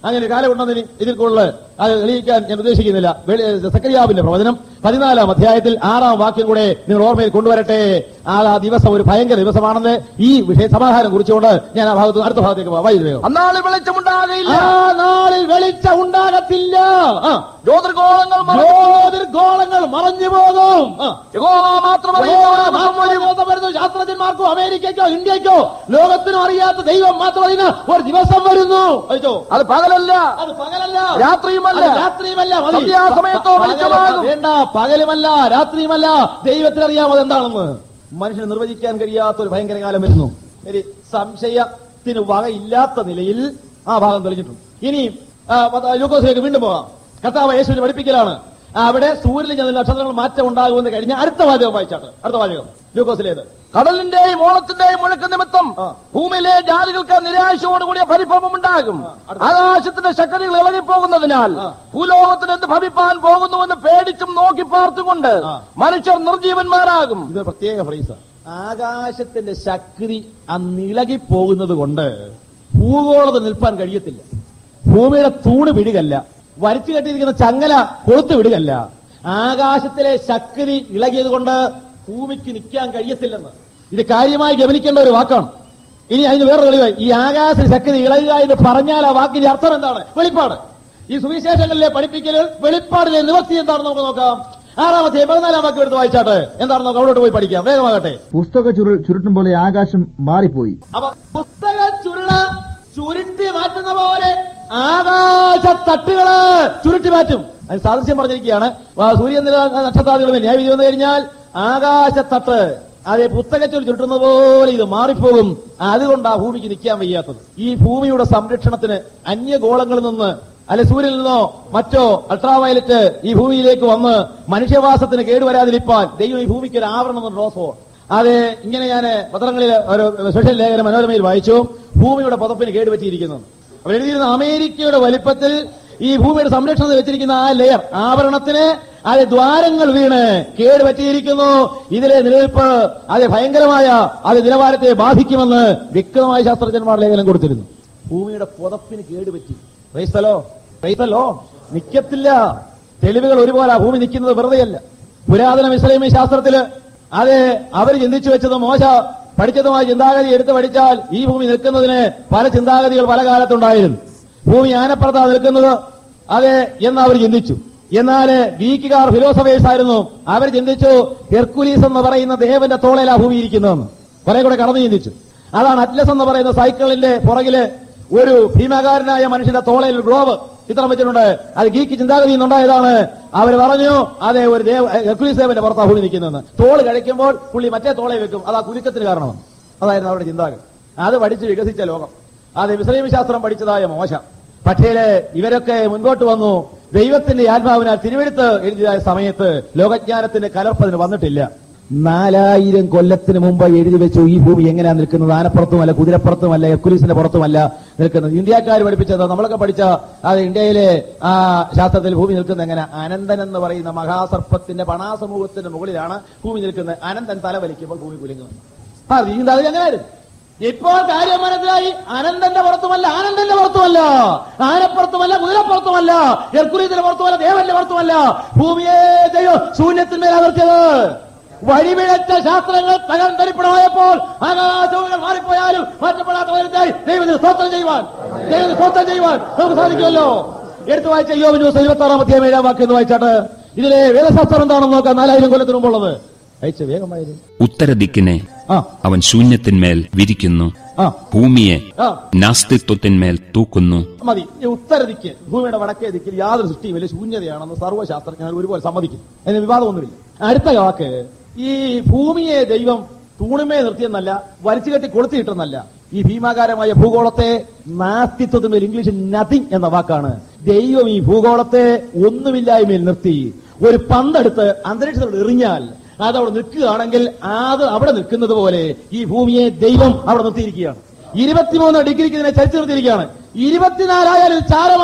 അങ്ങനെ ഒരു കാലം ഉണ്ടെന്ന് ഇനി ഇതിൽ കൂടുതൽ അത് തെളിയിക്കാൻ ഞാൻ ഉദ്ദേശിക്കുന്നില്ല വെളി- സക്കറിയാവിന്റെ പ്രവചനം പതിനാലാം അധ്യായത്തിൽ ആറാം വാക്യം കൂടെ നിങ്ങൾ ഓർമ്മയിൽ കൊണ്ടുവരട്ടെ ആ ആ ദിവസം ഒരു ഭയങ്കര ദിവസമാണെന്ന് ഈ വിഷയ സമാധാനം കുറിച്ചുകൊണ്ട് ഞാൻ ആ ഭാഗത്ത് അടുത്ത ഭാഗത്തേക്ക് പോവാം വൈദ്യുതി വേഗം. അന്നാളിൽ വെളിച്ചമുണ്ടാകയില്ല ആ നാളിൽ വെളിച്ചം ഉണ്ടാകത്തില്ല ആ. ജ്യോതിർഗോളങ്ങൾ മറഞ്ഞു. ജ്യോതിർഗോളങ്ങൾ മറഞ്ഞു പോകും ആ. യഹോവ മാത്രം അറിയുന്ന ഒരു ദിവസം വരും. ലോകം വരുന്നു ശാസ്ത്രജ്ഞന്മാർക്കോ അമേരിക്കയ്ക്കോ ഇന്ത്യക്കോ ലോകത്തിനും അറിയാത്ത ദൈവം മാത്രം അറിയുന്ന ഒരു ദിവസം വരുന്നു അയച്ചോ അത് പകലല്ല അത് പകലല്ല രാത്രിയുമല്ല. അത് രാത്രിയുമല്ല മതി. സന്ധ്യാസമയത്തോ പകല് വെളിച്ചമാകും. വേണ്ട പകലുമല്ല രാത്രിയുമല്ല ദൈവത്തിന് അറിയാമത് എന്താണെന്ന് മനുഷ്യന് നിർവചിക്കാൻ കഴിയാത്ത ഒരു ഭയങ്കര കാലം വരുന്നു ഒരു സംശയത്തിന് വകയില്ലാത്ത നിലയിൽ ആ ഭാഗം തെളിഞ്ഞിട്ടുണ്ട് ഇനി ആ, പത്ത- ലൂക്കോസിലേക്ക് വീണ്ടും പോകാം കർത്താവ് യേശുവിനെ പഠിപ്പിക്കലാണ് ആ, അവിടെ സൂര്യനിൽ ചെന്ന് നക്ഷത്രങ്ങൾ മാറ്റം ഉണ്ടാകുമെന്ന് കഴിഞ്ഞ അടുത്ത വാചകം വായിച്ചാട്ട് അടുത്ത വാചകം ലൂക്കോസിലേത് കടലിന്റെയും ഓളത്തിന്റെയും മുഴക്ക് നിമിത്തം ആ. ഭൂമിയിലെ ജാതികൾക്ക് നിരാശയോടുകൂടിയ പരിഭ്രമം ഉണ്ടാകും ആകാശത്തിന്റെ ശക്തികൾ ഇളകിപ്പോകുന്നതിനാൽ ആ. ഭൂലോകത്തിന് എന്ത് ഭവിപ്പാൻ പോകുന്നുവെന്ന് പേടിച്ചും നോക്കി പാർത്തുകൊണ്ട് ആ. മനുഷ്യർ നിർജീവന്മാരാകും ഇത് പ്രത്യേക ഫ്രൈസ് ആകാശത്തിന്റെ ശക്തി അന്നിളകി പോകുന്നത് കൊണ്ട് ഭൂഗോളത്തിൽ നിൽപ്പാൻ കഴിയത്തില്ല ഭൂമിയുടെ തൂണ് വിടുകല്ല വരച്ചു കെട്ടിയിരിക്കുന്ന ചങ്ങല കൊളുത്ത് വിടുകല്ല ആകാശത്തിലെ ശക്തി ഇളകിയത് കൊണ്ട് ഭൂമിക്ക് നിൽക്കാൻ കഴിയത്തില്ലെന്ന് ഇത് കാര്യമായി ഗമനിക്കേണ്ട ഒരു വാക്കാണ് ഇനി അതിന് വേറെ തെളിവ് ഈ ആകാശ ശക്തി ഇളകുക എന്ന് പറഞ്ഞാൽ ആ വാക്കിന്റെ അർത്ഥം എന്താണ് വെളിപ്പാട് ഈ സുവിശേഷങ്ങളിലെ പഠിപ്പിക്കൽ വെളിപ്പാടിലെ നിവർത്തി എന്താണെന്ന് നമുക്ക് നോക്കാം ആറാമത്തെ പതിനാലാം വാക്യം എടുത്ത് വായിച്ചാട്ടെ എന്താണെന്ന് നമുക്ക് അവിടോട്ട് പോയി പഠിക്കാം വേഗമാകട്ടെ പുസ്തക ചുരുൾ ചുരുട്ടും പോലെ ആകാശം മാറിപ്പോയി അപ്പൊ പുസ്തക ചുരുള ചുരുട്ടി മാറ്റുന്ന പോലെ ആകാശ തട്ടുകള് ചുരുട്ടി മാറ്റും അതിന് സാദൃശ്യം പറഞ്ഞിരിക്കുകയാണ് ആ, സൂര്യൻ നില നക്ഷത്രാദികളും ന്യായവിധി വന്നു കഴിഞ്ഞാൽ ആകാശത്തട്ട് അതെ പുസ്തകത്തിൽ ചുരുട്ടുന്ന പോലെ ഇത് മാറിപ്പോകും അതുകൊണ്ടാ ഭൂമിക്ക് നിൽക്കാൻ വയ്യാത്തത് ഈ ഭൂമിയുടെ സംരക്ഷണത്തിന് അന്യഗോളങ്ങളിൽ നിന്ന് അല്ലെ സൂര്യനിൽ നിന്നോ മറ്റോ അൾട്രാവയലറ്റ് ഈ ഭൂമിയിലേക്ക് വന്ന് മനുഷ്യവാസത്തിന് കേടുവരാതിരിക്കാൻ ദൈവം ഈ ഭൂമിക്ക് ഒരു ആവരണം റോസോ അതെ ഇങ്ങനെ ഞാൻ പത്രങ്ങളിൽ ഒരു സ്പെഷ്യൽ ലേഖനം മനോരമയിൽ വായിച്ചു ഭൂമിയുടെ പുതപ്പിന് കേടുപറ്റിയിരിക്കുന്നു അവർ എഴുതിയിരുന്ന അമേരിക്കയുടെ വലിപ്പത്തിൽ ഈ ഭൂമിയുടെ സംരക്ഷണത്തിൽ വെച്ചിരിക്കുന്ന ആ ലെയർ ആവരണത്തിന് അത് ദ്വാരങ്ങൾ വീണ് കേടുപറ്റിയിരിക്കുന്നു ഇതിലെ നിലനിൽപ്പ് അത് ഭയങ്കരമായ അത് നിലവാരത്തെ ബാധിക്കുമെന്ന് വ്യക്തമായ ശാസ്ത്രജ്ഞന്മാർ ലേഖനം കൊടുത്തിരുന്നു ഭൂമിയുടെ പുതപ്പിന് കേടുപറ്റി ക്രൈസ്തലോ ക്രൈസ്തലോ നിക്കത്തില്ല തെളിവുകൾ ഒരുപോലെ ഭൂമി നിൽക്കുന്നത് വെറുതെയല്ല പുരാതന ഇസ്ലാമി ശാസ്ത്രത്തില് അത് അവർ ചിന്തിച്ചു വെച്ചത് മോശ പഠിച്ചതുമായ ചിന്താഗതി എടുത്ത് പഠിച്ചാൽ ഈ ഭൂമി നിൽക്കുന്നതിന് പല ചിന്താഗതികൾ പല കാലത്തുണ്ടായിരുന്നു ഭൂമി ആനപ്പുറത്താ നിൽക്കുന്നത് അതെ എന്ന് അവർ ചിന്തിച്ചു എന്നാല് ഗ്രീക്കുകാർ ഫിലോസഫേഴ്സ് ആയിരുന്നു അവർ ചിന്തിച്ചു ഹെർക്കുലീസ് എന്ന് പറയുന്ന ദേവന്റെ തോളയിലാ ഭൂമി ഇരിക്കുന്നതെന്ന് കുറെ കൂടെ കടന്നു ചിന്തിച്ചു അതാണ് അറ്റ്ലസ് എന്ന് പറയുന്ന സൈക്കിളിന്റെ പുറകില് ഒരു ഭീമാകാരനായ മനുഷ്യന്റെ തോളയിൽ ഒരു ഗ്ലോബ് ചിത്രം വെച്ചിട്ടുണ്ട് അത് ഗീക്ക് ചിന്താഗതി നിന്നുണ്ടായതാണ് അവർ പറഞ്ഞു അതെ ഒരു ദേവ ഹെർക്കുലീസ് ദേവന്റെ പുറത്താ ഭൂമി നിൽക്കുന്നതെന്ന് തോള് കഴിക്കുമ്പോൾ പുള്ളി മറ്റേ തോളെ വെക്കും അത് ആ കുലുക്കത്തിന് കാരണമാണ് അതായിരുന്നു അവരുടെ ചിന്താഗതി അത് പഠിച്ച് വികസിച്ച ലോകം അത് ഇസ്ലീം ശാസ്ത്രം പഠിച്ചതായ മോശ പക്ഷേ ഇവരൊക്കെ മുൻപോട്ട് വന്നു ദൈവത്തിന്റെ ആത്മാവിനാൽ തിരുവെടുത്ത് എഴുതിയതായ സമയത്ത് ലോകജ്ഞാനത്തിന്റെ കലർപ്പതിന് വന്നിട്ടില്ല നാലായിരം കൊല്ലത്തിന് മുമ്പ് എഴുതി വെച്ചു ഈ ഭൂമി എങ്ങനെയാ നിൽക്കുന്നത് ആനപ്പുറത്തുമല്ല കുതിരപ്പുറത്തുമല്ല എക്കുലീസിന്റെ പുറത്തുമല്ല നിൽക്കുന്നത് ഇന്ത്യക്കാർ പഠിപ്പിച്ചത് നമ്മളൊക്കെ പഠിച്ച അത് ഇന്ത്യയിലെ ആ ശാസ്ത്രത്തിൽ ഭൂമി നിൽക്കുന്നത് എങ്ങനെ അനന്തൻ എന്ന് പറയുന്ന മഹാസർപ്പത്തിന്റെ പണാസമൂഹത്തിന്റെ മുകളിലാണ് ഭൂമി നിൽക്കുന്നത് അനന്തൻ തല വലിക്കുമ്പോൾ ഭൂമി കുലുങ്ങുന്നത് ആ ഈ ചിന്താഗതി അങ്ങനെയായിരുന്നു ഇപ്പോൾ കാര്യം മനസ്സിലായി അനന്തന്റെ പുറത്തുമല്ല ആനന്ദന്റെ പുറത്തുമല്ല ആനപ്പുറത്തുമല്ല കുതിരപ്പുറത്തുമല്ല ഹെർക്കുലീസിന്റെ പുറത്തുമല്ല ദേവന്റെ പുറത്തുമല്ല ഭൂമിയെ ദൈവം ശൂന്യത്തിന്മേൽ അകർത്തിയത് വഴിപിഴച്ച ശാസ്ത്രങ്ങൾ തകർന്നരിപ്പണമായപ്പോൾ ആകാശങ്ങൾ മാറിപ്പോയാലും മാറ്റപ്പെടാത്ത വരുത്തായി ദൈവത്തിന് സ്തോത്രം ചെയ്യുവാൻ ദൈവത്തിന് സ്തോത്രം ചെയ്യുവാൻ നമുക്ക് സാധിക്കുമല്ലോ എടുത്തു വായിച്ച യോബ് ന്യൂസ് ഇരുപത്തി ആറാം അധ്യായം ഏഴാം വാക്യം എന്ന് വായിച്ചാട്ട് ഇതിലെ വേദശാസ്ത്രം എന്താണെന്ന് നോക്കാം നാലായിരം കൊല്ലത്തിന് മുമ്പുള്ളത് അയച്ച വേഗമായിരുന്നു ഉത്തരദിക്കിനെ ആ അവൻ ശൂന്യത്തിന്മേൽ വിരിക്കുന്നു ആ ഭൂമിയെ ആ നാസ്തിത്വത്തിന്മേൽ തൂക്കുന്നു മതി ഈ ഉത്തരദിക്ക് ഭൂമിയുടെ വടക്കേ ദിക്കിൽ യാതൊരു സൃഷ്ടിയുമില്ല ശൂന്യതയാണെന്ന് സർവ്വശാസ്ത്രജ്ഞർ ഒരുപോലെ സമ്മതിക്കും അതിന് വിവാദമൊന്നുമില്ല അടുത്ത വാക്ക് ഈ ഭൂമിയെ ദൈവം തൂണുമേ നിർത്തിയെന്നല്ല വലിച്ചു കെട്ടി കൊളുത്തിയിട്ടെന്നല്ല ഈ ഭീമാകാരമായ ഭൂഗോളത്തെ നാസ്തിത്വത്തിന്റെ ഒരു ഇംഗ്ലീഷിൽ നത്തിങ് എന്ന വാക്കാണ് ദൈവം ഈ ഭൂഗോളത്തെ ഒന്നുമില്ലായ്മയിൽ നിർത്തി ഒരു പന്തെടുത്ത് അന്തരീക്ഷത്തോട് എറിഞ്ഞാൽ അത് അവിടെ നിൽക്കുകയാണെങ്കിൽ അത് അവിടെ നിൽക്കുന്നത് പോലെ ഈ ഭൂമിയെ ദൈവം അവിടെ നിർത്തിയിരിക്കുകയാണ് ഇരുപത്തിമൂന്ന് ഡിഗ്രിക്ക് ഇതിനെ ചരിച്ചു നിർത്തിയിരിക്കുകയാണ് ഇരുപത്തിനാലായാലും ചാരമാകും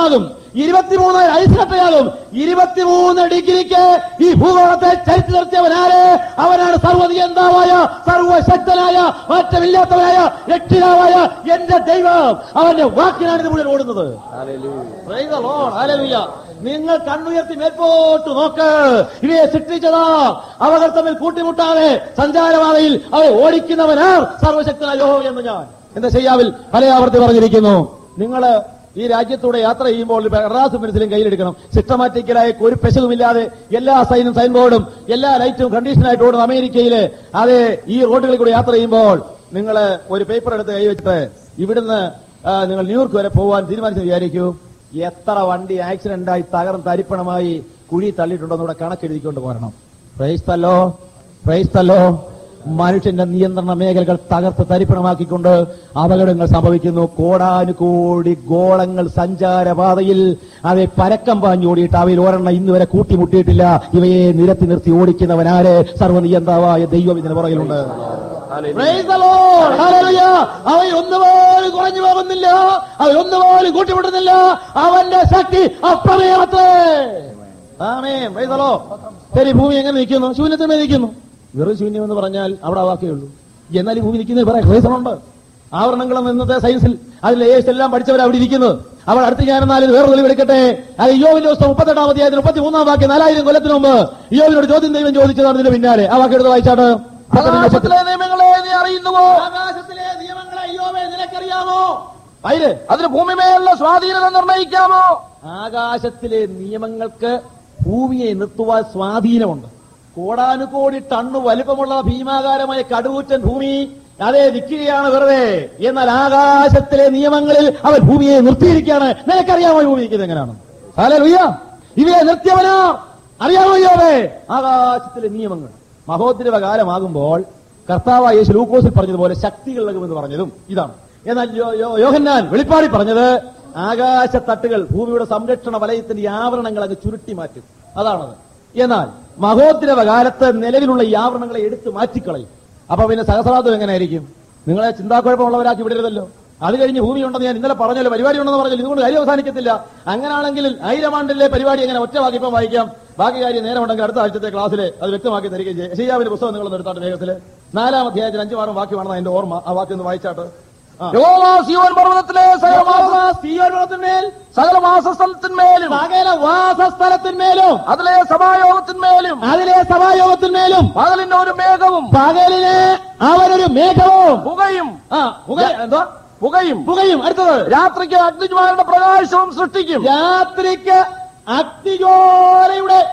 ഇരുപത്തിമൂന്ന് ഐസ്കട്ടയാകും ഇരുപത്തിമൂന്ന് ഡിഗ്രിക്ക് ഈ ഭൂഗോളത്തെ ചരിച്ചു നിർത്തിയവനാര് അവനാണ് സർവനിയന്താവായ സർവശക്തനായ മാറ്റമില്ലാത്തവനായ രക്ഷിതാവായ എന്റെ ദൈവം അവന്റെ വാക്കിനാണ് ഇത് മുഴുവൻ ഓടുന്നത് Praise the Lord. Hallelujah. നിങ്ങൾ കണ്ണുയർത്തി മേൽപോട്ട് നോക്ക് ഇവയെ സൃഷ്ടിച്ചതാ അവർ തമ്മിൽ കൂട്ടിമുട്ടാതെ സഞ്ചാരപാതയിൽ അവരെ ഓടിക്കുന്നവനാർ സർവശക്തനായ യോഹോ എന്ന് ഞാൻ എന്റെ ചെയ്യാവിൽ പല ആവർത്തി പറഞ്ഞിരിക്കുന്നു നിങ്ങൾ ഈ രാജ്യത്തൂടെ യാത്ര ചെയ്യുമ്പോൾ കടലാസ് പെൻസിലും കയ്യിലെടുക്കണം സിസ്റ്റമാറ്റിക്കലായ ഒരു പെശകുമില്ലാതെ എല്ലാ സൈനും സൈൻ ബോർഡും എല്ലാ ലൈറ്റും കണ്ടീഷനായിട്ട് ഓടുന്ന അമേരിക്കയില് അതെ ഈ റോഡുകളിൽ കൂടെ യാത്ര ചെയ്യുമ്പോൾ നിങ്ങൾ ഒരു പേപ്പർ എടുത്ത് കൈവച്ചിട്ട് ഇവിടുന്ന് ആ, നിങ്ങൾ ന്യൂയോർക്ക് വരെ പോകാൻ തീരുമാനിച്ചു വിചാരിക്കൂ എത്ര വണ്ടി ആക്സിഡന്റ് ആയി തകർന്ന് തരിപ്പണമായി കുഴി തള്ളിയിട്ടുണ്ടെന്ന് ഇവിടെ കണക്കെഴുതിക്കൊണ്ട് പോരണം പ്രൈസ്തല്ലോ പ്രൈസ്തല്ലോ മനുഷ്യന്റെ നിയന്ത്രണ മേഖലകൾ തകർത്ത് തരിപ്പണമാക്കിക്കൊണ്ട് അപകടങ്ങൾ സംഭവിക്കുന്നു കോടാനുകോടി ഗോളങ്ങൾ സഞ്ചാരപാതയിൽ അവയെ പരക്കം പാഞ്ഞോടിയിട്ട് അവയിൽ ഒരെണ്ണം ഇന്ന് വരെ കൂട്ടിമുട്ടിയിട്ടില്ല ഇവയെ നിരത്തി നിർത്തി ഓടിക്കുന്നവനാര് സർവ്വനിയന്താവായ ദൈവം ഇതിന് പുറകിലുണ്ട് Praise the Lord. Hallelujah. അവൻ ഒന്നുപോലും കുറഞ്ഞു പോകുന്നില്ല അവൻ ഒന്നുപോലും കൂട്ടിമുട്ടുന്നില്ല അവന്റെ ശക്തി അപ്രമേയമത്രേ ആമേൻ Praise the Lord. ശരി ഭൂമി എങ്ങനെ നിൽക്കുന്നു ശൂന്യത്തിന്മേൽ നിൽക്കുന്നു വെറും ശൂന്യം എന്ന് പറഞ്ഞാൽ അവിടെ ആ വാക്കേ ഉള്ളൂ എന്നാൽ ഈ ഭൂമി നിൽക്കുന്നതിൽ പറയാൻ റീസണുണ്ട് ആവരണങ്ങളും ഇന്നത്തെ സയൻസിൽ അതിൽ ഏസ് എല്ലാം പഠിച്ചവർ അവിടെ ഇരിക്കുന്നത് അവർ അടുത്ത് ഞാനെന്നാൽ ഇത് വേറെ തെളിവെടുക്കട്ടെ അത് യോവിന്റെ ദിവസം മുപ്പത്തെട്ടാം അധ്യായത്തിൽ മുപ്പത്തി മൂന്നാം വാക്യം നാലായിരം കൊല്ലത്തിന് മുമ്പ് യോവിനോട് ചോദ്യം ദൈവം ചോദിച്ചതാണ് ഇതിന് പിന്നാലെ ആ വാക്യം എടുത്ത് വായിച്ചാട്ട് ആകാശത്തിലെ നിയമങ്ങളെ നീ അറിയുന്നുവോ ആകാശത്തിലെ നിയമങ്ങളെ യോവേ നിനക്കറിയാമോ വൈര് അതിന് ഭൂമിമേലുള്ള സ്വാധീനത നിർണയിക്കാമോ ആകാശത്തിലെ നിയമങ്ങൾക്ക് ഭൂമിയെ നിർത്തുവാൻ സ്വാധീനമുണ്ട് കോടാനുകോടി ടണ്ണ് വലിപ്പമുള്ള ഭീമാകാരമായ കടുകൂറ്റൻ ഭൂമി അതേ നിൽക്കുകയാണ് വെറുതെ എന്നാൽ ആകാശത്തിലെ നിയമങ്ങളിൽ അവൻ ഭൂമിയെ നിർത്തിയിരിക്കുകയാണ് നിനക്കറിയാമോ ഈ ഭൂമി നിൽക്കുന്നത് എങ്ങനെയാണ് ഹല്ലേലൂയ ഇവയെ നിർത്തിയവനാ അറിയാമോ യോവേ ആകാശത്തിലെ നിയമങ്ങൾ മഹോദ്രവ കാലമാകുമ്പോൾ കർത്താവ് യേശു ലൂക്കോസിൽ പറഞ്ഞതുപോലെ ശക്തികൾ നൽകുമെന്ന് പറഞ്ഞതും ഇതാണ് എന്നാൽ യോ- യോ- യോഹന്നാൻ വെളിപ്പാടി പറഞ്ഞത് ആകാശത്തട്ടുകൾ ഭൂമിയുടെ സംരക്ഷണ വലയത്തിന്റെ ഈ ആവരണങ്ങൾ അങ്ങ് ചുരുട്ടി മാറ്റും അതാണത് എന്നാൽ മഹോദ്രവ കാലത്ത് നിലവിലുള്ള ഈ ആവരണങ്ങളെ എടുത്തു മാറ്റിക്കളയും അപ്പൊ പിന്നെ സഹസ്രാബ്ദം എങ്ങനെയായിരിക്കും നിങ്ങളെ ചിന്താക്കുഴപ്പമുള്ളവരാക്കി വിടരുതല്ലോ അത് കഴിഞ്ഞ് ഭൂമി ഉണ്ടെന്ന് ഞാൻ ഇന്നലെ പറഞ്ഞല്ലോ പരിപാടി ഉണ്ടെന്ന് പറഞ്ഞല്ലോ ഇതുകൊണ്ട് കാര്യം അവസാനിക്കത്തില്ല അങ്ങനെയാണെങ്കിൽ ആയിരം ആണ്ടിലെ പരിപാടി എങ്ങനെ ഒറ്റ വാക്കി ഇപ്പം വായിക്കാം ബാക്കി കാര്യം നേരം ഉണ്ടെങ്കിൽ അടുത്ത ആഴ്ചത്തെ ക്ലാസ്സിൽ അത് വ്യക്തമാക്കി തരികയും ചെയ്യും ഷെയ്യാവിന്റെ പുസ്തകം നിങ്ങൾ നിർത്താട്ട് വേഗത്തിൽ നാലാം അധ്യായത്തിൽ അഞ്ചു ആറും വാക്യമാണെന്ന് എന്റെ ഓർമ്മ ആ വാക്യം ഒന്ന് വായിച്ചാട്ട് ആ. യഹോവ സിയോൻ പർവ്വതത്തിലെ സകലവാസ സീയോൻപർവ്വതത്തിന്മേൽ സകല വാസസ്ഥലത്തിന്മേലും സകല വാസസ്ഥലത്തിന്മേലും അതിലെ സഭായോഗത്തിന്മേലും അതിലെ സഭായോഗത്തിന്മേലും പകലിന്റെ ഒരു മേഘവും പകലിന് അവനൊരു മേഘവും പുകയും ആ പുക- എന്തോ പുകയും പുകയും അടുത്തത് രാത്രിക്ക് അഗ്നിജ്വാലയുടെ പ്രകാശവും സൃഷ്ടിക്കും രാത്രിക്ക് അഗ്നിജോലയുടെ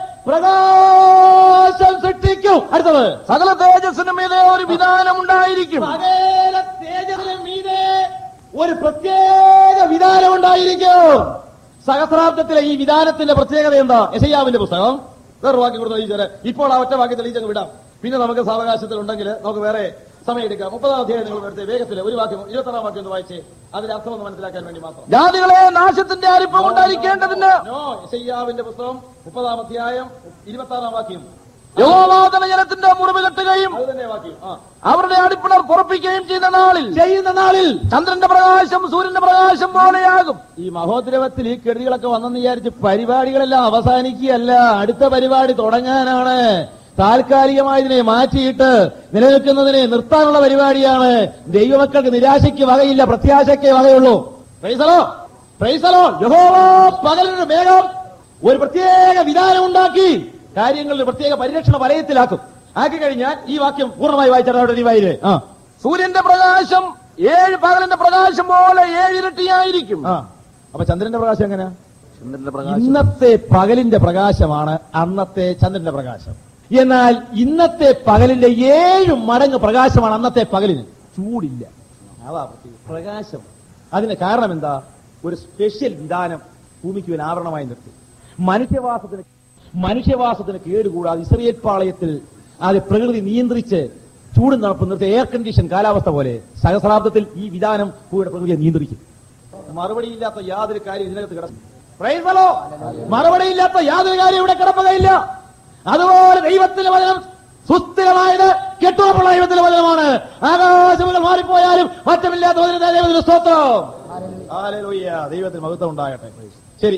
പ്രകാശം സൃഷ്ടിക്കും അടുത്തത് സകല തേജസ്സിനും മീതെ ഒരു വിധാനം ഉണ്ടായിരിക്കും സകല തേജസ്സിന് മീതെ ഒരു പ്രത്യേക വിധാനം ഉണ്ടായിരിക്കും സഹസ്രാബ്ദത്തിലെ ഈ വിധാനത്തിന്റെ പ്രത്യേകത എന്താ യശയ്യാവിന്റെ പുസ്തകം വേറെ വാക്യം കൊടുത്ത് തെളിയിച്ചാല് ഇപ്പോൾ ആ ഒറ്റ വാക്യം തെളിയിച്ചങ്ങ് വിടാം പിന്നെ നമുക്ക് സാവകാശത്തിൽ ഉണ്ടെങ്കിൽ നമുക്ക് വേറെ സമയം എടുക്കാം മുപ്പതാം അധ്യായം നിങ്ങൾ എടുത്ത് വേഗത്തിൽ ഒരു വാക്യം ഇരുപത്താറാം വാക്യം ഒന്ന് വായിച്ചേ അതിന്റെ അർത്ഥം ഒന്ന് മനസ്സിലാക്കാൻ വേണ്ടി മാത്രം ജാതികളെ നാശത്തിന്റെ അരിപ്പം ഉണ്ടായിരിക്കേണ്ടതിന് നോ യശയ്യാവിന്റെ പുസ്തകം മുപ്പതാം അധ്യായം ഇരുപത്തി ആറാം വാക്യം യഹോവാദന ജനത്തിന്റെ മുറിവ് കെട്ടുകയും അത് തന്നെ വാക്യം ആ അവരുടെ അടിപ്പിണർ പുറപ്പിക്കുകയും ചെയ്യുന്ന നാളിൽ ചെയ്യുന്ന നാളിൽ ചന്ദ്രന്റെ പ്രകാശം സൂര്യന്റെ പ്രകാശം പോലെയാകും ഈ മഹോദ്രവത്തിൽ ഈ കെടുതികളൊക്കെ വന്നെന്ന് വിചാരിച്ച് പരിപാടികളെല്ലാം അവസാനിക്കുകയല്ല അടുത്ത പരിപാടി തുടങ്ങാനാണ് താൽക്കാലികമായി ഇതിനെ മാറ്റിയിട്ട് നിലനിൽക്കുന്നതിനെ നിർത്താനുള്ള പരിപാടിയാണ് ദൈവമക്കൾക്ക് നിരാശയ്ക്ക് വകയില്ല പ്രത്യാശയ്ക്ക് വകയുള്ളൂ പ്രൈസലോ പ്രൈസലോ യഹോവ പകലിന് മേഘം ഒരു പ്രത്യേക വിധാനം ഉണ്ടാക്കി കാര്യങ്ങളിൽ ഒരു പ്രത്യേക പരിരക്ഷണ വലയത്തിലാക്കും ആക്കി കഴിഞ്ഞാൽ ഈ വാക്യം പൂർണ്ണമായി വായിച്ചാൽ നീ വായില്ലേ ആ സൂര്യന്റെ പ്രകാശം ഏഴ് പകലിന്റെ പ്രകാശം പോലെ ഏഴ് ഇരട്ടിയായിരിക്കും ആ അപ്പൊ ചന്ദ്രന്റെ പ്രകാശം എങ്ങനെയാ ചന്ദ്രന്റെ ഇന്നത്തെ പകലിന്റെ പ്രകാശമാണ് അന്നത്തെ ചന്ദ്രന്റെ പ്രകാശം എന്നാൽ ഇന്നത്തെ പകലിന്റെ ഏഴ് മടങ്ങ് പ്രകാശമാണ് അന്നത്തെ പകലിന് ചൂടില്ല അതാ പ്രത്യേകം. പ്രകാശം അതിന് കാരണം എന്താ ഒരു സ്പെഷ്യൽ വിധാനം ഭൂമിക്ക് ഒരു ആവരണമായി നിർത്തി മനുഷ്യവാസത്തിന് മനുഷ്യവാസത്തിന് കേടുകൂടാതെ ഇസ്രയേൽ പാളയത്തിൽ അത് പ്രകൃതി നിയന്ത്രിച്ച് ചൂടും തണുപ്പും നിർത്തി എയർ കണ്ടീഷൻ കാലാവസ്ഥ പോലെ സഹസ്രാബ്ദത്തിൽ ഈ വിധാനം ഭൂമിയുടെ പ്രകൃതിയെ നിയന്ത്രിക്കും മറുപടിയില്ലാത്ത യാതൊരു കാര്യം ഇതിനകത്ത് കിടക്കും Praise the Lord. മറുപടിയില്ലാത്ത യാതൊരു കാര്യം ഇവിടെ കിടപ്പുകയില്ല അതുപോലെ ദൈവത്തിന്റെ വചനം സുസ്ഥിരമായത് കെട്ടുറപ്പുള്ള ദൈവത്തിന്റെ വചനമാണ് ആകാശമുകൾ മാറിപ്പോയാലും മാറ്റമില്ലാത്ത വചനത്തെ ദൈവത്തിന് സ്തോത്രം ഹല്ലേലൂയ. ദൈവത്തിന് മഹത്വം ഉണ്ടാകട്ടെ ശരി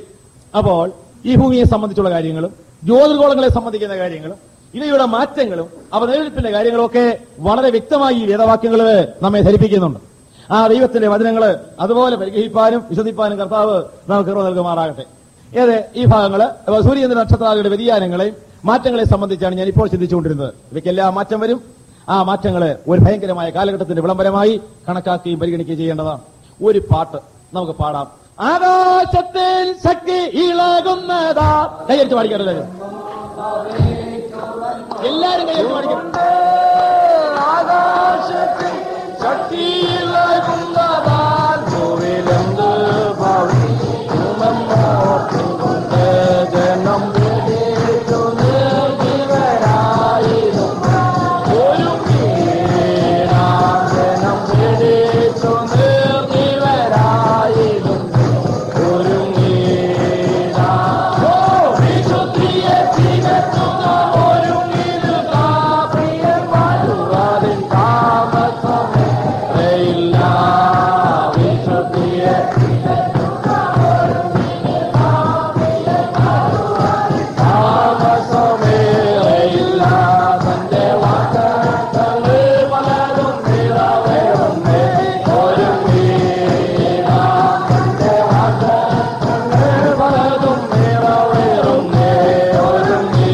അപ്പോൾ ഈ ഭൂമിയെ സംബന്ധിച്ചുള്ള കാര്യങ്ങളും ജ്യോതിർഗോളങ്ങളെ സംബന്ധിക്കുന്ന കാര്യങ്ങളും ഇവയുടെ മാറ്റങ്ങളും അവ നിലനിൽപ്പിന്റെ കാര്യങ്ങളും ഒക്കെ വളരെ വ്യക്തമായി ഈ വേദവാക്യങ്ങൾ നമ്മെ ധരിപ്പിക്കുന്നുണ്ട് ആ ദൈവത്തിന്റെ വചനങ്ങള് അതുപോലെ പരിഗ്രഹിപ്പാനും വിശ്വസിപ്പാനും കർത്താവ് നമുക്ക് കൃപ നൽകുമാറാകട്ടെ ഏത് ഈ ഭാഗങ്ങള് അപ്പൊ സൂര്യചന്ദ്ര നക്ഷത്രാദിയുടെ വ്യതിയാനങ്ങളെയും മാറ്റങ്ങളെ സംബന്ധിച്ചാണ് ഞാൻ ഇപ്പോൾ ചിന്തിച്ചുകൊണ്ടിരുന്നത് ഇവയ്ക്കെല്ലാം മാറ്റം വരും ആ മാറ്റങ്ങള് ഒരു ഭയങ്കരമായ കാലഘട്ടത്തിന്റെ വിളംബരമായി കണക്കാക്കുകയും പരിഗണിക്കുകയും ചെയ്യേണ്ടതാണ് ഒരു പാട്ട് നമുക്ക് പാടാം ആകാശത്തിൽ ശക്തി ഇളകുന്നതാ കൈയടിച്ച് പാടിക്കട്ടെ എല്ലാവരും. എല്ലാരും കൈയടിച്ച് പാടിക്കട്ടെ ആകാശത്തിൽ ശക്തിയിലാകുന്നതാൽ ഭൂവിലെന്ത് ഭവിക്കുമെന്നോർത്തുകൊണ്ട് ജനം വിളിച്ചു നിർജിവരായിരുന്നു. ഒരു വീണാം ജനം വിളിച്ചു നിർജിവരായിരുന്നു. ഒരു വീണാം ഓ വിശുദ്ധിയെ തികച്ചുന്ന ഒരു പ്രിയൻ വാഴുവാതിൻ താമസമേറെയില്ല. വിശുദ്ധിയെ താമസമേറെയില്ല. തന്റെ വാഗ്ദത്തങ്ങൾ പലതും നിറവേറുന്നേ. ഒരു വീണാം തന്റെ വാഗ്ദത്തങ്ങൾ പലതും നിറവേറുന്നേ. ഒരു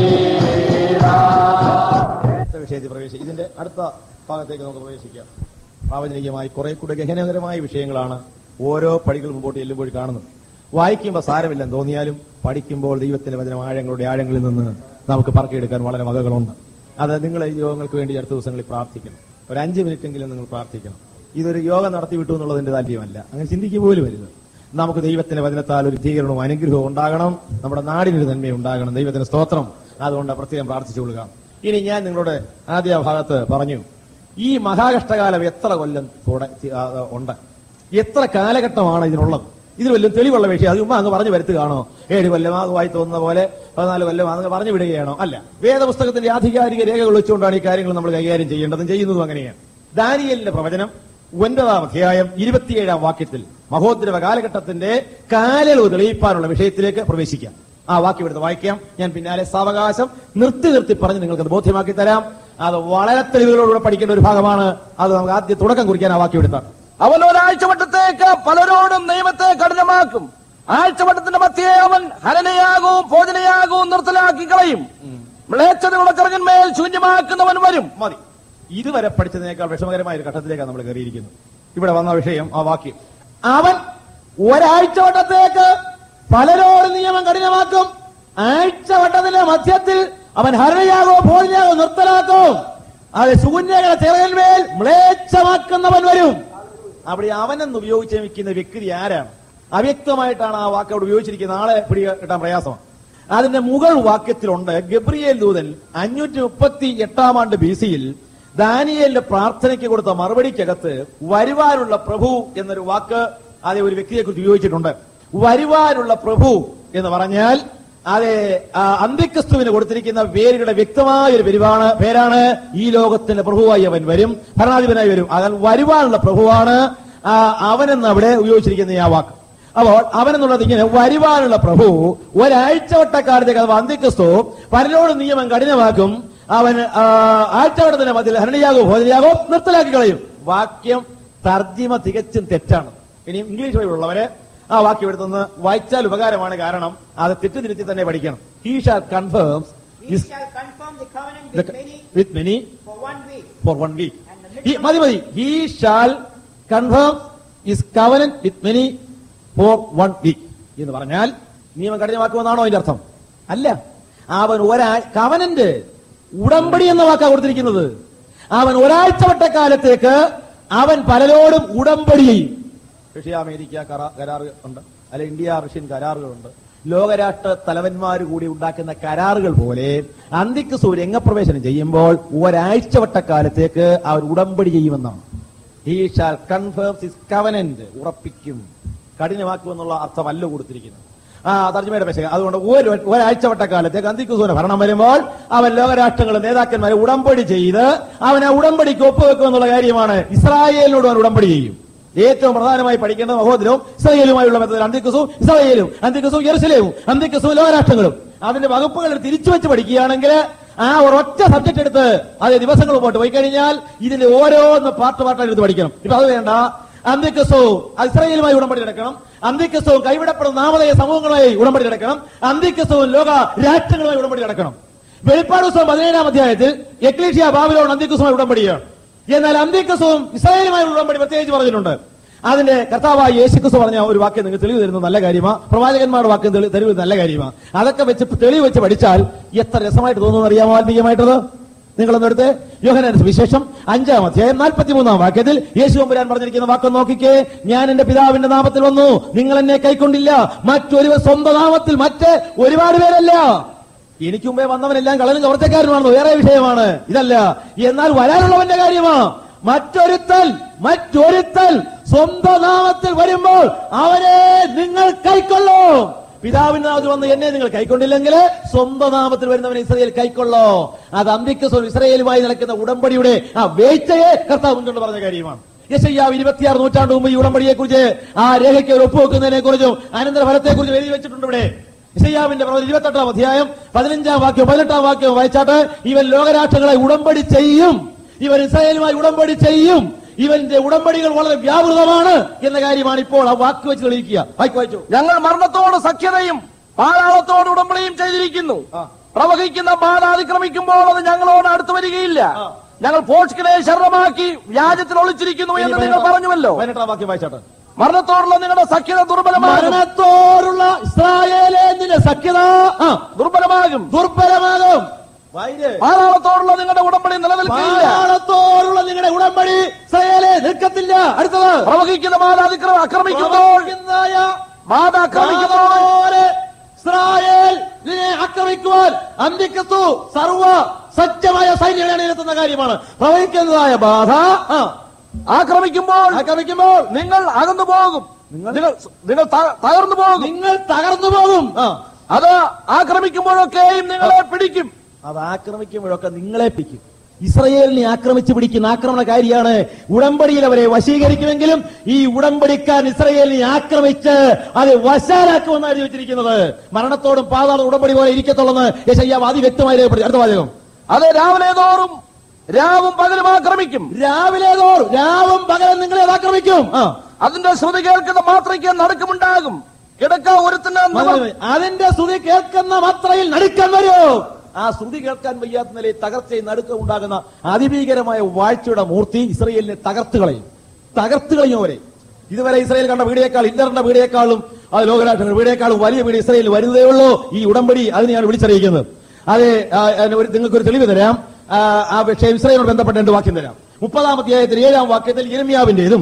വീണാം അടുത്ത വിഷയത്തിൽ പ്രവേശിക്കും ഇതിന്റെ അടുത്ത ഭാഗത്തേക്ക് നമുക്ക് പ്രവേശിക്കാം പ്രാവചനികമായി കുറെ കൂടെ ഗഹനകരമായ വിഷയങ്ങളാണ് ഓരോ പടികൾ മുമ്പോട്ട് ചെല്ലുമ്പോൾ കാണുന്നത് വായിക്കുമ്പോൾ സാരമില്ലെന്ന് തോന്നിയാലും പഠിക്കുമ്പോൾ ദൈവത്തിന്റെ വചനം ആഴങ്ങളുടെ ആഴങ്ങളിൽ നിന്ന് നമുക്ക് പറക്കിയെടുക്കാൻ വളരെ വകകളുണ്ട് അത് നിങ്ങൾ ഈ യോഗങ്ങൾക്ക് വേണ്ടി അടുത്ത ദിവസങ്ങളിൽ പ്രാർത്ഥിക്കണം ഒരു അഞ്ച് മിനിറ്റെങ്കിലും നിങ്ങൾ പ്രാർത്ഥിക്കണം ഇതൊരു യോഗം നടത്തി വിട്ടു എന്നുള്ളതിന്റെ താല്പര്യമല്ല അങ്ങനെ ചിന്തിക്കുക പോലും വരുന്നത് നമുക്ക് ദൈവത്തിന്റെ വചനത്താൽ ഒരു ധീകരണവും അനുഗ്രഹവും ഉണ്ടാകണം നമ്മുടെ നാടിനൊരു നന്മ ഉണ്ടാകണം ദൈവത്തിന്റെ സ്തോത്രം അതുകൊണ്ട് പ്രത്യേകം പ്രാർത്ഥിച്ചുകൊള്ളുക ഇനി ഞാൻ നിങ്ങളോട് ആദ്യ ഭാഗത്ത് പറഞ്ഞു ഈ മഹാകഷ്ടകാലം എത്ര കൊല്ലം കൂടെ ആ, ആ, ഉണ്ട് എത്ര കാലഘട്ടമാണ് ഇതിനുള്ളത് ഇതിന് വല്ലതും തെളിവുള്ള വിഷയം അത് ചുമ്മാ അങ്ങ് പറഞ്ഞു വരുത്തുകയാണോ ഏഴ് കൊല്ലം അത് വായി തോന്നുന്ന പോലെ പതിനാല് കൊല്ലം അങ്ങ് പറഞ്ഞു വിടുകയാണോ അല്ല വേദപുസ്തകത്തിന്റെ ആധികാരിക രേഖകൾ വെച്ചുകൊണ്ടാണ് ഈ കാര്യങ്ങൾ നമ്മൾ കൈകാര്യം ചെയ്യേണ്ടതും ചെയ്യുന്നതും അങ്ങനെയാണ് ദാനിയലിന്റെ പ്രവചനം ഒൻപതാം അധ്യായം ഇരുപത്തിയേഴാം വാക്യത്തിൽ മഹോദ്രവ കാലഘട്ടത്തിന്റെ കാലയളവ് തെളിയിപ്പാനുള്ള വിഷയത്തിലേക്ക് പ്രവേശിക്കാം ആ വാക്യം എടുത്ത് വായിക്കാം ഞാൻ പിന്നാലെ സാവകാശം നിർത്തി നിർത്തി പറഞ്ഞ് നിങ്ങൾക്ക് അത് ബോധ്യമാക്കി തരാം അത് വളരെ തെളിവുകളോടുകൂടെ പഠിക്കേണ്ട ഒരു ഭാഗമാണ് അത് നമുക്ക് ആദ്യം തുടക്കം കുറിക്കാൻ ആ വാക്യം എടുത്താണ് അവൻ ഒരാഴ്ചവട്ടത്തേക്ക് പലരോടും നിയമത്തെ കഠിനമാക്കും ആഴ്ചവട്ടത്തിന്റെ മധ്യേ അവൻ ഹരണയാകവും ഭോജനയാകവും നിർത്തലാക്കി കളയും മ്ലേച്ഛതയുള്ള ചെറുകന്മേൽ ശൂന്യമാക്കുന്നവൻ വരും മതി ഇതുവരെ പഠിച്ചതിനേക്കാൾ വിഷമകരമായ ഒരു ഘട്ടത്തിലേക്കാണ് നമ്മൾ കയറിയിരിക്കുന്നത് ഇവിടെ വന്ന വിഷയം ആ വാക്യം അവൻ ഒരാഴ്ചവട്ടത്തേക്ക് പലരോട് നിയമം കഠിനമാക്കും ആഴ്ചവട്ടത്തിന്റെ മധ്യത്തിൽ അവൻ ഹരണയാകോ ഭോജനയാകോ നിർത്തലാക്കും അത് ശൂന്യകളെ ചെറുകന്മേൽ മ്ലേച്ഛമാക്കുന്നവൻ വരും അവിടെ അവനെന്ന് ഉപയോഗിച്ച് വെക്കുന്ന വ്യക്തി ആരാണ് അവ്യക്തമായിട്ടാണ് ആ വാക്ക് അവിടെ ഉപയോഗിച്ചിരിക്കുന്ന ആളെ പിടി കിട്ടാൻ പ്രയാസമാണ് അതിന്റെ മുകൾ വാക്യത്തിലുണ്ട് ഗബ്രിയേൽ ദൂതൻ അഞ്ഞൂറ്റി മുപ്പത്തി എട്ടാം ആണ്ട് ബി സിയിൽ ദാനിയേലിന്റെ പ്രാർത്ഥനയ്ക്ക് കൊടുത്ത മറുപടിക്കകത്ത് വരുവാനുള്ള പ്രഭു എന്നൊരു വാക്ക് അതേ ഒരു വ്യക്തിയെ കുറിച്ച് ഉപയോഗിച്ചിട്ടുണ്ട് വരുവാനുള്ള പ്രഭു എന്ന് പറഞ്ഞാൽ അതെ ആ, അന്ത്യക്രിസ്തുവിന് കൊടുത്തിരിക്കുന്ന പേരുകളുടെ വ്യക്തമായ ഒരു പേരുവാണ് പേരാണ് ഈ ലോകത്തിന്റെ പ്രഭുവായി അവൻ വരും ഭരണാധിപനായി വരും അതാൽ വരുവാനുള്ള പ്രഭുവാണ് ആ, അവനെന്ന് അവിടെ ഉപയോഗിച്ചിരിക്കുന്ന ഈ ആ വാക്ക് അപ്പോൾ അവനെന്നുള്ളത് ഇങ്ങനെ വരുവാനുള്ള പ്രഭു ഒരാഴ്ചവട്ടക്കാലത്തേക്ക് അഥവാ അന്ത്യക്രിസ്തു പലരോട് നിയമം കഠിനമാക്കും അവൻ ആ, ആഴ്ചവട്ടത്തിന്റെ മധ്യത്തിൽ ഹരണിയാകോ ഭോജനയാകോ നിർത്തലാക്കി കളയും വാക്യം തർജിമ തികച്ചും തെറ്റാണ് ഇനി ഇംഗ്ലീഷ് ബൈബിളുള്ളവരെ ആ വാക്യം എടുത്തൊന്ന് വായിച്ചാൽ ഉപകാരമാണ് കാരണം അത് തെറ്റുതിരുത്തി തന്നെ പഠിക്കണം he shall confirms He shall confirm the covenant with many with many for one week. For one week മതി മതി he shall confirm is covenant with many for one week എന്ന് പറഞ്ഞാൽ നിയമം കഠിനമാക്കുമെന്നാണോ അതിന്റെ അർത്ഥം അല്ല അവൻ ഒരാ കവനന്റ് ഉടമ്പടി എന്ന വാക്കാ കൊടുത്തിരിക്കുന്നത് അവൻ ഒരാഴ്ചവട്ട കാലത്തേക്ക് അവൻ പലരോടും ഉടമ്പടി ചെയ്യും റഷ്യ അമേരിക്ക കരാ- കരാറ് ഉണ്ട് അല്ല ഇന്ത്യ റഷ്യൻ കരാറുകളുണ്ട് ലോകരാഷ്ട്ര തലവന്മാർ കൂടി ഉണ്ടാക്കുന്ന കരാറുകൾ പോലെ അന്തിക്ക് രംഗപ്രവേശനം ചെയ്യുമ്പോൾ ഒരാഴ്ചവട്ട കാലത്തേക്ക് അവർ ഉടമ്പടി ചെയ്യുമെന്നാണ് he shall confirm his covenant ഉറപ്പിക്കും കഠിനമാക്കുമെന്നുള്ള അർത്ഥമല്ല കൊടുത്തിരിക്കുന്നത് ആ തർജ്ജമയുടെ പേശക അതുകൊണ്ട് ഒരു ഒരാഴ്ചവട്ട കാലത്തേക്ക് അന്തിക്കുസൂന ഭരണം വരുമ്പോൾ അവൻ ലോകരാഷ്ട്രങ്ങളും നേതാക്കന്മാരെ ഉടമ്പടി ചെയ്ത് അവനെ ഉടമ്പടിക്ക് ഒപ്പുവെക്കും എന്നുള്ള കാര്യമാണ് ഇസ്രായേലിനോട് അവൻ ഉടമ്പടി ചെയ്യും ഏറ്റവും പ്രധാനമായി പഠിക്കേണ്ടത് മഹോദരവും ഇസ്രയേലുമായുള്ള ബന്ധത്തിൽ അന്ത്യക്രിസവും ഇസ്രയേലും അന്ത്യക്രിസവും യെറുസലേവും അന്ത്യക്രിസവും ലോകരാഷ്ട്രങ്ങളും അതിന്റെ വകുപ്പുകൾ തിരിച്ചു വെച്ച് പഠിക്കുകയാണെങ്കിൽ ആ ഒരൊറ്റ സബ്ജക്ട് എടുത്ത് അത് ദിവസങ്ങൾ മുമ്പോട്ട് പോയി കഴിഞ്ഞാൽ ഇതിന്റെ ഓരോന്ന് പാർട്ട് പാർട്ടായിട്ട് എടുത്ത് പഠിക്കണം ഇപ്പൊ അത് വേണ്ട അന്ത്യക്രിസവും ഇസ്രയേലുമായി ഉടമ്പടി എടുക്കണം അന്ത്യക്രിസവും കൈവിടപ്പെടുന്ന നാമതയ സമൂഹങ്ങളുമായി ഉടമ്പടി എടുക്കണം അന്ത്യക്രിസവും ലോക രാഷ്ട്രങ്ങളുമായി ഉടമ്പടി നടക്കണം വെളിപ്പാട് പുസ്തകം പതിനേഴാം അധ്യായത്തിൽ എക്ലീഷ്യ ബാബിലോൺ അന്ത്യക്രിസവുമായി ഉടമ്പടിയാണ് എന്നാൽ അന്ത്യക്രിസവും ഇസ്രായേലുമായി ഉടമ്പടി പ്രത്യേകിച്ച് പറഞ്ഞിട്ടുണ്ട് അതിന്റെ കർത്താവായ യേശുക്രിസ്തു പറഞ്ഞ ഒരു വാക്യം നിങ്ങൾക്ക് തെളിവ് തരുന്നത് നല്ല കാര്യമാണ് പ്രവാചകന്മാരുടെ വാക്യം തെളി- തെളിവ് നല്ല കാര്യമാണ് അതൊക്കെ വെച്ച് തെളിവ് വെച്ച് പഠിച്ചാൽ എത്ര രസമായിട്ട് തോന്നുന്നു അറിയാമോ ആത്മീയമായിട്ടത് നിങ്ങളൊന്ന് എടുത്ത് യോഹനാന്റെ സുവിശേഷം അഞ്ചാം അധ്യായം നാൽപ്പത്തിമൂന്നാം വാക്യത്തിൽ യേശു അമ്പുരാൻ പറഞ്ഞിരിക്കുന്ന വാക്യം നോക്കിക്കേ ഞാൻ എന്റെ പിതാവിന്റെ നാമത്തിൽ വന്നു നിങ്ങൾ എന്നെ കൈക്കൊണ്ടില്ല മറ്റൊരു സ്വന്തം നാമത്തിൽ മറ്റ് ഒരുപാട് പേരല്ല എനിക്ക് മുമ്പേ വന്നവനെല്ലാം കളനും കവർച്ചക്കാരനാണെന്ന് വേറെ വിഷയമാണ് ഇതല്ല എന്നാൽ വരാനുള്ളവന്റെ കാര്യമാ മറ്റൊരുത്തൽ മറ്റൊരുത്തൽ സ്വന്തം നാമത്തിൽ വരുമ്പോൾ അവനെ നിങ്ങൾ കൈക്കൊള്ളൂ പിതാവിന്റെ നാമത്തിൽ വന്ന് എന്നെ നിങ്ങൾ കൈക്കൊണ്ടില്ലെങ്കിൽ സ്വന്തം നാമത്തിൽ വരുന്നവനെ ഇസ്രയേൽ കൈക്കൊള്ളോ അത് അന്ത്യക്രിസ്തു ഇസ്രയേലുമായി നടക്കുന്ന ഉടമ്പടിയുടെ ആ വേഴ്ചയെ കർത്താവ് മുൻകൊണ്ട് പറഞ്ഞ കാര്യമാണ് യശയ്യാവ് ഇരുപത്തിയാറ് നൂറ്റാണ്ട് മുമ്പ് ഈ ഉടമ്പടിയെ കുറിച്ച് ആ രേഖയ്ക്ക് ഒരു ഒപ്പുവെക്കുന്നതിനെ കുറിച്ചും അനന്തരഫലത്തെ കുറിച്ചും എഴുതി വെച്ചിട്ടുണ്ട് ഇവിടെ ഇസയ്യാവിന്റെ പ്രവചനം ഇരുപത്തെട്ടാം അധ്യായം പതിനഞ്ചാം വാക്യം പതിനെട്ടാം വാക്യം വായിച്ചാട്ട് ഇവൻ ലോകരാഷ്ട്രങ്ങളെ ഉടമ്പടി ചെയ്യും ഇവൻ ഇസ്രായേലുമായി ഉടമ്പടി ചെയ്യും ഇവന്റെ ഉടമ്പടികൾ വളരെ വ്യാപൃതമാണ് എന്ന കാര്യമാണ് ഇപ്പോൾ ആ വാക്ക് വെച്ച് തെളിയിക്കുക വായിക്ക് വായിച്ചു ഞങ്ങൾ മരണത്തോട് സഖ്യതയും പാതാളത്തോട് ഉടമ്പടിയും ചെയ്തിരിക്കുന്നു പ്രവഹിക്കുന്ന ബാധ അതിക്രമിക്കുമ്പോൾ അത് ഞങ്ങളോട് അടുത്ത് വരികയില്ല ഞങ്ങൾ പോഷ്കിനെ ശരണമാക്കി വ്യാജത്തിൽ ഒളിച്ചിരിക്കുന്നു എന്ന് നിങ്ങൾ പറഞ്ഞുവല്ലോ പതിനെട്ടാം വാക്യം വായിച്ചാട്ട് മരണത്തോടുള്ള നിങ്ങളുടെ സഖ്യത ദുർബലമാകും മരണത്തോടുള്ള ഇസ്രായേലെ നിന്റെ സഖ്യത ആ, ദുർബലമാകും ദുർബലമാകും വായിര്. പാതാളത്തോടുള്ള നിങ്ങളുടെ ഉടമ്പടി നിലനിൽക്കുകയില്ല പാതാളത്തോടുള്ള നിങ്ങളുടെ ഉടമ്പടി ഇസ്രായേലെ നിൽക്കത്തില്ല അടുത്തത് പ്രവഹിക്കുന്ന ബാധ അതിക്രമ ആക്രമിക്കുമ്പോൾ പ്രവർത്തിക്കുന്നതായ ബാധ ആക്രമിക്കുമ്പോൾ പോലെ ഇസ്രായേലിനെ ആക്രമിക്കുവാൻ അന്ത്യക്രിസ്തു സർവ സജ്ജമായ സൈന്യങ്ങളെ എത്തുന്ന കാര്യമാണ് പ്രവഹിക്കുന്നതായ ബാധ ആ, ആക്രമിക്കുമ്പോൾ ആക്രമിക്കുമ്പോൾ നിങ്ങൾ അകന്നു പോകും നിങ്ങൾ നിങ്ങൾ ത- തകർന്നു പോകും നിങ്ങൾ തകർന്നു പോകും ആ, അത് ആക്രമിക്കുമ്പോഴൊക്കെയും നിങ്ങളെ പിടിക്കും അത് ആക്രമിക്കുമ്പോഴൊക്കെ നിങ്ങളെ പിടിക്കും ഇസ്രയേലിനെ ആക്രമിച്ച് പിടിക്കുന്ന ആക്രമണകാരിയാണ് ഉടമ്പടിയിൽ അവരെ വശീകരിക്കുമെങ്കിലും ഈ ഉടമ്പടിക്കാരൻ ഇസ്രയേലിനെ ആക്രമിച്ച് അത് വശാലാക്കുമെന്നാണ് എഴുതി വെച്ചിരിക്കുന്നത് മരണത്തോടും പാതാളം ഉടമ്പടി പോലെ ഇരിക്കത്തുള്ളെന്ന് യശയ്യാവ് അതിവ്യക്തമായി രേഖപ്പെടുത്തി അടുത്ത വാചകം അത് രാവിലെ തോറും രാവും പകലും ആക്രമിക്കും രാവിലെ തോറും രാവും പകലും നിങ്ങളെ അത് ആക്രമിക്കും ആ. അതിന്റെ ശ്രുതി കേൾക്കുന്ന മാത്രയ്ക്ക് നടുക്കമുണ്ടാകും കിടക്ക ഒരുത്തിന് നിവർ- അതിന്റെ സ്തുതി കേൾക്കുന്ന മാത്രയിൽ നടുക്കം വരൂ ആ സ്തുതി കേൾക്കാൻ വയ്യാത്ത നിലയിൽ തകർച്ചയും നടുക്കം ഉണ്ടാകുന്ന അതിഭീകരമായ വാഴ്ചയുടെ മൂർത്തി ഇസ്രയേലിനെ തകർത്ത് കളയും തകർത്ത് കളയും അവരെ ഇതുവരെ ഇസ്രയേൽ കണ്ട വീടിയേക്കാൾ ഇന്റർന്റെ വീടിയേക്കാളും അത് ലോകരാഷ്ട്രങ്ങളുടെ വീടിയേക്കാളും വലിയ വീട് ഇസ്രയേൽ വരുന്നതേ ഉള്ളൂ ഈ ഉടമ്പടി അതിനെയാണ് വിളിച്ചറിയിക്കുന്നത് അതെ ആ, അതിന് ഒരു- നിങ്ങൾക്കൊരു തെളിവ് തരാം ആ, ആ വിഷയം ഇസ്രയേലോട് ബന്ധപ്പെട്ട രണ്ട് വാക്യം തരാം മുപ്പതാം അധ്യായത്തിൽ ഏഴാം വാക്യത്തിൽ ഇരമ്യാവിന്റേതും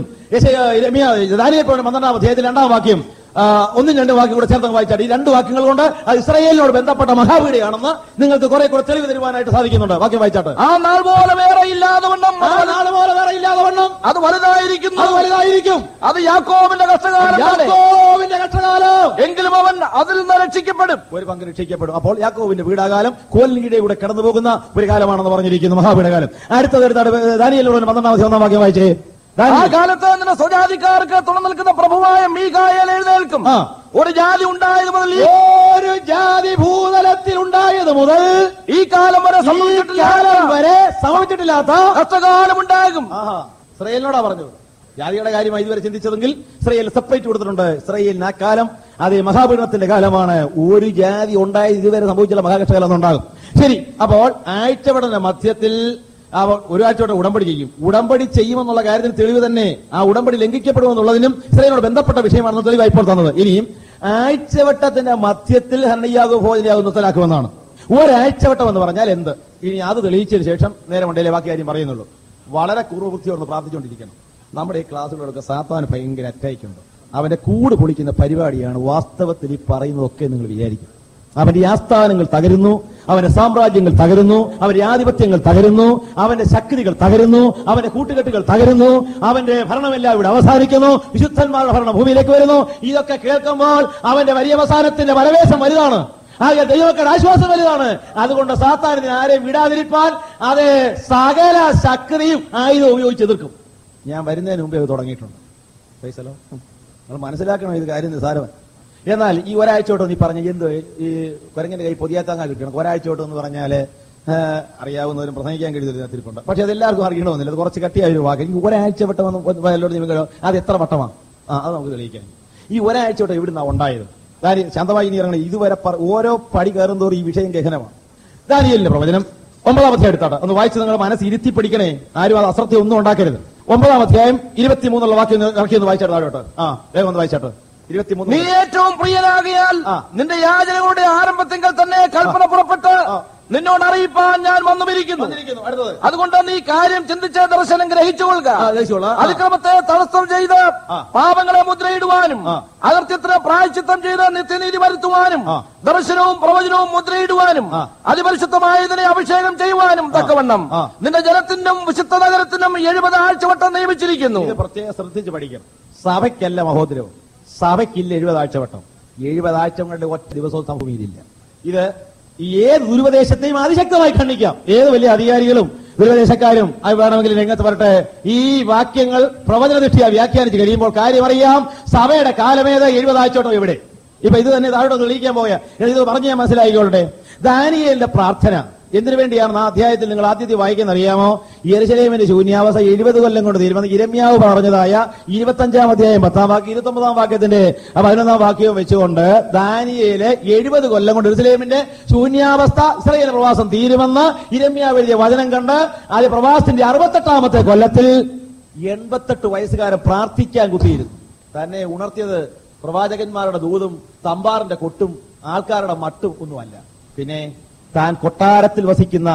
ദാനിയെ പന്ത്രണ്ടാം അധ്യായത്തിൽ രണ്ടാം വാക്യം ആ, ഒന്നും രണ്ട് വാക്യം കൂടെ ചേർത്ത് വായിച്ചാൽ ഈ രണ്ട് വാക്യങ്ങൾ കൊണ്ട് അത് ഇസ്രായേലിനോട് ബന്ധപ്പെട്ട മഹാപീഠയാണെന്ന് നിങ്ങൾക്ക് കുറെ കൂടെ തെളിവ് തരുവാനായിട്ട് സാധിക്കുന്നുണ്ട് വാക്യം വായിച്ചാട്ട് ആ നാൾ പോലെ വേറെ ഇല്ലാതെ വണ്ണം ആ നാള് പോലെ വേറെ ഇല്ലാതെ വണ്ണം അത് വലുതായിരിക്കുന്നു അത് വലുതായിരിക്കും അത് യാക്കോബിന്റെ കഷ്ടകാലം തന്നെ. യാക്കോവിന്റെ കഷ്ടകാലം എങ്കിലും അവൻ അതിൽ നിന്ന് രക്ഷിക്കപ്പെടും ഒരു പങ്ക് രക്ഷിക്കപ്പെടും അപ്പോൾ യാക്കോവിന്റെ വീടാകാലം കോലിനിയുടെ കൂടെ കടന്നു പോകുന്ന ഒരു കാലമാണെന്ന് പറഞ്ഞിരിക്കുന്നു മഹാപീഠകാലം അടുത്തത് എടുത്താണ് ദാനിയലോട് പന്ത്രണ്ടാമത്തെ ഒന്നാം വാക്യം വായിച്ചേ ആ ദാനിയേൽ. കാലത്ത് നിന്റെ സ്വജാതിക്കാർക്ക് തുണ നിൽക്കുന്ന പ്രഭുവായ മീകായൽ എഴുന്നേൽക്കും ആ. ഒരു ജാതി ഉണ്ടായത് മുതൽ ഈ- ഒരു ജാതി ഭൂതലത്തിൽ ഉണ്ടായത് മുതൽ ഈ കാലം വരെ ഈ കാലം സംഭവിച്ചിട്ടില്ല വരെ സംഭവിച്ചിട്ടില്ലാത്ത കഷ്ടകാലം ഉണ്ടാകും ആഹാ ഇസ്രയേലിനോടാ പറഞ്ഞത് ജാതിയുടെ കാര്യമായി ഇതുവരെ ചിന്തിച്ചതെങ്കിൽ ഇസ്രയേൽ സെപ്പറേറ്റ് കൊടുത്തിട്ടുണ്ട് ഇസ്രയേലിന് ആ കാലം അതേ മഹാപീഠത്തിന്റെ കാലമാണ് ഒരു ജാതി ഉണ്ടായത് ഇതുവരെ സംഭവിച്ചില്ല മഹാകഷ്ടകാലം ഉണ്ടാകും ശരി അപ്പോൾ ആഴ്ചവടന്റെ മധ്യത്തിൽ അവർ ഒരു ആഴ്ചയോടെ ഉടമ്പടി ചെയ്യും ഉടമ്പടി ചെയ്യുമെന്നുള്ള കാര്യത്തിന് തെളിവ് തന്നെ ആ ഉടമ്പടി ലംഘിക്കപ്പെടുമെന്നുള്ളതിനും ഇസ്രയേലിനോട് ബന്ധപ്പെട്ട വിഷയമാണെന്ന് തെളിവായി ഇപ്പോൾ തന്നത് ഇനിയും ആഴ്ചവട്ടത്തിന്റെ മധ്യത്തിൽ ഹരണയ്യാകോ ഭോജനയാകും നിർത്തലാക്കുമെന്നാണ് ഒരാഴ്ചവട്ടം എന്ന് പറഞ്ഞാൽ എന്ത് ഇനി അത് തെളിയിച്ചതിന് ശേഷം നേരെ മണ്ടയിലെ ബാക്കി കാര്യം പറയുന്നുള്ളൂ വളരെ കുറവൃത്തിയോട് പ്രാർത്ഥിച്ചുകൊണ്ടിരിക്കണം നമ്മുടെ ഈ ക്ലാസ്സുകളൊക്കെ സാത്താൻ ഭയങ്കര അറ്റായിക്കുണ്ട് അവന്റെ കൂട് പൊളിക്കുന്ന പരിപാടിയാണ് വാസ്തവത്തിൽ ഈ പറയുന്നതൊക്കെ നിങ്ങൾ വിചാരിക്കും അവന്റെ ഈ ആസ്ഥാനങ്ങൾ തകരുന്നു അവന്റെ സാമ്രാജ്യങ്ങൾ തകരുന്നു അവന്റെ ആധിപത്യങ്ങൾ തകരുന്നു അവന്റെ ശക്തികൾ തകരുന്നു അവന്റെ കൂട്ടുകെട്ടുകൾ തകരുന്നു അവന്റെ ഭരണമെല്ലാം ഇവിടെ അവസാനിക്കുന്നു വിശുദ്ധന്മാരുടെ ഭരണം ഭൂമിയിലേക്ക് വരുന്നു ഇതൊക്കെ കേൾക്കുമ്പോൾ അവന്റെ വലിയ അവസാനത്തിന്റെ പരവേശം വലുതാണ് ആകെ ദൈവങ്ങളുടെ ആശ്വാസം വലുതാണ് അതുകൊണ്ട് സാത്താനിന് ആരെയും വിടാതിരിപ്പാൻ അത് സകല ശക്തിയും ആയുധം ഉപയോഗിച്ച് എതിർക്കും ഞാൻ വരുന്നതിന് മുമ്പേ അത് തുടങ്ങിയിട്ടുണ്ട് പൈസലോ നമ്മൾ മനസ്സിലാക്കണം ഇത് കാര്യം നിസാരമാണ് എന്നാൽ ഈ ഒരാഴ്ച തൊട്ട് നീ പറഞ്ഞ എന്തോ ഈ കുരങ്ങന്റെ കൈ പൊതിയാത്താങ്ങാ കിട്ടണം ഒരാഴ്ച തൊട്ട് എന്ന് പറഞ്ഞാല് ആ, അറിയാവുന്നവരും പ്രസംഗിക്കാൻ കഴിയുന്നതിനകത്തിരിപ്പുണ്ട് പക്ഷെ അത് എല്ലാവർക്കും അറിയണമെന്നില്ല അത് കുറച്ച് കട്ടിയായ ഒരു വാക്ക് എനിക്ക് ഒരാഴ്ച വട്ടം വന്ന് വയലോട് നിങ്ങൾ അത് എത്ര വട്ടമാണ് ആ അത് നമുക്ക് തെളിയിക്കാൻ ഈ ഒരാഴ്ച തൊട്ട് എവിടുന്നാ ഉണ്ടായത് ദാനി ശാന്തമായി ഇനി ഇറങ്ങണം ഇതുവരെ പറ- ഓരോ പടി കയറും തോറും ഈ വിഷയം ഗഹനമാണ് ദാനിയലിന്റെ പ്രവചനം ഒമ്പതാം അധ്യായം എടുത്താട്ടെ ഒന്ന് വായിച്ച് നിങ്ങൾ മനസ്സ് ഇരുത്തി പഠിക്കണേ ആരും അത് അശ്രദ്ധ ഒന്നും ഉണ്ടാക്കരുത് ഒമ്പതാം അധ്യായം ഇരുപത്തിമൂന്നുള്ള വാക്യം ഒന്ന് ഇറക്കി ഒന്ന് വായിച്ചാട്ട് താഴോട്ട് ആ വേഗം ഒന്ന് വായിച്ചാട്ട് നീ ഇരുപത്തിമൂന്ന് ഏറ്റവും പ്രിയനാകിയാൽ ആ. നിന്റെ യാചനകളുടെ ആരംഭത്തിങ്കൽ തന്നെ കൽപ്പന പുറപ്പെട്ട് ആ. നിന്നോട് അറിയിപ്പാൻ ഞാൻ വന്നുമിരിക്കുന്നു വന്നിരിക്കുന്നു. അടുത്തത് അതുകൊണ്ട് നീ കാര്യം ചിന്തിച്ച ദർശനം ഗ്രഹിച്ചുകൊള്ളുക ആ, ഗ്രഹിച്ചുകൊള്ളുക. ആ. അതിക്രമത്തെ തടസ്സം ചെയ്ത് ആ. പാപങ്ങളെ മുദ്രയിടുവാനും ആ. അകൃത്യത്തിന് പ്രായച്ചിത്തം ചെയ്ത് നിത്യനീതി വരുത്തുവാനും ആ. ദർശനവും പ്രവചനവും മുദ്രയിടുവാനും ആ. അതിപരിശുദ്ധമായതിനെ അഭിഷേകം ചെയ്യുവാനും തക്കവണ്ണം ആ. നിന്റെ ജനത്തിനും വിശുദ്ധ നഗരത്തിനും എഴുപത് ആഴ്ചവട്ടം നിയമിച്ചിരിക്കുന്നു ഇത് പ്രത്യേകം ശ്രദ്ധിച്ച് പഠിക്കണം സഭയ്ക്കല്ല മഹോദരവും സഭയ്ക്കില്ല എഴുപതാഴ്ച വട്ടം എഴുപതാഴ്ച കൊണ്ട് ഒറ്റ ദിവസവും സംഭവിയില്ല ഇത് ഈ ഏത് ദുരുപദേശത്തെയും അതിശക്തമായി ഖണ്ഡിക്കാം ഏത് വലിയ അധികാരികളും ദുരുപദേശക്കാരും അത് വേണമെങ്കിൽ രംഗത്ത് വരട്ടെ ഈ വാക്യങ്ങൾ പ്രവചന ദൃഷ്ടിയാ വ്യാഖ്യാനിച്ച് കഴിയുമ്പോൾ കാര്യം അറിയാം സഭയുടെ കാലമേത് എഴുപതാഴ്ചോട്ടോ ഇവിടെ ഇപ്പൊ ഇത് തന്നെ താഴോട്ട് തെളിയിക്കാൻ പോയ ഇത് പറഞ്ഞ് ഞാൻ മനസ്സിലായിക്കോട്ടെ ദാനിയേലിന്റെ പ്രാർത്ഥന എന്തിനു വേണ്ടിയാണ് ആ അധ്യായത്തിൽ നിങ്ങൾ ആദ്യത്തെ വായിക്കുന്ന അറിയാമോ യെരുശലേമിന്റെ ശൂന്യാവസ്ഥ എഴുപത് കൊല്ലം കൊണ്ട് തീരുമാനം ഇരമ്യാവ് പറഞ്ഞതായ ഇരുപത്തഞ്ചാം അധ്യായം പത്താം വാക്യം ഇരുപത്തൊമ്പതാം വാക്യത്തിന്റെ ആ പതിനൊന്നാം വാക്യവും വെച്ചുകൊണ്ട് ദാനിയേല് എഴുപത് കൊല്ലം കൊണ്ട് യെരുശലേമിന്റെ ശൂന്യാവസ്ഥ ഇസ്രയേൽ പ്രവാസം തീരുമെന്ന് ഇരമ്യാവ് എഴുതിയ വചനം കണ്ട് ആദ്യ പ്രവാസത്തിന്റെ അറുപത്തെട്ടാമത്തെ കൊല്ലത്തിൽ എൺപത്തെട്ട് വയസ്സുകാരൻ പ്രാർത്ഥിക്കാൻ കുത്തിയിരുന്നു തന്നെ ഉണർത്തിയത് പ്രവാചകന്മാരുടെ ദൂതും തമ്പാറിന്റെ കൊട്ടും ആൾക്കാരുടെ മട്ടും ഒന്നുമല്ല പിന്നെ താൻ കൊട്ടാരത്തിൽ വസിക്കുന്ന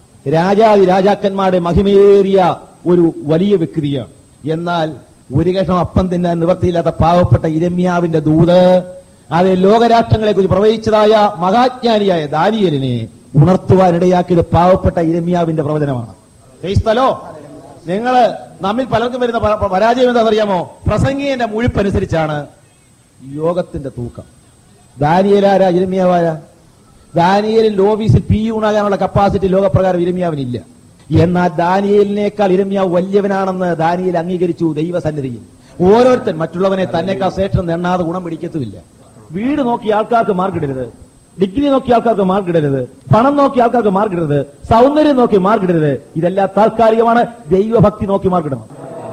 രാജാതി രാജാക്കന്മാരുടെ മഹിമേറിയ ഒരു വലിയ വ്യക്തിയാണ് എന്നാൽ ഒരു കഷ്ണം അപ്പം തിന്നാൻ നിവർത്തിയില്ലാത്ത പാവപ്പെട്ട ഇരമ്യാവിന്റെ ദൂത് അത് ലോകരാഷ്ട്രങ്ങളെ കുറിച്ച് പ്രവചിച്ചതായ മഹാജ്ഞാനിയായ ദാനിയലിനെ ഉണർത്തുവാനിടയാക്കിയത് പാവപ്പെട്ട ഇരമ്യാവിന്റെ പ്രവചനമാണ് ക്രൈസ്തലോ നിങ്ങള് നമ്മിൽ പലർക്കും വരുന്ന പ- പ- പരാജയം എന്താണെന്നറിയാമോ പ്രസംഗിയന്റെ മുഴിപ്പനുസരിച്ചാണ് യോഗത്തിന്റെ തൂക്കം ദാനിയലാര ഇരമ്യാവാര ദാനിയലിന്റെ ഓഫീസിൽ പി യൂണാകാനുള്ള കപ്പാസിറ്റി ലോകപ്രകാരം ഇരമ്യാവിനില്ല എന്നാൽ ദാനിയലിനേക്കാൾ ഇരമ്യാവ് വലിയവനാണെന്ന് ദാനിയൽ അംഗീകരിച്ചു ദൈവസന്നിധിയിൽ ഓരോരുത്തൻ മറ്റുള്ളവനെ തന്നെക്കാൾ ശ്രേഷ്ഠം എണ്ണാതെ ഗുണം പിടിക്കത്തുമില്ല വീട് നോക്കി ആൾക്കാർക്ക് മാർക്കിടരുത് ഡിഗ്രി നോക്കി ആൾക്കാർക്ക് മാർക്കിടരുത് പണം നോക്കി ആൾക്കാർക്ക് മാർക്കിടരുത് സൗന്ദര്യം നോക്കി മാർക്കിടരുത് ഇതെല്ലാം താൽക്കാലികമാണ് ദൈവഭക്തി നോക്കി മാർക്കിടണം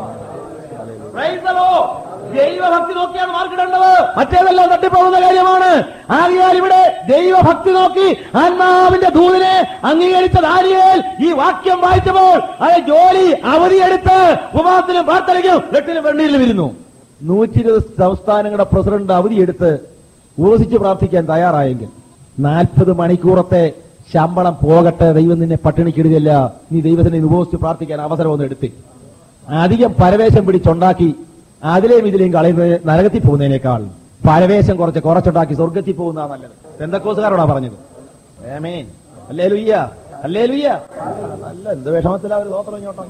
Praise the Lord. ദൈവഭക്തി നോക്കിയാണ് മാർക്കിടേണ്ടത് മറ്റേതെല്ലാം തട്ടിപ്പോകുന്ന കാര്യമാണ് ആകിയാൽ ഇവിടെ ദൈവഭക്തി നോക്കി ആത്മാവിന്റെ ദൂതിനെ അംഗീകരിച്ച ദാനിയേൽ ഈ വാക്യം വായിച്ചപ്പോൾ അത് ജോലി അവധിയെടുത്ത് ഉപവാസത്തിനും പ്രാർത്ഥനയ്ക്കും എട്ടിനും വെണ്ണീരിലും ഇരുന്നു നൂറ്റി ഇരുപത് സംസ്ഥാനങ്ങളുടെ പ്രസിഡന്റ് അവധിയെടുത്ത് ഉപസിച്ച് പ്രാർത്ഥിക്കാൻ തയ്യാറായെങ്കിൽ നാൽപ്പത് മണിക്കൂറത്തെ ശമ്പളം പോകട്ടെ ദൈവം നിന്നെ പട്ടിണിക്കിടുകയല്ല നീ ദൈവത്തിനെ ഉപസിച്ച് പ്രാർത്ഥിക്കാൻ അവസരമൊന്നും എടുത്തി അധികം പരവേശം പിടിച്ചുണ്ടാക്കി അതിലെയും ഇതിലെയും കളയുന്നത് നരകത്തിൽ പോകുന്നതിനേക്കാൾ പരവേശം കുറച്ച് കുറച്ചുണ്ടാക്കി സ്വർഗത്തിൽ പോകുന്നതാ നല്ലത് എന്തൊക്കോസുകാരോടാ പറഞ്ഞത് ഏമേൻ അല്ലേ ലുയ്യ അല്ലേ ലുയ്യ നല്ല എന്ത് വിഷമത്തിലാ ഒരു സ്വോത്രം ഇങ്ങോട്ടോ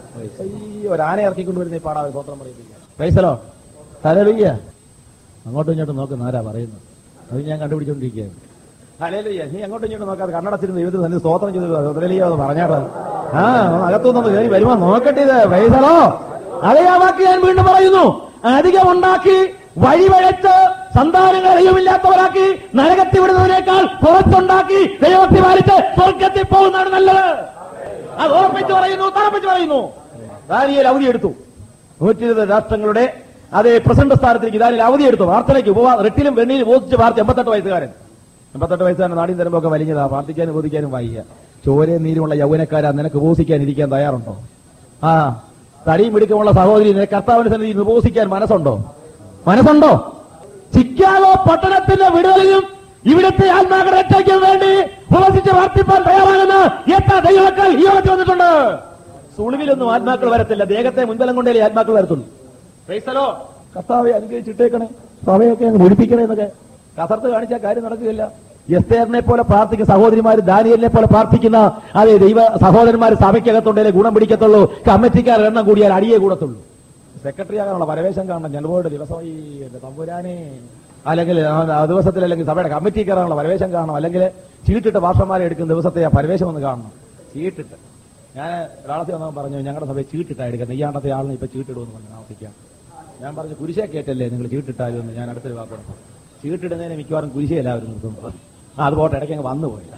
ഈ ഒരു ആന ഇറക്കിക്കൊണ്ട് വരുന്ന ഈ പാടാ ഒരു സ്വോത്രം പറയിപ്പിക്കുക പൈസലോ അല്ലേ ലുയ്യ അങ്ങോട്ടും ഇങ്ങോട്ടും നോക്കുന്ന ആരാ പറയുന്നത് അത് ഞാൻ കണ്ടുപിടിച്ചോണ്ടിരിക്കുകയാണ് ഹല്ലേലൂയ. നീ അങ്ങോട്ടും ഇങ്ങോട്ടും നോക്കാതെ കണ്ണടച്ചിരുന്ന് ദൈവത്തിന് തന്നെ സ്തോത്രം ചെയ്ത് ഹല്ലേലൂയ എന്ന് പറഞ്ഞാട്ടോ ആ അകത്തുനിന്ന് കയറി വരുമോ നോക്കട്ടെ ഇത് പൈസലോ അതേ ആ വാക്ക് ഞാൻ വീണ്ടും പറയുന്നു അധികം ഉണ്ടാക്കി വഴിവഴച്ച് സന്താനങ്ങൾ ദൈവമില്ലാത്തവരാക്കി നരകത്തിൽ വിടുന്നതിനേക്കാൾ പുറത്തുണ്ടാക്കി ദൈവത്തിൽ പാലിച്ച് സ്വർഗത്തിൽ പോകുന്നതാണ് നല്ലത് അത് ഉറപ്പിച്ച് പറയുന്നു തറപ്പിച്ച് പറയുന്നു ദാനിയേൽ അവധി എടുത്തു നൂറ്റി ഇരുപത് രാഷ്ട്രങ്ങളുടെ അതേ പ്രസിഡന്റ് സ്ഥാനത്തേക്ക് ദാനിയേൽ അവധി എടുത്തു പ്രാർത്ഥനയ്ക്ക് ഉപവാ റെട്ടിലും വെണ്ണിലും ബോധിച്ച് പ്രാർത്ഥി എൺപത്തെട്ട് വയസ്സുകാരൻ എൺപത്തെട്ട് വയസ്സുകാരൻ നാടിൻ തരുമ്പൊക്കെ വലിഞ്ഞതാ പ്രാർത്ഥിക്കാനും ബോധിക്കാനും വയ്യ ചോരയും നീരുമുള്ള യൗവനക്കാരാ നിനക്ക് ഉപസിക്കാൻ ഇരിക്കാൻ തയ്യാറുണ്ടോ ആ തടിയും മിടുക്കമുള്ള സഹോദരി നിനക്ക് കർത്താവിന്റെ സന്നിധിയിൽ ഉപസിക്കാൻ മനസ്സുണ്ടോ മനസ്സുണ്ടോ ചിക്കാഗോ പട്ടണത്തിന്റെ വിടുതലിനും ഇവിടുത്തെ ആത്മാക്കളുടെ രക്ഷയ്ക്കും വേണ്ടി ഉപസിച്ച് പ്രാർത്ഥിപ്പാൻ തയ്യാറാകുന്ന എത്ര ദൈവമക്കൾ ഈ യോഗത്തിൽ വന്നിട്ടുണ്ട് സുളിവിലൊന്നും ആത്മാക്കൾ വരത്തില്ല ദേഹത്തെ മുൻബലം കൊണ്ടേ ആത്മാക്കൾ വരത്തുള്ളൂ ക്രൈസ്തലോ കർത്താവെ അനുഗ്രഹിച്ചിട്ടേക്കണേ സഭയൊക്കെ അങ്ങ് മുടിപ്പിക്കണേ എന്നൊക്കെ കസർത്ത് കാണിച്ചാൽ കാര്യം നടക്കുകയില്ല എസ്തേറിനെ പോലെ പ്രാർത്ഥിക്കുന്ന സഹോദരിമാർ ദാനിയലിനെ പോലെ പ്രാർത്ഥിക്കുന്ന അതെ ദൈവ സഹോദരന്മാർ സഭയ്ക്കകത്തുണ്ടേ ഗുണം പിടിക്കത്തുള്ളൂ കമ്മിറ്റിക്കാർ എണ്ണം കൂടിയാൽ അടിയേ കൂടത്തുള്ളൂ സെക്രട്ടറി ആകാനുള്ള പരവേശം കാണണം ജനപോയുടെ ദിവസം ഈ എന്റെ തമ്പുരാനെ അല്ലെങ്കിൽ ആ ആ ദിവസത്തിൽ അല്ലെങ്കിൽ സഭയുടെ കമ്മിറ്റി കയറാനുള്ള പരവേശം കാണണം അല്ലെങ്കിൽ ചീട്ടിട്ട് ഭാഷമാരെ എടുക്കുന്ന ദിവസത്തെ ആ പരവേശം ഒന്ന് കാണണം ചീട്ടിട്ട് ഞാൻ ഒരാളത്തെ വന്നപ്പോൾ പറഞ്ഞു ഞങ്ങളുടെ സഭയെ ചീട്ടിട്ടാ എടുക്കുന്നത് നെയ്യാണ്ടത്തെ ആളിനെ ഇപ്പൊ ചീട്ടിടുമെന്ന് പറഞ്ഞു താമസിക്കാം ഞാൻ പറഞ്ഞു കുരിശേ കേട്ടല്ലേ നിങ്ങൾ ചീട്ടിട്ടാലും എന്ന് ഞാൻ അടുത്തൊരു വാക്കോടെ ചീട്ടിടുന്നതിന് മിക്കവാറും കുരിശേ എല്ലാവരും നിർത്തുന്നത് ആ അത് പോട്ടെ ഇടയ്ക്ക് അങ്ങ് വന്നു പോയില്ല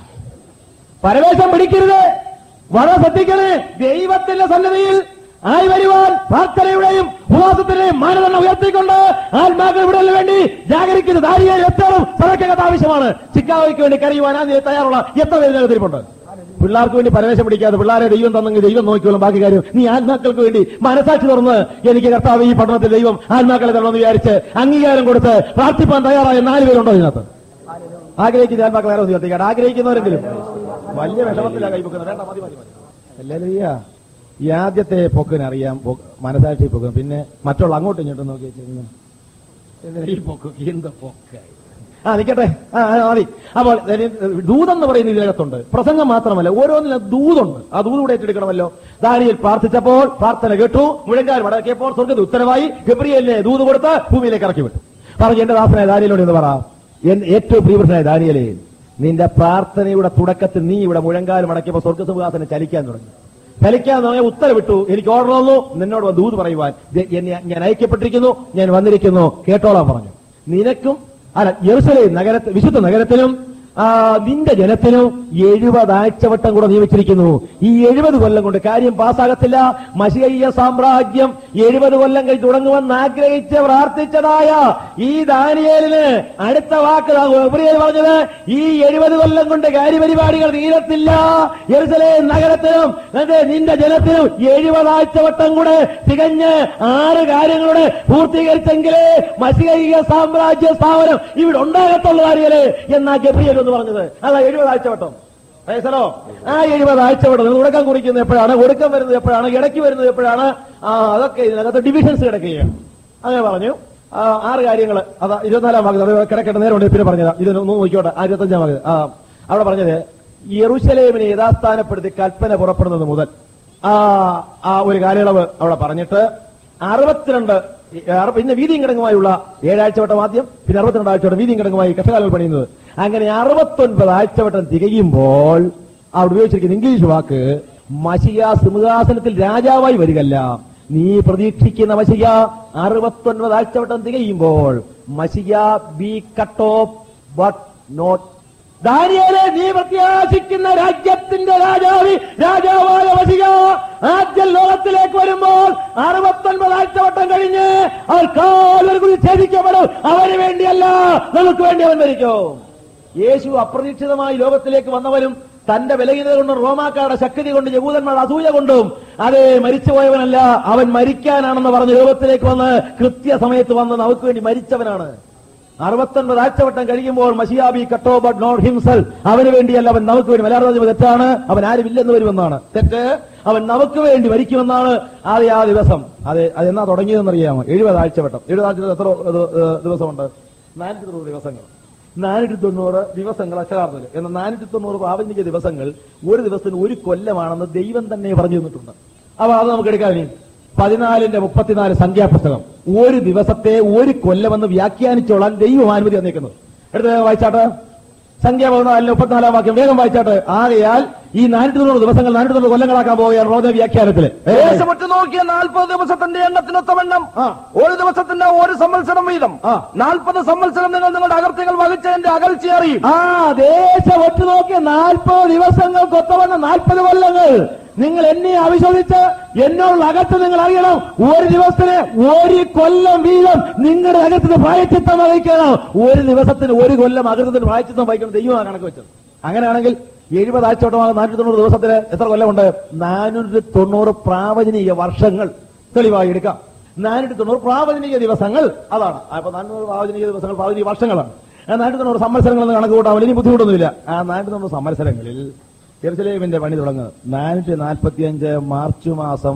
പരവേശം പിടിക്കരുത് വളരെ ശ്രദ്ധിക്കണേ ദൈവത്തിന്റെ സന്നദ്ധയിൽ ആയി വരുവാൻ പ്രാർത്ഥനയുടെയും ഉപവാസത്തിന്റെയും മാനദണ്ഡം ഉയർത്തിക്കൊണ്ട് ആത്മാക്കൾ വിടലിന് വേണ്ടി ജാഗരിക്കുന്ന ദാരിയെ എത്തോളം സഭയ്ക്കകത്ത് ആവശ്യമാണ് ചിക്കാഗോയ്ക്ക് വേണ്ടി കരയുവാൻ ആ തയ്യാറുള്ള എത്ര പേര് ഇതിരിപ്പുണ്ട് പിള്ളേർക്ക് വേണ്ടി പരവേശം പിടിക്കാതെ പിള്ളേരെ ദൈവം തന്നെങ്കിൽ ദൈവം നോക്കിക്കോളും ബാക്കി കാര്യം നീ ആത്മാക്കൾക്ക് വേണ്ടി മനസാക്ഷി തുറന്ന് എനിക്ക് കർത്താവ് ഈ പഠനത്തിൽ ദൈവം ആത്മാക്കളെ തരണമെന്ന് വിചാരിച്ച് അംഗീകാരം കൊടുത്ത് പ്രാർത്ഥിപ്പാൻ തയ്യാറായ നാല് പേരുണ്ടോ ഇതിനകത്ത് ആഗ്രഹിക്കുന്ന ആത്മാക്കളെ ആരോ ഉയർത്തിക്കാട്ടെ ആഗ്രഹിക്കുന്നവരെങ്കിലും വലിയ വിഷമത്തിലാണ് കൈപ്പൊക്കുന്നത് വേണ്ട മതി മതി മതി അല്ലല്ലയ്യ ഈ ആദ്യത്തെ പൊക്കിന് അറിയാം പൊക്ക് മനസാക്ഷി പൊക്കും പിന്നെ മറ്റുള്ള അങ്ങോട്ടും ഇങ്ങോട്ടും നോക്കി വെച്ചിരുന്നു എന്തിനാ ഈ പൊക്ക് എന്ത് പൊക്കായി ആ നിൽക്കട്ടെ ആ ആ, മതി അപ്പോൾ ഇനി ദൂതെന്ന് പറയുന്ന ഇതിനകത്തുണ്ട് പ്രസംഗം മാത്രമല്ല ഓരോന്നിനും ദൂതുണ്ട് ആ ദൂത് കൂടെ ഏറ്റെടുക്കണമല്ലോ ദാനിയിൽ പ്രാർത്ഥിച്ചപ്പോൾ പ്രാർത്ഥന കേട്ടു മുഴങ്കാൽ മടക്കിയപ്പോൾ സ്വർഗത്തിൽ ഉത്തരവായി ഗബ്രിയലിനെ ദൂത് കൊടുത്ത് ഭൂമിയിലേക്ക് ഇറക്കി വിട്ടു പറഞ്ഞു എന്റെ ദാസനായ ദാനിയലോട് എന്ന് പറ എൻ- ഏറ്റവും പ്രിയപ്പെട്ടനായ ദാനിയലേ നിന്റെ പ്രാർത്ഥനയുടെ തുടക്കത്തിൽ നീ ഇവിടെ മുഴങ്കാൽ മടക്കിയപ്പോൾ സ്വർഗസിംഹാസനം ചലിക്കാൻ തുടങ്ങി ചലിക്കാൻ തുടങ്ങിയ ഉത്തരവിട്ടു എനിക്ക് ഓർഡർ തന്നു നിന്നോട് വന്ന് ദൂത് പറയുവാൻ ദേ, എന്നെ- ഞാൻ അയക്കപ്പെട്ടിരിക്കുന്നു ഞാൻ വന്നിരിക്കുന്നു കേട്ടോളാൻ പറഞ്ഞു നിനക്കും അല്ല യെറുസലേം നഗരത്തിൽ വിശുദ്ധ നഗരത്തിലും ആ, നിന്റെ ജനത്തിനും എഴുപത് ആഴ്ചവട്ടം കൂടെ നിയമിച്ചിരിക്കുന്നു ഈ എഴുപത് കൊല്ലം കൊണ്ട് കാര്യം പാസ്സാകത്തില്ല മഷികയ്യ സാമ്രാജ്യം എഴുപത് കൊല്ലം കഴിഞ്ഞ് തുടങ്ങുമെന്ന് ആഗ്രഹിച്ച് പ്രാർത്ഥിച്ചതായ ഈ ദാനിയേലിന് അടുത്ത വാക്ക് ദാ ഗബ്രിയേൽ പറഞ്ഞത് ഈ എഴുപത് കൊല്ലം കൊണ്ട് കാര്യപരിപാടികൾ തീരത്തില്ല യെരുസലേം നഗരത്തിനും അതെ, നിന്റെ ജനത്തിനും എഴുപത് ആഴ്ചവട്ടം കൂടെ തികഞ്ഞ് ആറ് കാര്യങ്ങളുടെ പൂർത്തീകരിച്ചെങ്കിലേ മഷികയ്യ സാമ്രാജ്യ സ്ഥാപനം ഇവിടെ ഉണ്ടാകത്തുള്ള കാര്യല്ലേ എന്നാ ഗബ്രിയേൽ എന്ന് പറഞ്ഞത് അതാ എഴുപത് ആഴ്ചവട്ടം പ്രൈസലോ ആ എഴുപത് ആഴ്ചവട്ടം നിങ്ങൾ തുടക്കം കുറിക്കുന്നത് എപ്പോഴാണ് ഒടുക്കം വരുന്നത് എപ്പോഴാണ് ഇടയ്ക്ക് വരുന്നത് എപ്പോഴാണ് ആ അതൊക്കെ ഇതിനകത്ത് ഡിവിഷൻസ് കിടക്കുകയാണ് അങ്ങനെ പറഞ്ഞു ആ, ആറ് കാര്യങ്ങൾ അതാ ഇരുപത്തിനാലാം ഭാഗത്ത് അത് കിടക്കട്ടെ നേരം ഉണ്ട് പിന്നെ പറഞ്ഞതാ ഇത് ഒന്ന് നോക്കിക്കോട്ടെ ആ ഇരുപത്തഞ്ചാം ഭാഗത്ത് ആ അവിടെ പറഞ്ഞത് യെറുശലേമിനെ യഥാസ്ഥാനപ്പെടുത്തി കൽപ്പന പുറപ്പെടുന്നത് മുതൽ ആ ആ ഒരു കാലയളവ് അവിടെ പറഞ്ഞിട്ട് അറുപത്തിരണ്ട് ഈ അറു- പിന്നെ വീതിയും കിടങ്ങുമായുള്ള ഏഴാഴ്ചവട്ടം ആദ്യം പിന്നെ അറുപത്തിരണ്ട് ആഴ്ചവട്ടം വീതിയും കിടങ്ങുമായി കഷ്ടകാലങ്ങൾ പണിയുന്നത് അങ്ങനെ അറുപത്തൊൻപത് ആഴ്ചവട്ടം തികയുമ്പോൾ അവിടെ ഉപയോഗിച്ചിരിക്കുന്ന ഇംഗ്ലീഷ് വാക്ക് മഷിയ സിംഹാസനത്തിൽ രാജാവായി വരികല്ല നീ പ്രതീക്ഷിക്കുന്ന മഷിയ അറുപത്തൊൻപത് ആഴ്ചവട്ടം തികയുമ്പോൾ Messiah be cut off but not ദാനിയേലെ നീ പ്രത്യാശിക്കുന്ന രാജ്യത്തിന്റെ രാജാവി രാജാവായ വസിക ആദ്യ ലോകത്തിലേക്ക് വരുമ്പോൾ അറുപത്തൊൻപത് ആഴ്ചവട്ടം കഴിഞ്ഞ് അവർ കാലൊരു കുതി ഛേദിക്കപ്പെടും അവന് വേണ്ടിയല്ല നമുക്ക് വേണ്ടി അവൻ മരിക്കും യേശു അപ്രതീക്ഷിതമായി ലോകത്തിലേക്ക് വന്നവരും തന്റെ വിലകിനത് കൊണ്ടും റോമാക്കാരുടെ ശക്തി കൊണ്ട് യഹൂദന്മാരുടെ അസൂയ കൊണ്ടും അതേ മരിച്ചുപോയവനല്ല അവൻ മരിക്കാനാണെന്ന് പറഞ്ഞ് ലോകത്തിലേക്ക് വന്ന് കൃത്യസമയത്ത് വന്ന് നമുക്ക് വേണ്ടി മരിച്ചവനാണ് അറുപത്തൊൻപത് ആഴ്ചവട്ടം കഴിയുമ്പോൾ Messiah be cut off but not himself അവന് വേണ്ടിയല്ല അവൻ നമുക്ക് വേണ്ടി മലയാളം തെറ്റാണ് അവൻ ആരുമില്ലെന്ന് വരുമെന്നാണ് തെറ്റ് അവൻ നമുക്ക് വേണ്ടി മരിക്കുമെന്നാണ് ആദ്യ ആ ദിവസം അതെ അതെന്നാ തുടങ്ങിയതെന്ന് അറിയാമോ എഴുപത് ആഴ്ചവട്ടം എഴുപത് ആഴ്ച എത്ര ഇത്, ഇത്, ദിവസമുണ്ട് നാനൂറ്റി തൊണ്ണൂറ് ദിവസങ്ങൾ നാനൂറ്റി തൊണ്ണൂറ് ദിവസങ്ങൾ അക്ഷരാർത്ഥത്തിൽ എന്നാൽ നാനൂറ്റി തൊണ്ണൂറ് പ്രാപഞ്ചിക ദിവസങ്ങൾ ഒരു ദിവസത്തിന് ഒരു കൊല്ലമാണെന്ന് ദൈവം തന്നെ പറഞ്ഞു തന്നിട്ടുണ്ട് അപ്പൊ അത് നമുക്ക് എടുക്കാം ഇനി പതിനാലിന്റെ മുപ്പത്തിനാല് സംഖ്യാപുസ്തകം ഒരു ദിവസത്തെ ഒരു കൊല്ലമെന്ന് വ്യാഖ്യാനിച്ചോളാൻ ദൈവം അനുമതി തന്നേക്കുന്നത് എടുത്ത് വായിച്ചാട്ട് സംഖ്യ പതിനാലിന് മുപ്പത്തിനാലാം വാക്യം വേഗം വായിച്ചാട്ട് ആകയാൽ ഈ നാനൂറ്റി തൊണ്ണൂറ് ദിവസങ്ങൾ നാനൂറ്റി തൊണ്ണൂറ് കൊല്ലങ്ങളാക്കാൻ പോവുകയാണ് റോദ വ്യാഖ്യാനത്തില് ഏ, ദേശമൊറ്റ നോക്കിയ നാൽപ്പത് ദിവസത്തിന്റെ എണ്ണത്തിനൊത്തവണ്ണം ആ. ഒരു ദിവസത്തിന്റെ ഒരു സംവത്സരം വീതം ആ. നാൽപ്പത് സംവത്സരം നിങ്ങൾ നിങ്ങളുടെ അകർത്യങ്ങൾ വഹിച്ചതിന്റെ അകൽച്ച അറിയും ആ ദേശം ഒറ്റ നോക്കിയ നാൽപ്പത് ദിവസങ്ങൾ കൊത്തവണ്ണ നാൽപ്പത് കൊല്ലങ്ങൾ നിങ്ങൾ എന്നെ അവിശ്വസിച്ച് എന്നോടുള്ള അകത്ത് നിങ്ങൾ അറിയണം ഒരു ദിവസത്തിന് ഒരു കൊല്ലം വീതം നിങ്ങളുടെ അകത്തിന് പ്രായച്ചിത്തം വഹിക്കണം ഒരു ദിവസത്തിന് ഒരു കൊല്ലം അകൃതത്തിന് പ്രായച്ചിത്തം വഹിക്കണം ദൈവമാണ് കണക്ക് വെച്ചത് അങ്ങനെയാണെങ്കിൽ എഴുപത് ആഴ്ചവട്ടമാകും നാനൂറ്റി തൊണ്ണൂറ് ദിവസത്തിന് എത്ര കൊല്ലമുണ്ട് നാനൂറ്റി തൊണ്ണൂറ് പ്രാവചനിക വർഷങ്ങൾ തെളിവായി എടുക്കാം നാനൂറ്റി തൊണ്ണൂറ് പ്രാവചനിക ദിവസങ്ങൾ അതാണ് അപ്പൊ നാനൂറ് പ്രാവചനിക ദിവസങ്ങൾ പ്രാവചനിക വർഷങ്ങളാണ് ആ നാനൂറ്റി തൊണ്ണൂറ് സംവത്സരങ്ങൾ എന്ന് കണക്ക് കൂട്ടാൻ വലിയ ബുദ്ധിമുട്ടൊന്നുമില്ല ആ നാനൂറ്റി തൊണ്ണൂറ് സംവത്സരങ്ങളിൽ ജെറുസലേമിന്റെ പണി തുടങ്ങുന്നത് നാനൂറ്റി നാൽപ്പത്തി അഞ്ച് മാർച്ച് മാസം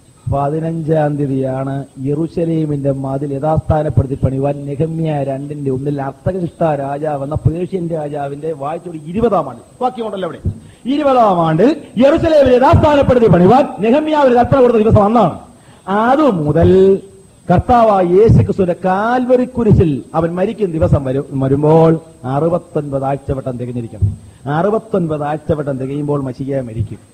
പതിനഞ്ചാം തീയതിയാണ് യെറുശലേമിന്റെ മതിൽ യഥാസ്ഥാനപ്പെടുത്തി പണിവാൻ നെഹമ്യ രണ്ടിന്റെ ഒന്നിൽ അർത്ഥകൃഷ്ട രാജാവ് എന്ന പേർഷ്യൻ രാജാവിന്റെ വായിച്ചോടി ഇരുപതാം ആണ്ട് വാക്യമുണ്ടല്ലോ അവിടെ ഇരുപതാം ആണ്ടിൽ യെറുശലേമിൽ യഥാസ്ഥാനപ്പെടുത്തി പണിവാൻ നെഹമ്യാവിന് കൽപ്പന കൊടുത്ത ദിവസം അന്നാണ് അത് മുതൽ കർത്താവായ യേശു ക്രിസ്തുവിന്റെ കാൽവരി കുരിശിൽ അവൻ മരിക്കുന്ന ദിവസം വരും വരുമ്പോൾ അറുപത്തൊൻപത് ആഴ്ചവട്ടം തികഞ്ഞിരിക്കണം അറുപത്തൊൻപത് ആഴ്ചവട്ടം തികയുമ്പോൾ മഷിക മരിക്കും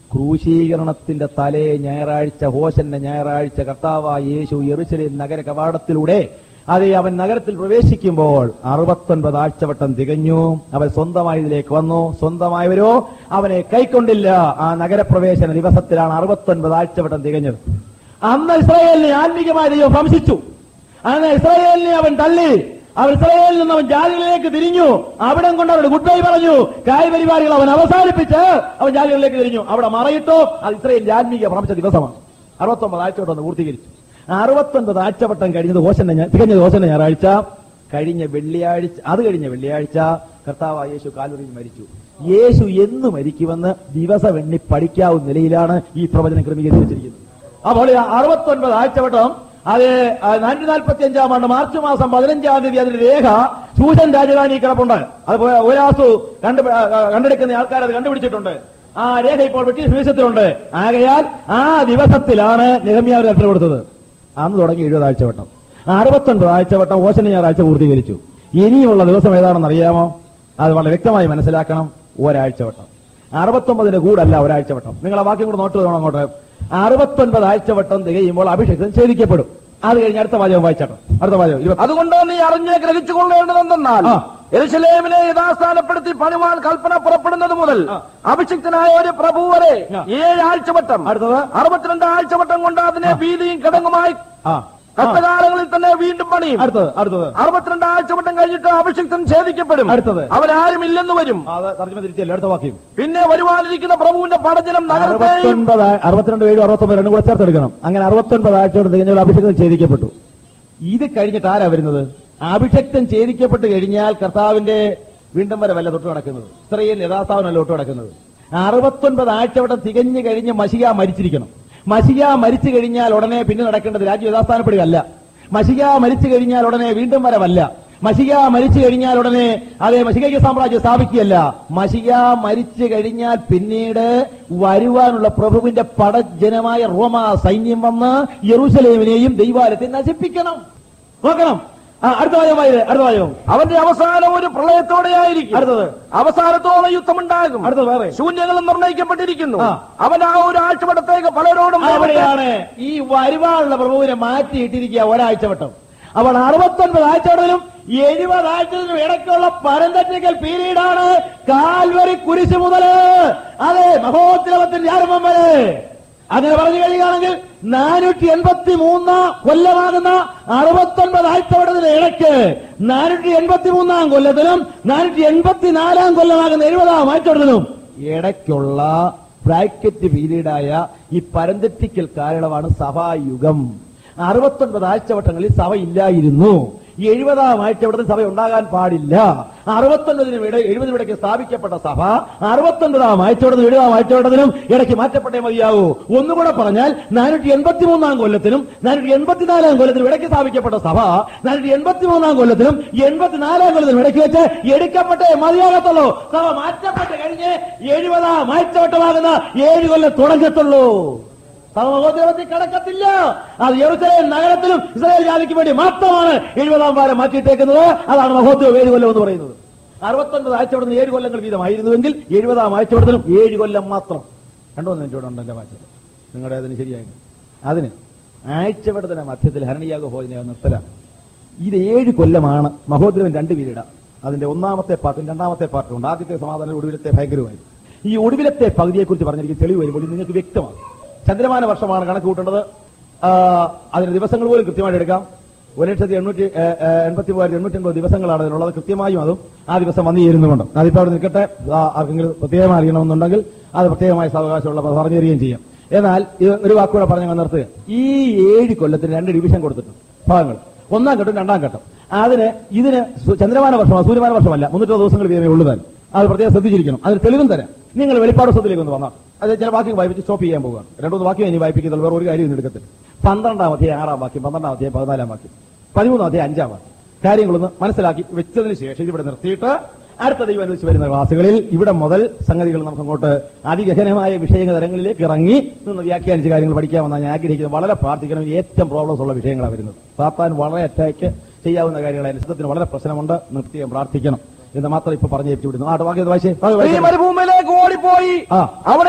ക്രൂശീകരണത്തിന്റെ തലേ ഞായറാഴ്ച ഹോശന്റെ ഞായറാഴ്ച കർത്താവായ യേശു യെറുശലേം നഗര കവാടത്തിലൂടെ അതെ അവൻ നഗരത്തിൽ പ്രവേശിക്കുമ്പോൾ അറുപത്തൊൻപത് ആഴ്ചവട്ടം തികഞ്ഞു അവൻ സ്വന്തമായതിലേക്ക് വന്നു സ്വന്തമായവരോ അവനെ കൈക്കൊണ്ടില്ല ആ നഗരപ്രവേശന ദിവസത്തിലാണ് അറുപത്തൊൻപത് ആഴ്ചവട്ടം തികഞ്ഞത് അന്ന് ഇസ്രായേലിനെ ആത്മീകമായ ദൈവം ഭംശിച്ചു അന്ന് ഇസ്രായേലിനെ അവൻ തള്ളി അവൻ ഇസ്രായേലിൽ നിന്ന് അവൻ ജാതികളിലേക്ക് തിരിഞ്ഞു അവിടെ കൊണ്ട് അവരുടെ ഗുഡ് ബൈ പറഞ്ഞു കായ്പരിപാടികൾ അവൻ അവസാനിപ്പിച്ച് അവൻ ജാതികളിലേക്ക് തിരിഞ്ഞു അവിടെ മറയിട്ടു അത് ഇസ്രായേലിന്റെ ആത്മീക ഭ്രമിച്ച ദിവസമാണ് അറുപത്തൊമ്പത് ആഴ്ചവട്ടം ഒന്ന് പൂർത്തീകരിച്ചു അറുപത്തൊൻപത് ആഴ്ചവട്ടം കഴിഞ്ഞത് ഹോശന്റെ ഞാ- തികഞ്ഞത് ഹോശന്റെ ഞായറാഴ്ച കഴിഞ്ഞ വെള്ളിയാഴ്ച അത് കഴിഞ്ഞ വെള്ളിയാഴ്ച കർത്താവ് യേശു കാലുറിയിൽ മരിച്ചു യേശു എന്ന് മരിക്കുമെന്ന് ദിവസം എണ്ണി പഠിക്കാവുന്ന നിലയിലാണ് ഈ പ്രവചനം ക്രമീകരിച്ചിരിക്കുന്നത് അപ്പോൾ ഈ അറുപത്തൊൻപത് ആഴ്ചവട്ടം അത് നാനൂറ്റി നാൽപ്പത്തി അഞ്ചാം ആണ്ട് മാർച്ച് മാസം പതിനഞ്ചാം തീയതി അതിന്റെ രേഖ സൂചൻ രാജധാനി കിടപ്പുണ്ട് അത് ഒരാസു കണ്ടു കണ്ടെടുക്കുന്ന ആൾക്കാർ അത് കണ്ടുപിടിച്ചിട്ടുണ്ട് ആ രേഖ ഇപ്പോൾ ബ്രിട്ടീഷ് മ്യൂസിയത്തിലുണ്ട് ആകയാൽ ആ ദിവസത്തിലാണ് നെഹമ്യാവ് ലെറ്റർ കൊടുത്തത് അന്ന് തുടങ്ങി എഴുപത് ആഴ്ചവട്ടം അറുപത്തൊൻപത് ആഴ്ചവട്ടം ഓശന ഞായറാഴ്ച പൂർത്തീകരിച്ചു ഇനിയുള്ള ദിവസം ഏതാണെന്ന് അറിയാമോ അത് വളരെ വ്യക്തമായി മനസ്സിലാക്കണം ഒരാഴ്ചവട്ടം അറുപത്തൊമ്പതിന്റെ കൂടല്ല ഒരാഴ്ചവട്ടം നിങ്ങൾ ആ വാക്യം കൂടെ നോട്ട് വേണം അങ്ങോട്ട് അറുപത്തൊൻപത് ആഴ്ചവട്ടം തികയുമ്പോൾ അഭിഷേകം ഛേദിക്കപ്പെടും അത് കഴിഞ്ഞ് അടുത്ത വാചകം വായിച്ചാട്ടോ അടുത്ത വാചകം ഇരുപത്തി അതുകൊണ്ട് നീ അറിഞ്ഞ് ഗ്രഹിച്ചുകൊള്ളേണ്ടതെന്നാൽ ആ. എരുസലേമിനെ യഥാസ്ഥാനപ്പെടുത്തി പണിവാൻ കൽപ്പന പുറപ്പെടുന്നത് മുതൽ ആ. അഭിഷിക്തനായ ഒരു പ്രഭു വരെ ആ. ഏഴ് ആഴ്ചവട്ടം അടുത്തത്? അറുപത്തിരണ്ട് ആഴ്ചവട്ടം കൊണ്ട് അതിനെ വീതിയും കിടങ്ങുമായി ആ ആ. കഷ്ടകാലങ്ങളിൽ തന്നെ വീണ്ടും പണിയും അടുത്തത് അടുത്തത് അറുപത്തിരണ്ട് ആഴ്ചവട്ടം കഴിഞ്ഞിട്ട് അഭിഷിക്തൻ ഛേദിക്കപ്പെടും അടുത്തത്? അവരാരും ഇല്ലെന്ന് വരും ആ, അത് തർജ്ജമ തിരിച്ചല്ലേ അടുത്ത വാക്യം പിന്നെ വരുവാനിരിക്കുന്ന പ്രഭുവിന്റെ പടജനം നഗരത്തെയും അറുപത്തൊൻപത് ആ- അറുപത്തിരണ്ട് ഏഴ് അറുപത്തൊമ്പത് രണ്ടും കൂടെ ചേർത്തെടുക്കണം അങ്ങനെ അറുപത്തൊൻപത് ആഴ്ചയോട് തികഞ്ഞ അഭിഷേകം ഛേദിക്കപ്പെട്ടു ഇത് കഴിഞ്ഞിട്ട് ആരാ വരുന്നത് അഭിഷക്തൻ ഛേദിക്കപ്പെട്ട് കഴിഞ്ഞാൽ കർത്താവിന്റെ വീണ്ടും വരെ വല്ല തൊട്ട് നടക്കുന്നത് ഇത്രയും യഥാസ്ഥാപനമല്ല തൊട്ട് നടക്കുന്നത് അറുപത്തൊൻപത് ആഴ്ചവട്ടം തികഞ്ഞു കഴിഞ്ഞ് മഷിക മരിച്ചിരിക്കണം മഷിക മരിച്ചു കഴിഞ്ഞാൽ ഉടനെ പിന്നെ നടക്കേണ്ടത് രാജ്യം യഥാസ്ഥാനപ്പെടുകയല്ല മഷിക മരിച്ചു കഴിഞ്ഞാൽ ഉടനെ വീണ്ടും വരവല്ല മഷിക മരിച്ചു കഴിഞ്ഞാൽ ഉടനെ അതെ മഷികയ്ക്ക് സാമ്രാജ്യം സ്ഥാപിക്കുകയല്ല മഷിക മരിച്ചു കഴിഞ്ഞാൽ പിന്നീട് വരുവാനുള്ള പ്രഭുവിന്റെ പടജനമായ റോമ സൈന്യം വന്ന് യെറൂസലേമിനെയും ദൈവാലയത്തെ നശിപ്പിക്കണം നോക്കണം ആ, അടുത്ത വാചകമായി അടുത്ത വാചകം അവന്റെ അവസാനം ഒരു പ്രളയത്തോടെയായിരിക്കും അടുത്തത് അവസാനത്തോളം യുദ്ധമുണ്ടാകും അടുത്തത് വേറെ ശൂന്യങ്ങളും നിർണയിക്കപ്പെട്ടിരിക്കുന്നു ആ. അവൻ ആ ഒരു ആഴ്ചവട്ടത്തേക്ക് പലരോടും അവിടെയാണ് ഈ വരുവാനുള്ള പ്രഭുവിനെ മാറ്റിയിട്ടിരിക്കുക ഒരാഴ്ച വട്ടം അപ്പോൾ അറുപത്തൊൻപത് ആഴ്ചവട്ടത്തിലും എഴുപത് ആഴ്ചത്തിനും ഇടയ്ക്കുള്ള പരന്തറ്റിക്കൽ പീരീഡാണ് കാൽവരി കുരിശ് മുതല് അതെ മഹോത്സവത്തിന്റെ ആരംഭം വരെ അങ്ങനെ പറഞ്ഞു കഴിയുകയാണെങ്കിൽ നാനൂറ്റി എൺപത്തി മൂന്ന് കൊല്ലമാകുന്ന അറുപത്തൊൻപത് ആഴ്ചവട്ടത്തിന് ഇടയ്ക്ക് നാനൂറ്റി എൺപത്തി മൂന്നാം കൊല്ലത്തിലും നാനൂറ്റി എൺപത്തിനാലാം കൊല്ലമാകുന്ന എഴുപതാം ആഴ്ചവട്ടത്തിലും ഇടയ്ക്കുള്ള ബ്രാക്കറ്റ് പീരീഡായ ഈ പരന്തറ്റിക്കൽ കാലയളവാണ് സഭായുഗം അറുപത്തൊൻപത് ആഴ്ചവട്ടങ്ങളിൽ സഭ ഇല്ലായിരുന്നു ഈ എഴുപതാം ആഴ്ചവട്ടത്തിൽ സഭ ഉണ്ടാകാൻ പാടില്ല അറുപത്തൊൻപതിനും ഇട എഴുപതിനും ഇടയ്ക്ക് സ്ഥാപിക്കപ്പെട്ട സഭ അറുപത്തൊൻപതാം ആഴ്ചവട്ടത്തിനും എഴുപതാം ആഴ്ചവട്ടത്തിനും ഇടയ്ക്ക് മാറ്റപ്പെട്ടേ മതിയാവൂ ഒന്നുകൂടെ പറഞ്ഞാൽ നാനൂറ്റി എൺപത്തി മൂന്നാം കൊല്ലത്തിനും നാനൂറ്റി എൺപത്തിനാലാം കൊല്ലത്തിനും ഇടയ്ക്ക് സ്ഥാപിക്കപ്പെട്ട സഭ നാനൂറ്റി എൺപത്തി മൂന്നാം കൊല്ലത്തിനും എൺപത്തിനാലാം കൊല്ലത്തിനും ഇടയ്ക്ക് വെച്ച് എടുക്കപ്പെട്ടേ മതിയാകത്തുള്ളൂ സഭ മാറ്റപ്പെട്ട് കഴിഞ്ഞ് എഴുപതാം ആഴ്ചവട്ടമാകുന്ന ഏഴ് കൊല്ലം തുടങ്ങത്തുള്ളൂ സമമഹോദ്രവത്തിൽ കിടക്കത്തില്ല അത് യെറുസലേം നഗരത്തിലും ഇസ്രായേൽ ജാതിക്ക് വേണ്ടി മാത്രമാണ് എഴുപതാം വാരം മാറ്റിയിട്ടേക്കുന്നത് അതാണ് മഹോദ്രവം ഏഴ് കൊല്ലം എന്ന് പറയുന്നത് അറുപത്തൊൻപത് ആഴ്ചവടത്തിന് ഏഴ് കൊല്ലങ്ങൾ വീതമായിരുന്നുവെങ്കിൽ എഴുപതാം ആഴ്ചവടത്തിലും ഏഴ് കൊല്ലം മാത്രം രണ്ടു മൂന്ന് മിനിറ്റ് ഉണ്ടല്ലോ വായിച്ചത് നിങ്ങളുടെ അതിന് ശരിയായി അതിന് ആഴ്ചവടത്തിന്റെ മധ്യത്തിൽ ഹരണിയാഗ ഭോജന നിർത്തലാണ് ഇത് ഏഴ് കൊല്ലമാണ് മഹോദ്രവൻ രണ്ട് പീരീഡ അതിന്റെ ഒന്നാമത്തെ പാർട്ടും രണ്ടാമത്തെ പാർട്ടും ഉണ്ട് ആദ്യത്തെ സമാധാനം ഒടുവിലത്തെ ഭയങ്കരമായി ഈ ഒടുവിലത്തെ പകുതിയെക്കുറിച്ച് പറഞ്ഞിരിക്കുന്ന തെളിവ് വരുമ്പോൾ ഇത് നിങ്ങൾക്ക് വ്യക്തമാണ് ചന്ദ്രമാന വർഷമാണ് കണക്ക് കൂട്ടേണ്ടത് ആ, അതിന് ദിവസങ്ങൾ പോലും കൃത്യമായിട്ട് എടുക്കാം ഒരു ലക്ഷത്തി എണ്ണൂറ്റി ഏ, ഏ, എൺപത്തി മൂവായിരത്തി എണ്ണൂറ്റി എൺപത് ദിവസങ്ങളാണ് അതിനുള്ളത് കൃത്യമായും അതും ആ ദിവസം വന്നു ചേരുന്നുമുണ്ട് അതിപ്പോ അവിടെ നിൽക്കട്ടെ ആ, ആർക്കെങ്കിലും പ്രത്യേകമായി അറിയണമെന്നുണ്ടെങ്കിൽ അത് പ്രത്യേകമായ സാവകാശമുള്ള പറഞ്ഞു തരികയും ചെയ്യാം എന്നാൽ ഇത് ഒരു വാക്കുകൂടെ പറഞ്ഞു നിർത്തുക ഈ ഏഴ് കൊല്ലത്തിന് രണ്ട് ഡിവിഷൻ കൊടുത്തിട്ടുണ്ട് ഭാഗങ്ങൾ ഒന്നാം ഘട്ടം രണ്ടാം ഘട്ടം അതിന് ഇതിന് സു- ചന്ദ്രമാന വർഷമോ സൂര്യമാന വർഷമല്ല മുന്നൂറ്റി ദിവസങ്ങൾ വീതമേ ഉള്ളൂ താൻ അത് പ്രത്യേകം ശ്രദ്ധിച്ചിരിക്കണം അതിന് തെളിവും തരാം നിങ്ങൾ വെളിപ്പാട് സ്വത്തിലേക്ക് ഒന്ന് വന്നാൽ അത് ചില വാക്യം വായിപ്പിച്ച് സ്റ്റോപ്പ് ചെയ്യാൻ പോകുക രണ്ടു വാക്യം ഇനി വായിപ്പിക്കുന്നുള്ളൂ വേറെ ഒരു കാര്യം ഇന്ന് എടുക്കത്തില്ല പന്ത്രണ്ടാം അധ്യായം ആറാം വാക്യം പന്ത്രണ്ടാം അധ്യായം പതിനാലാം വാക്യം പതിമൂന്നാം അധ്യായം അഞ്ചാം വാക്യം കാര്യങ്ങളൊന്ന് മനസ്സിലാക്കി വെച്ചതിന് ശേഷം ഇവിടെ നിർത്തിയിട്ട് അടുത്ത ദൈവം അനുവദിച്ച് വരുന്ന ക്ലാസ്സുകളിൽ ഇവിടെ മുതൽ സംഗതികൾ നമുക്ക് അങ്ങോട്ട് അതിഗഹനമായ വിഷയ തരങ്ങളിലേക്ക് ഇറങ്ങി നിന്ന് വ്യാഖ്യാനിച്ച കാര്യങ്ങൾ പഠിക്കാമെന്നാണ് ഞാൻ ആഗ്രഹിക്കുന്നത് വളരെ പ്രാർത്ഥിക്കണം ഇനി ഏറ്റവും പ്രോബ്ലംസ് ഉള്ള വിഷയങ്ങളാണ് വരുന്നത് സാത്താൻ വളരെ അറ്റാക്ക് ചെയ്യാവുന്ന കാര്യങ്ങൾ അനുസരിച്ചത്തിന് വളരെ പ്രശ്നമുണ്ട് നിർത്തിയും പ്രാർത്ഥിക്കണം എന്ന് മാത്രം ഇപ്പൊ പറഞ്ഞു ഏൽപ്പിച്ചു വിടുന്നു ആ വാക്യം ഒന്ന് വായിച്ചേ. വാ, ഈ വായിച്ചേ. മരുഭൂമിയിലേക്ക് ഓടിപ്പോയി ആ. അവിടെ അവളെ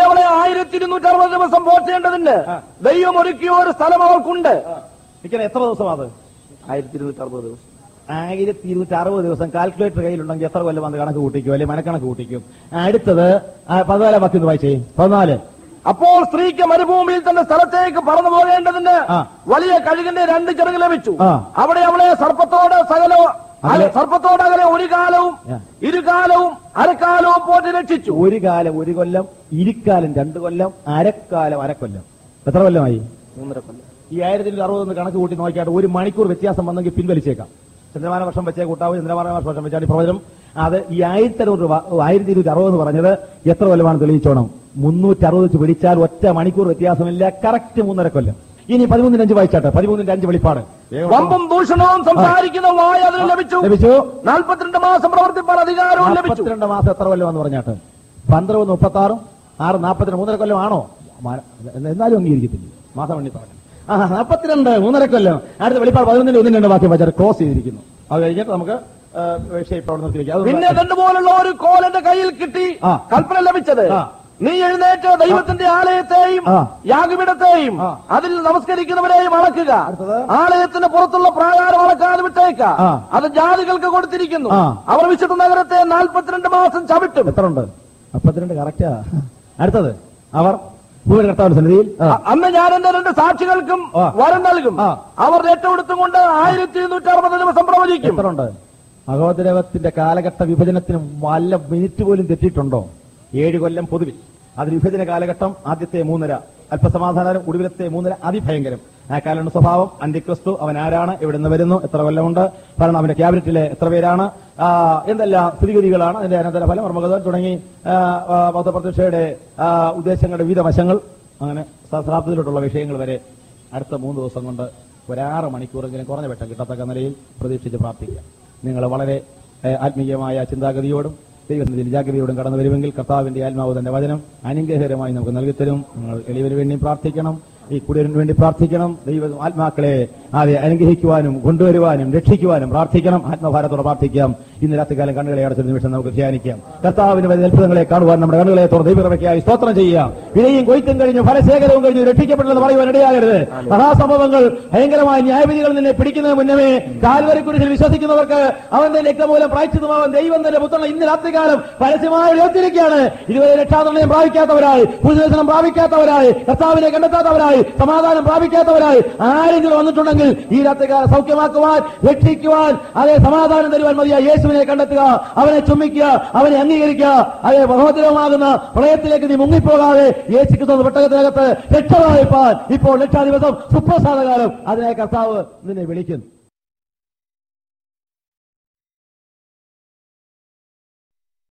ആയിരത്തി ഇരുന്നൂറ്റി അറുപത് ദിവസം പോറ്റേണ്ടതിന് ദൈവം ഒരുക്കിയ ഒരു സ്ഥലം അവർക്കുണ്ട് നിൽക്കണ എത്ര ദിവസം അത് ആയിരത്തി ഇരുന്നൂറ്റി അറുപത് ദിവസം ആയിരത്തി ഇരുന്നൂറ്റി അറുപത് ദിവസം കാൽക്കുലേറ്റർ കയ്യിലുണ്ടെങ്കിൽ എത്ര കൊല്ലം വന്ന് കണക്ക് കൂട്ടിക്കും അല്ലെങ്കിൽ മനക്കണക്ക് കൂട്ടിക്കും അടുത്തത് ആ, പതിനാലാം വാക്യം ഒന്ന് വായിച്ചേ പതിനാല് അപ്പോൾ സ്ത്രീക്ക് മരുഭൂമിയിൽ തന്റെ സ്ഥലത്തേക്ക് പറന്നു പോകേണ്ടതിന് ആ. വലിയ കഴുകിന്റെ രണ്ട് ചിറക് ലഭിച്ചു ആ. അവിടെ അവളെ സർപ്പത്തോട് സകല അകലെ- സർപ്പത്തോട് അകലെ ഒരു കാലവും ആ. ഇരുകാലവും അരക്കാലവും പോറ്റി രക്ഷിച്ചു ഒരു കാലം ഒരു കൊല്ലം ഇരിക്കാലം രണ്ട് കൊല്ലം അരക്കാലം അരക്കൊല്ലം എത്ര കൊല്ലമായി മൂന്നര കൊല്ലം ഈ ആയിരത്തി അറുപത് കണക്ക് കൂട്ടി നോക്കിയാട്ട് ഒരു മണിക്കൂർ വ്യത്യാസം വന്നെങ്കിൽ പിൻവലിച്ചേക്കാം ചന്ദ്രമാന വർഷം വെച്ചേ കൂട്ടാവും ചന്ദ്രമാന വർഷം വെച്ചാണ് ഈ പ്രവചനം അത് ഈ ആയിരത്തി അറുപത് രൂപ ആയിരത്തി ഇരുന്നൂറ്റി അറുപത് എന്ന് പറഞ്ഞത് എത്ര കൊല്ലമാണ് തെളിയിച്ചോണം മുന്നൂറ്റി അറുപത് വെച്ച് പിടിച്ചാൽ ഒറ്റ മണിക്കൂർ വ്യത്യാസമില്ല കറക്റ്റ് മൂന്നര കൊല്ലം ഇനി പതിമൂന്നിന് അഞ്ച് വായിച്ചാട്ടെ പതിമൂന്നിന്റെ അഞ്ച് വെളിപ്പാട് വേഗം വമ്പും ദൂഷണവും സംസാരിക്കുന്ന വായ അതിന് ലഭിച്ചു ലഭിച്ചു നാൽപ്പത്തിരണ്ട് മാസം പ്രവർത്തിപ്പാൻ അധികാരവും ലഭിച്ചു നാൽപ്പത്തിരണ്ട് മാസം എത്ര കൊല്ലമാണെന്ന് പറഞ്ഞാട്ട് പന്ത്രണ്ട് മുപ്പത്തി ആറും ആറ് നാൽപ്പത്തിരണ്ട് മൂന്നര കൊല്ലം ആണോ മാ- എന്നാലും അംഗീകരിക്കത്തില്ല മാസം വേണ്ടി പറഞ്ഞു ആ നാൽപ്പത്തിരണ്ട് മൂന്നര കൊല്ലം അടുത്ത വെളിപ്പാട് പതിനൊന്നിന്റെ ഒന്നിന് രണ്ട് വാക്യം വെച്ചാൽ ക്രോസ് ചെയ്തിരിക്കുന്നു അത് കഴിഞ്ഞിട്ട് നമുക്ക് ആ, വിഷയം ഇപ്പോൾ അവിടെ നിർത്തി വെക്കാം അത് പിന്നെ ഇതുപോലുള്ള ഒരു കോൽ എന്റെ കയ്യിൽ കിട്ടി ആ. കൽപ്പന ലഭിച്ചത് ആ. നീ എഴുന്നേറ്റ് ദൈവത്തിന്റെ ആലയത്തെയും ആ. യാഗപീഠത്തെയും ആ. അതിൽ നമസ്കരിക്കുന്നവരെയും അളക്കുക അടുത്തത്? ആലയത്തിന് പുറത്തുള്ള പ്രാകാരം അളക്കാതെ വിട്ടേക്ക ആ. അത് ജാതികൾക്ക് കൊടുത്തിരിക്കുന്നു ആ. അവർ വിശുദ്ധ നഗരത്തെ നാൽപ്പത്തിരണ്ട് മാസം ചവിട്ടും എത്ര ഉണ്ട് മുപ്പത്തിരണ്ട് കറക്റ്റാ അടുത്തത് അവർ ഭൂമി കർത്താവിന്റെ സന്നിധിയിൽ ആ. അ- അന്ന് ഞാൻ എന്റെ രണ്ട് സാക്ഷികൾക്കും ആ. വരം നൽകും ആ. അവർ രക്ഷപ്പെടുത്തുകൊണ്ട് ആയിരത്തി ഇരുന്നൂറ്റി അറുപത് ദിവസം പ്രവചിക്കും എത്ര ഉണ്ട് അഹോദരവത്തിന്റെ കാലഘട്ട വിഭജനത്തിന് വല്ല മിനിറ്റ് പോലും തെറ്റിയിട്ടുണ്ടോ ഏഴ് കൊല്ലം പൊതുവിൽ അത് വിഭജന കാലഘട്ടം ആദ്യത്തെ മൂന്നര അല്പസമാധാനം ഒടുവിലത്തെ മൂന്നര അതിഭയങ്കരം ആ കാലണ്ട് സ്വഭാവം അന്തിക്രിസ്തു അവൻ ആരാണ് എവിടെ നിന്ന് വരുന്നു എത്ര കൊല്ലമുണ്ട് ഭരണം അവന്റെ ക്യാബിനറ്റിലെ എത്ര പേരാണ് ആ, എന്തെല്ലാം സ്ഥിതിഗതികളാണ് അതിന്റെ അനന്തര ഫലം മർമ്മഗതൻ തുടങ്ങി ആ, ആ, ബൗദ്ധപ്രതിഷ്ഠയുടെ ആ, ഉദ്ദേശങ്ങളുടെ വിവിധ വശങ്ങൾ അങ്ങനെ സഹസ്രാബ്ദത്തിലോട്ടുള്ള വിഷയങ്ങൾ വരെ അടുത്ത മൂന്ന് ദിവസം കൊണ്ട് ഒരാറ് മണിക്കൂറെങ്കിലും കുറഞ്ഞ വെട്ടം കിട്ടത്തക്ക നിലയിൽ പ്രതീക്ഷിച്ച് പ്രാർത്ഥിക്കുക നിങ്ങൾ വളരെ ഏഹ്, ആത്മീയമായ ചിന്താഗതിയോടും ദൈവത്തിന്റെ ജാഗ്രതയോടും കടന്നു വരുമെങ്കിൽ കർത്താവിന്റെ ആത്മാവ് തന്റെ വചനം അനുഗ്രഹകരമായി നമുക്ക് നൽകിത്തരും നിങ്ങൾ എളിയവന് വേണ്ടി പ്രാർത്ഥിക്കണം ഈ കുടിയറിന് വേണ്ടി പ്രാർത്ഥിക്കണം ദൈവ ആത്മാക്കളെ ആദ്യ അനുഗ്രഹിക്കുവാനും കൊണ്ടുവരുവാനും രക്ഷിക്കുവാനും പ്രാർത്ഥിക്കണം ആത്മഭാരത്തോടെ പ്രാർത്ഥിക്കാം ഇന്ന് രാത്രികാലം കണ്ണുകളെ അടച്ച നിമിഷം നമുക്ക് ധ്യാനിക്കാം കർത്താവിന് വലിയ അത്ഭുതങ്ങളെ കാണുവാൻ നമ്മുടെ കണ്ണുകളെ തുറന്ന് ദൈവകൃപയ്ക്കായി സ്തോത്രം ചെയ്യാം വിലയും കൊയ്ത്തും കഴിഞ്ഞു ഫലശേഖരവും കഴിഞ്ഞു രക്ഷിക്കപ്പെട്ടെന്ന് പറയുവാൻ ഇടയാകരുത് മഹാസംഭവങ്ങൾ ഭയങ്കരമായ ന്യായവിധികളിൽ നിന്നെ പിടിക്കുന്നതിന് മുന്നമേ കാൽവരി കുരിശിൽ വിശ്വസിക്കുന്നവർക്ക് അവന്റെ രക്തമൂലം പ്രായച്ചിതമാവൻ ദൈവം തന്നെ പുത്രൻ ഇന്ന് രാത്രികാലം പരസ്യമായി ഉയർത്തിരിക്കുകയാണ് ഇതുവരെ രക്ഷാതരണയം പ്രാപിക്കാത്തവരായി പുതുദർശനം പ്രാപിക്കാത്തവരായി കർത്താവിനെ കണ്ടെത്താത്തവരായി സമാധാനം പ്രാപിക്കാത്തവരായി ആരെങ്കിലും വന്നിട്ടുണ്ടെങ്കിൽ ഈ രാത്രികാലം സൗഖ്യമാക്കുവാൻ രക്ഷിക്കുവാൻ അതേ സമാധാനം തരുവാൻ മതിയാ യേശുവിനെ കണ്ടെത്തുക അവനെ ചുമ്മിക്കുക അവനെ അംഗീകരിക്കുക അതേ മഹോദരമാകുന്ന പ്രളയത്തിലേക്ക് നീ മുങ്ങിപ്പോകാതെ യേശുക്കുന്ന പെട്ടകത്തിനകത്ത് രക്ഷ പ്രാപിപ്പാൻ ഇപ്പോൾ രക്ഷാദിവസം സുപ്രസാദകാലം അതിനായി കർത്താവ് നിന്നെ വിളിക്കുന്നു